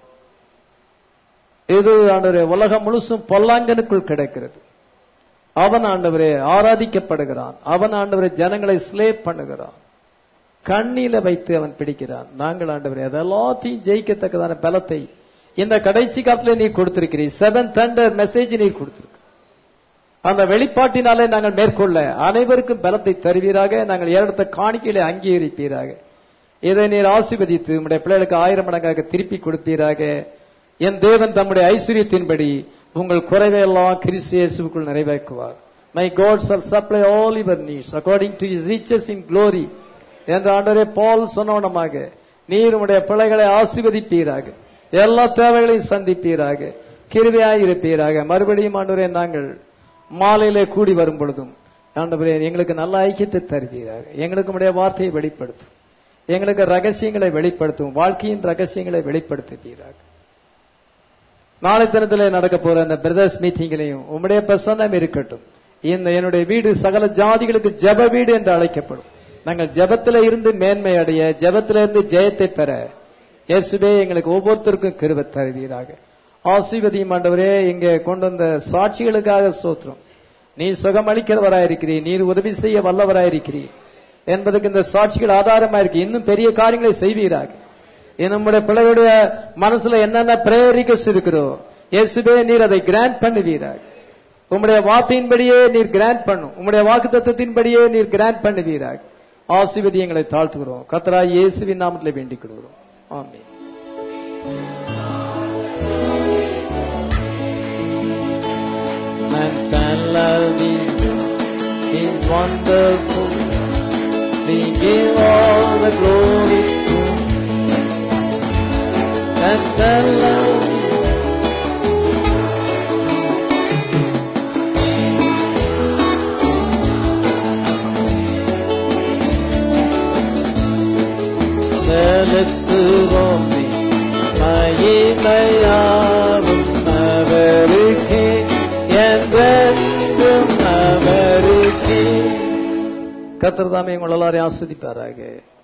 இது ஆண்டவரே உலகம் முழுசும் பொல்லாங்கனுக்குள் கிடைக்கிறது அவன் ஆண்டவரே ஆராதிக்கப்படுகிறான் அவன் ஆண்டவரே ஜனங்களை ஸ்லேப் பண்ணுகிறான் கண்ணில வைத்து அவன் பிடிக்கிறான் நாங்கள் ஆண்டவரே அதெல்லாத்தையும் ஜெயிக்கத்தக்கதான பலத்தை இந்த கடைசி காலத்துல நீர் கொடுத்திருக்கிறீர் செவன் தண்டர் மெசேஜ் நீர் கொடுத்திருக்க அந்த வெளிப்பாட்டினாலே நாங்கள் மேற்கொள்ள அனைவருக்கும் பலத்தை தருவீராக நாங்கள் ஏறெடுத்த காணிக்கையில அங்கீகரிப்பீராக இதை நீர் ஆசீர்வதித்து உம்முடைய பிள்ளைகளுக்கு ஆயிரம் மடங்காக திருப்பி கொடுப்பீராக என் தேவன் தம்முடைய ஐஸ்வர்யத்தின்படி உங்கள் குறைவையெல்லாம் கிறிஸ்து இயேசுக்குள் நிறைவேற்றுவார் my God shall supply all your needs according to his riches in glory என்ற ஆண்டவரே பால் சொன்னவனமாக நீர் உம்முடைய பிள்ளைகளை ஆசீர்வதிப்பீராக எல்லா தேவைகளையும் சந்திப்பீராக கிருவையாய் இருப்பீராக மறுபடியும் ஆண்டவரே நாங்கள் மாலையிலே கூடி வரும் பொழுதும் ஆண்டவரே எங்களுக்கு நல்ல ஐக்கியத்தை தருவீராக எங்களுக்கு உடைய வார்த்தையை வெளிப்படுத்தும் எங்களுக்கு ரகசியங்களை வெளிப்படுத்தும் வாழ்க்கையின் ரகசியங்களை வெளிப்படுத்துவீராக நாளை தினத்திலே நடக்க போற அந்த பிரதர்ஸ் மீட்டிங்கிலையும் உம்முடைய பிரசன்னம் இருக்கட்டும் இந்த என்னுடைய வீடு சகல ஜாதிகளுக்கு ஜெப வீடு என்று அழைக்கப்படும் நாங்கள் ஜெபத்தில இருந்து மேன்மை அடைய ஜெபத்தில இருந்து ஜெயத்தை பெற இயேசுவே எங்களுக்கு ஒவ்வொருத்தருக்கும் கிருபை தருவீராக ஆசீர்வதியும் ஆண்டவரே இங்கே கொண்டு வந்த சாட்சிகளுக்காக சோத்திரம் நீ சுகமளிக்கிறவராயிருக்கிறீர் நீர் உதவி செய்ய வல்லவராயிருக்கிறீர் என்பதுக்கு இந்த சாட்சிகள் ஆதாரமா இருக்கு இன்னும் பெரிய காரியங்களை செய்வீராக நம்முடைய பிள்ளைகளுடைய மனசுல என்னென்ன பிரேரிக்கஸ் இருக்கிறோ இயேசுவே நீர் அதை கிராண்ட் பண்ணுவீராக உம்முடைய வார்த்தையின்படியே நீர் கிராண்ட் பண்ணும் உம்முடைய வாக்கு தத்துவத்தின்படியே நீர் கிராண்ட் பண்ணுவீராக ஆசீர்வதி எங்களை தாழ்த்துகிறோம் கத்தரா இயேசுவின் நாமத்தில் வேண்டிக் கொள்கிறோம் ஆமென் Man can love you is wonderful. We give all the glory to Man can love you. செலுத்துவோம் மகிமையாவும் அவருக்கே என்றென்றும் அவருக்கே கத்திரதாமே உங்கள் எல்லாரையும் ஆஸ்வதிப்பாராக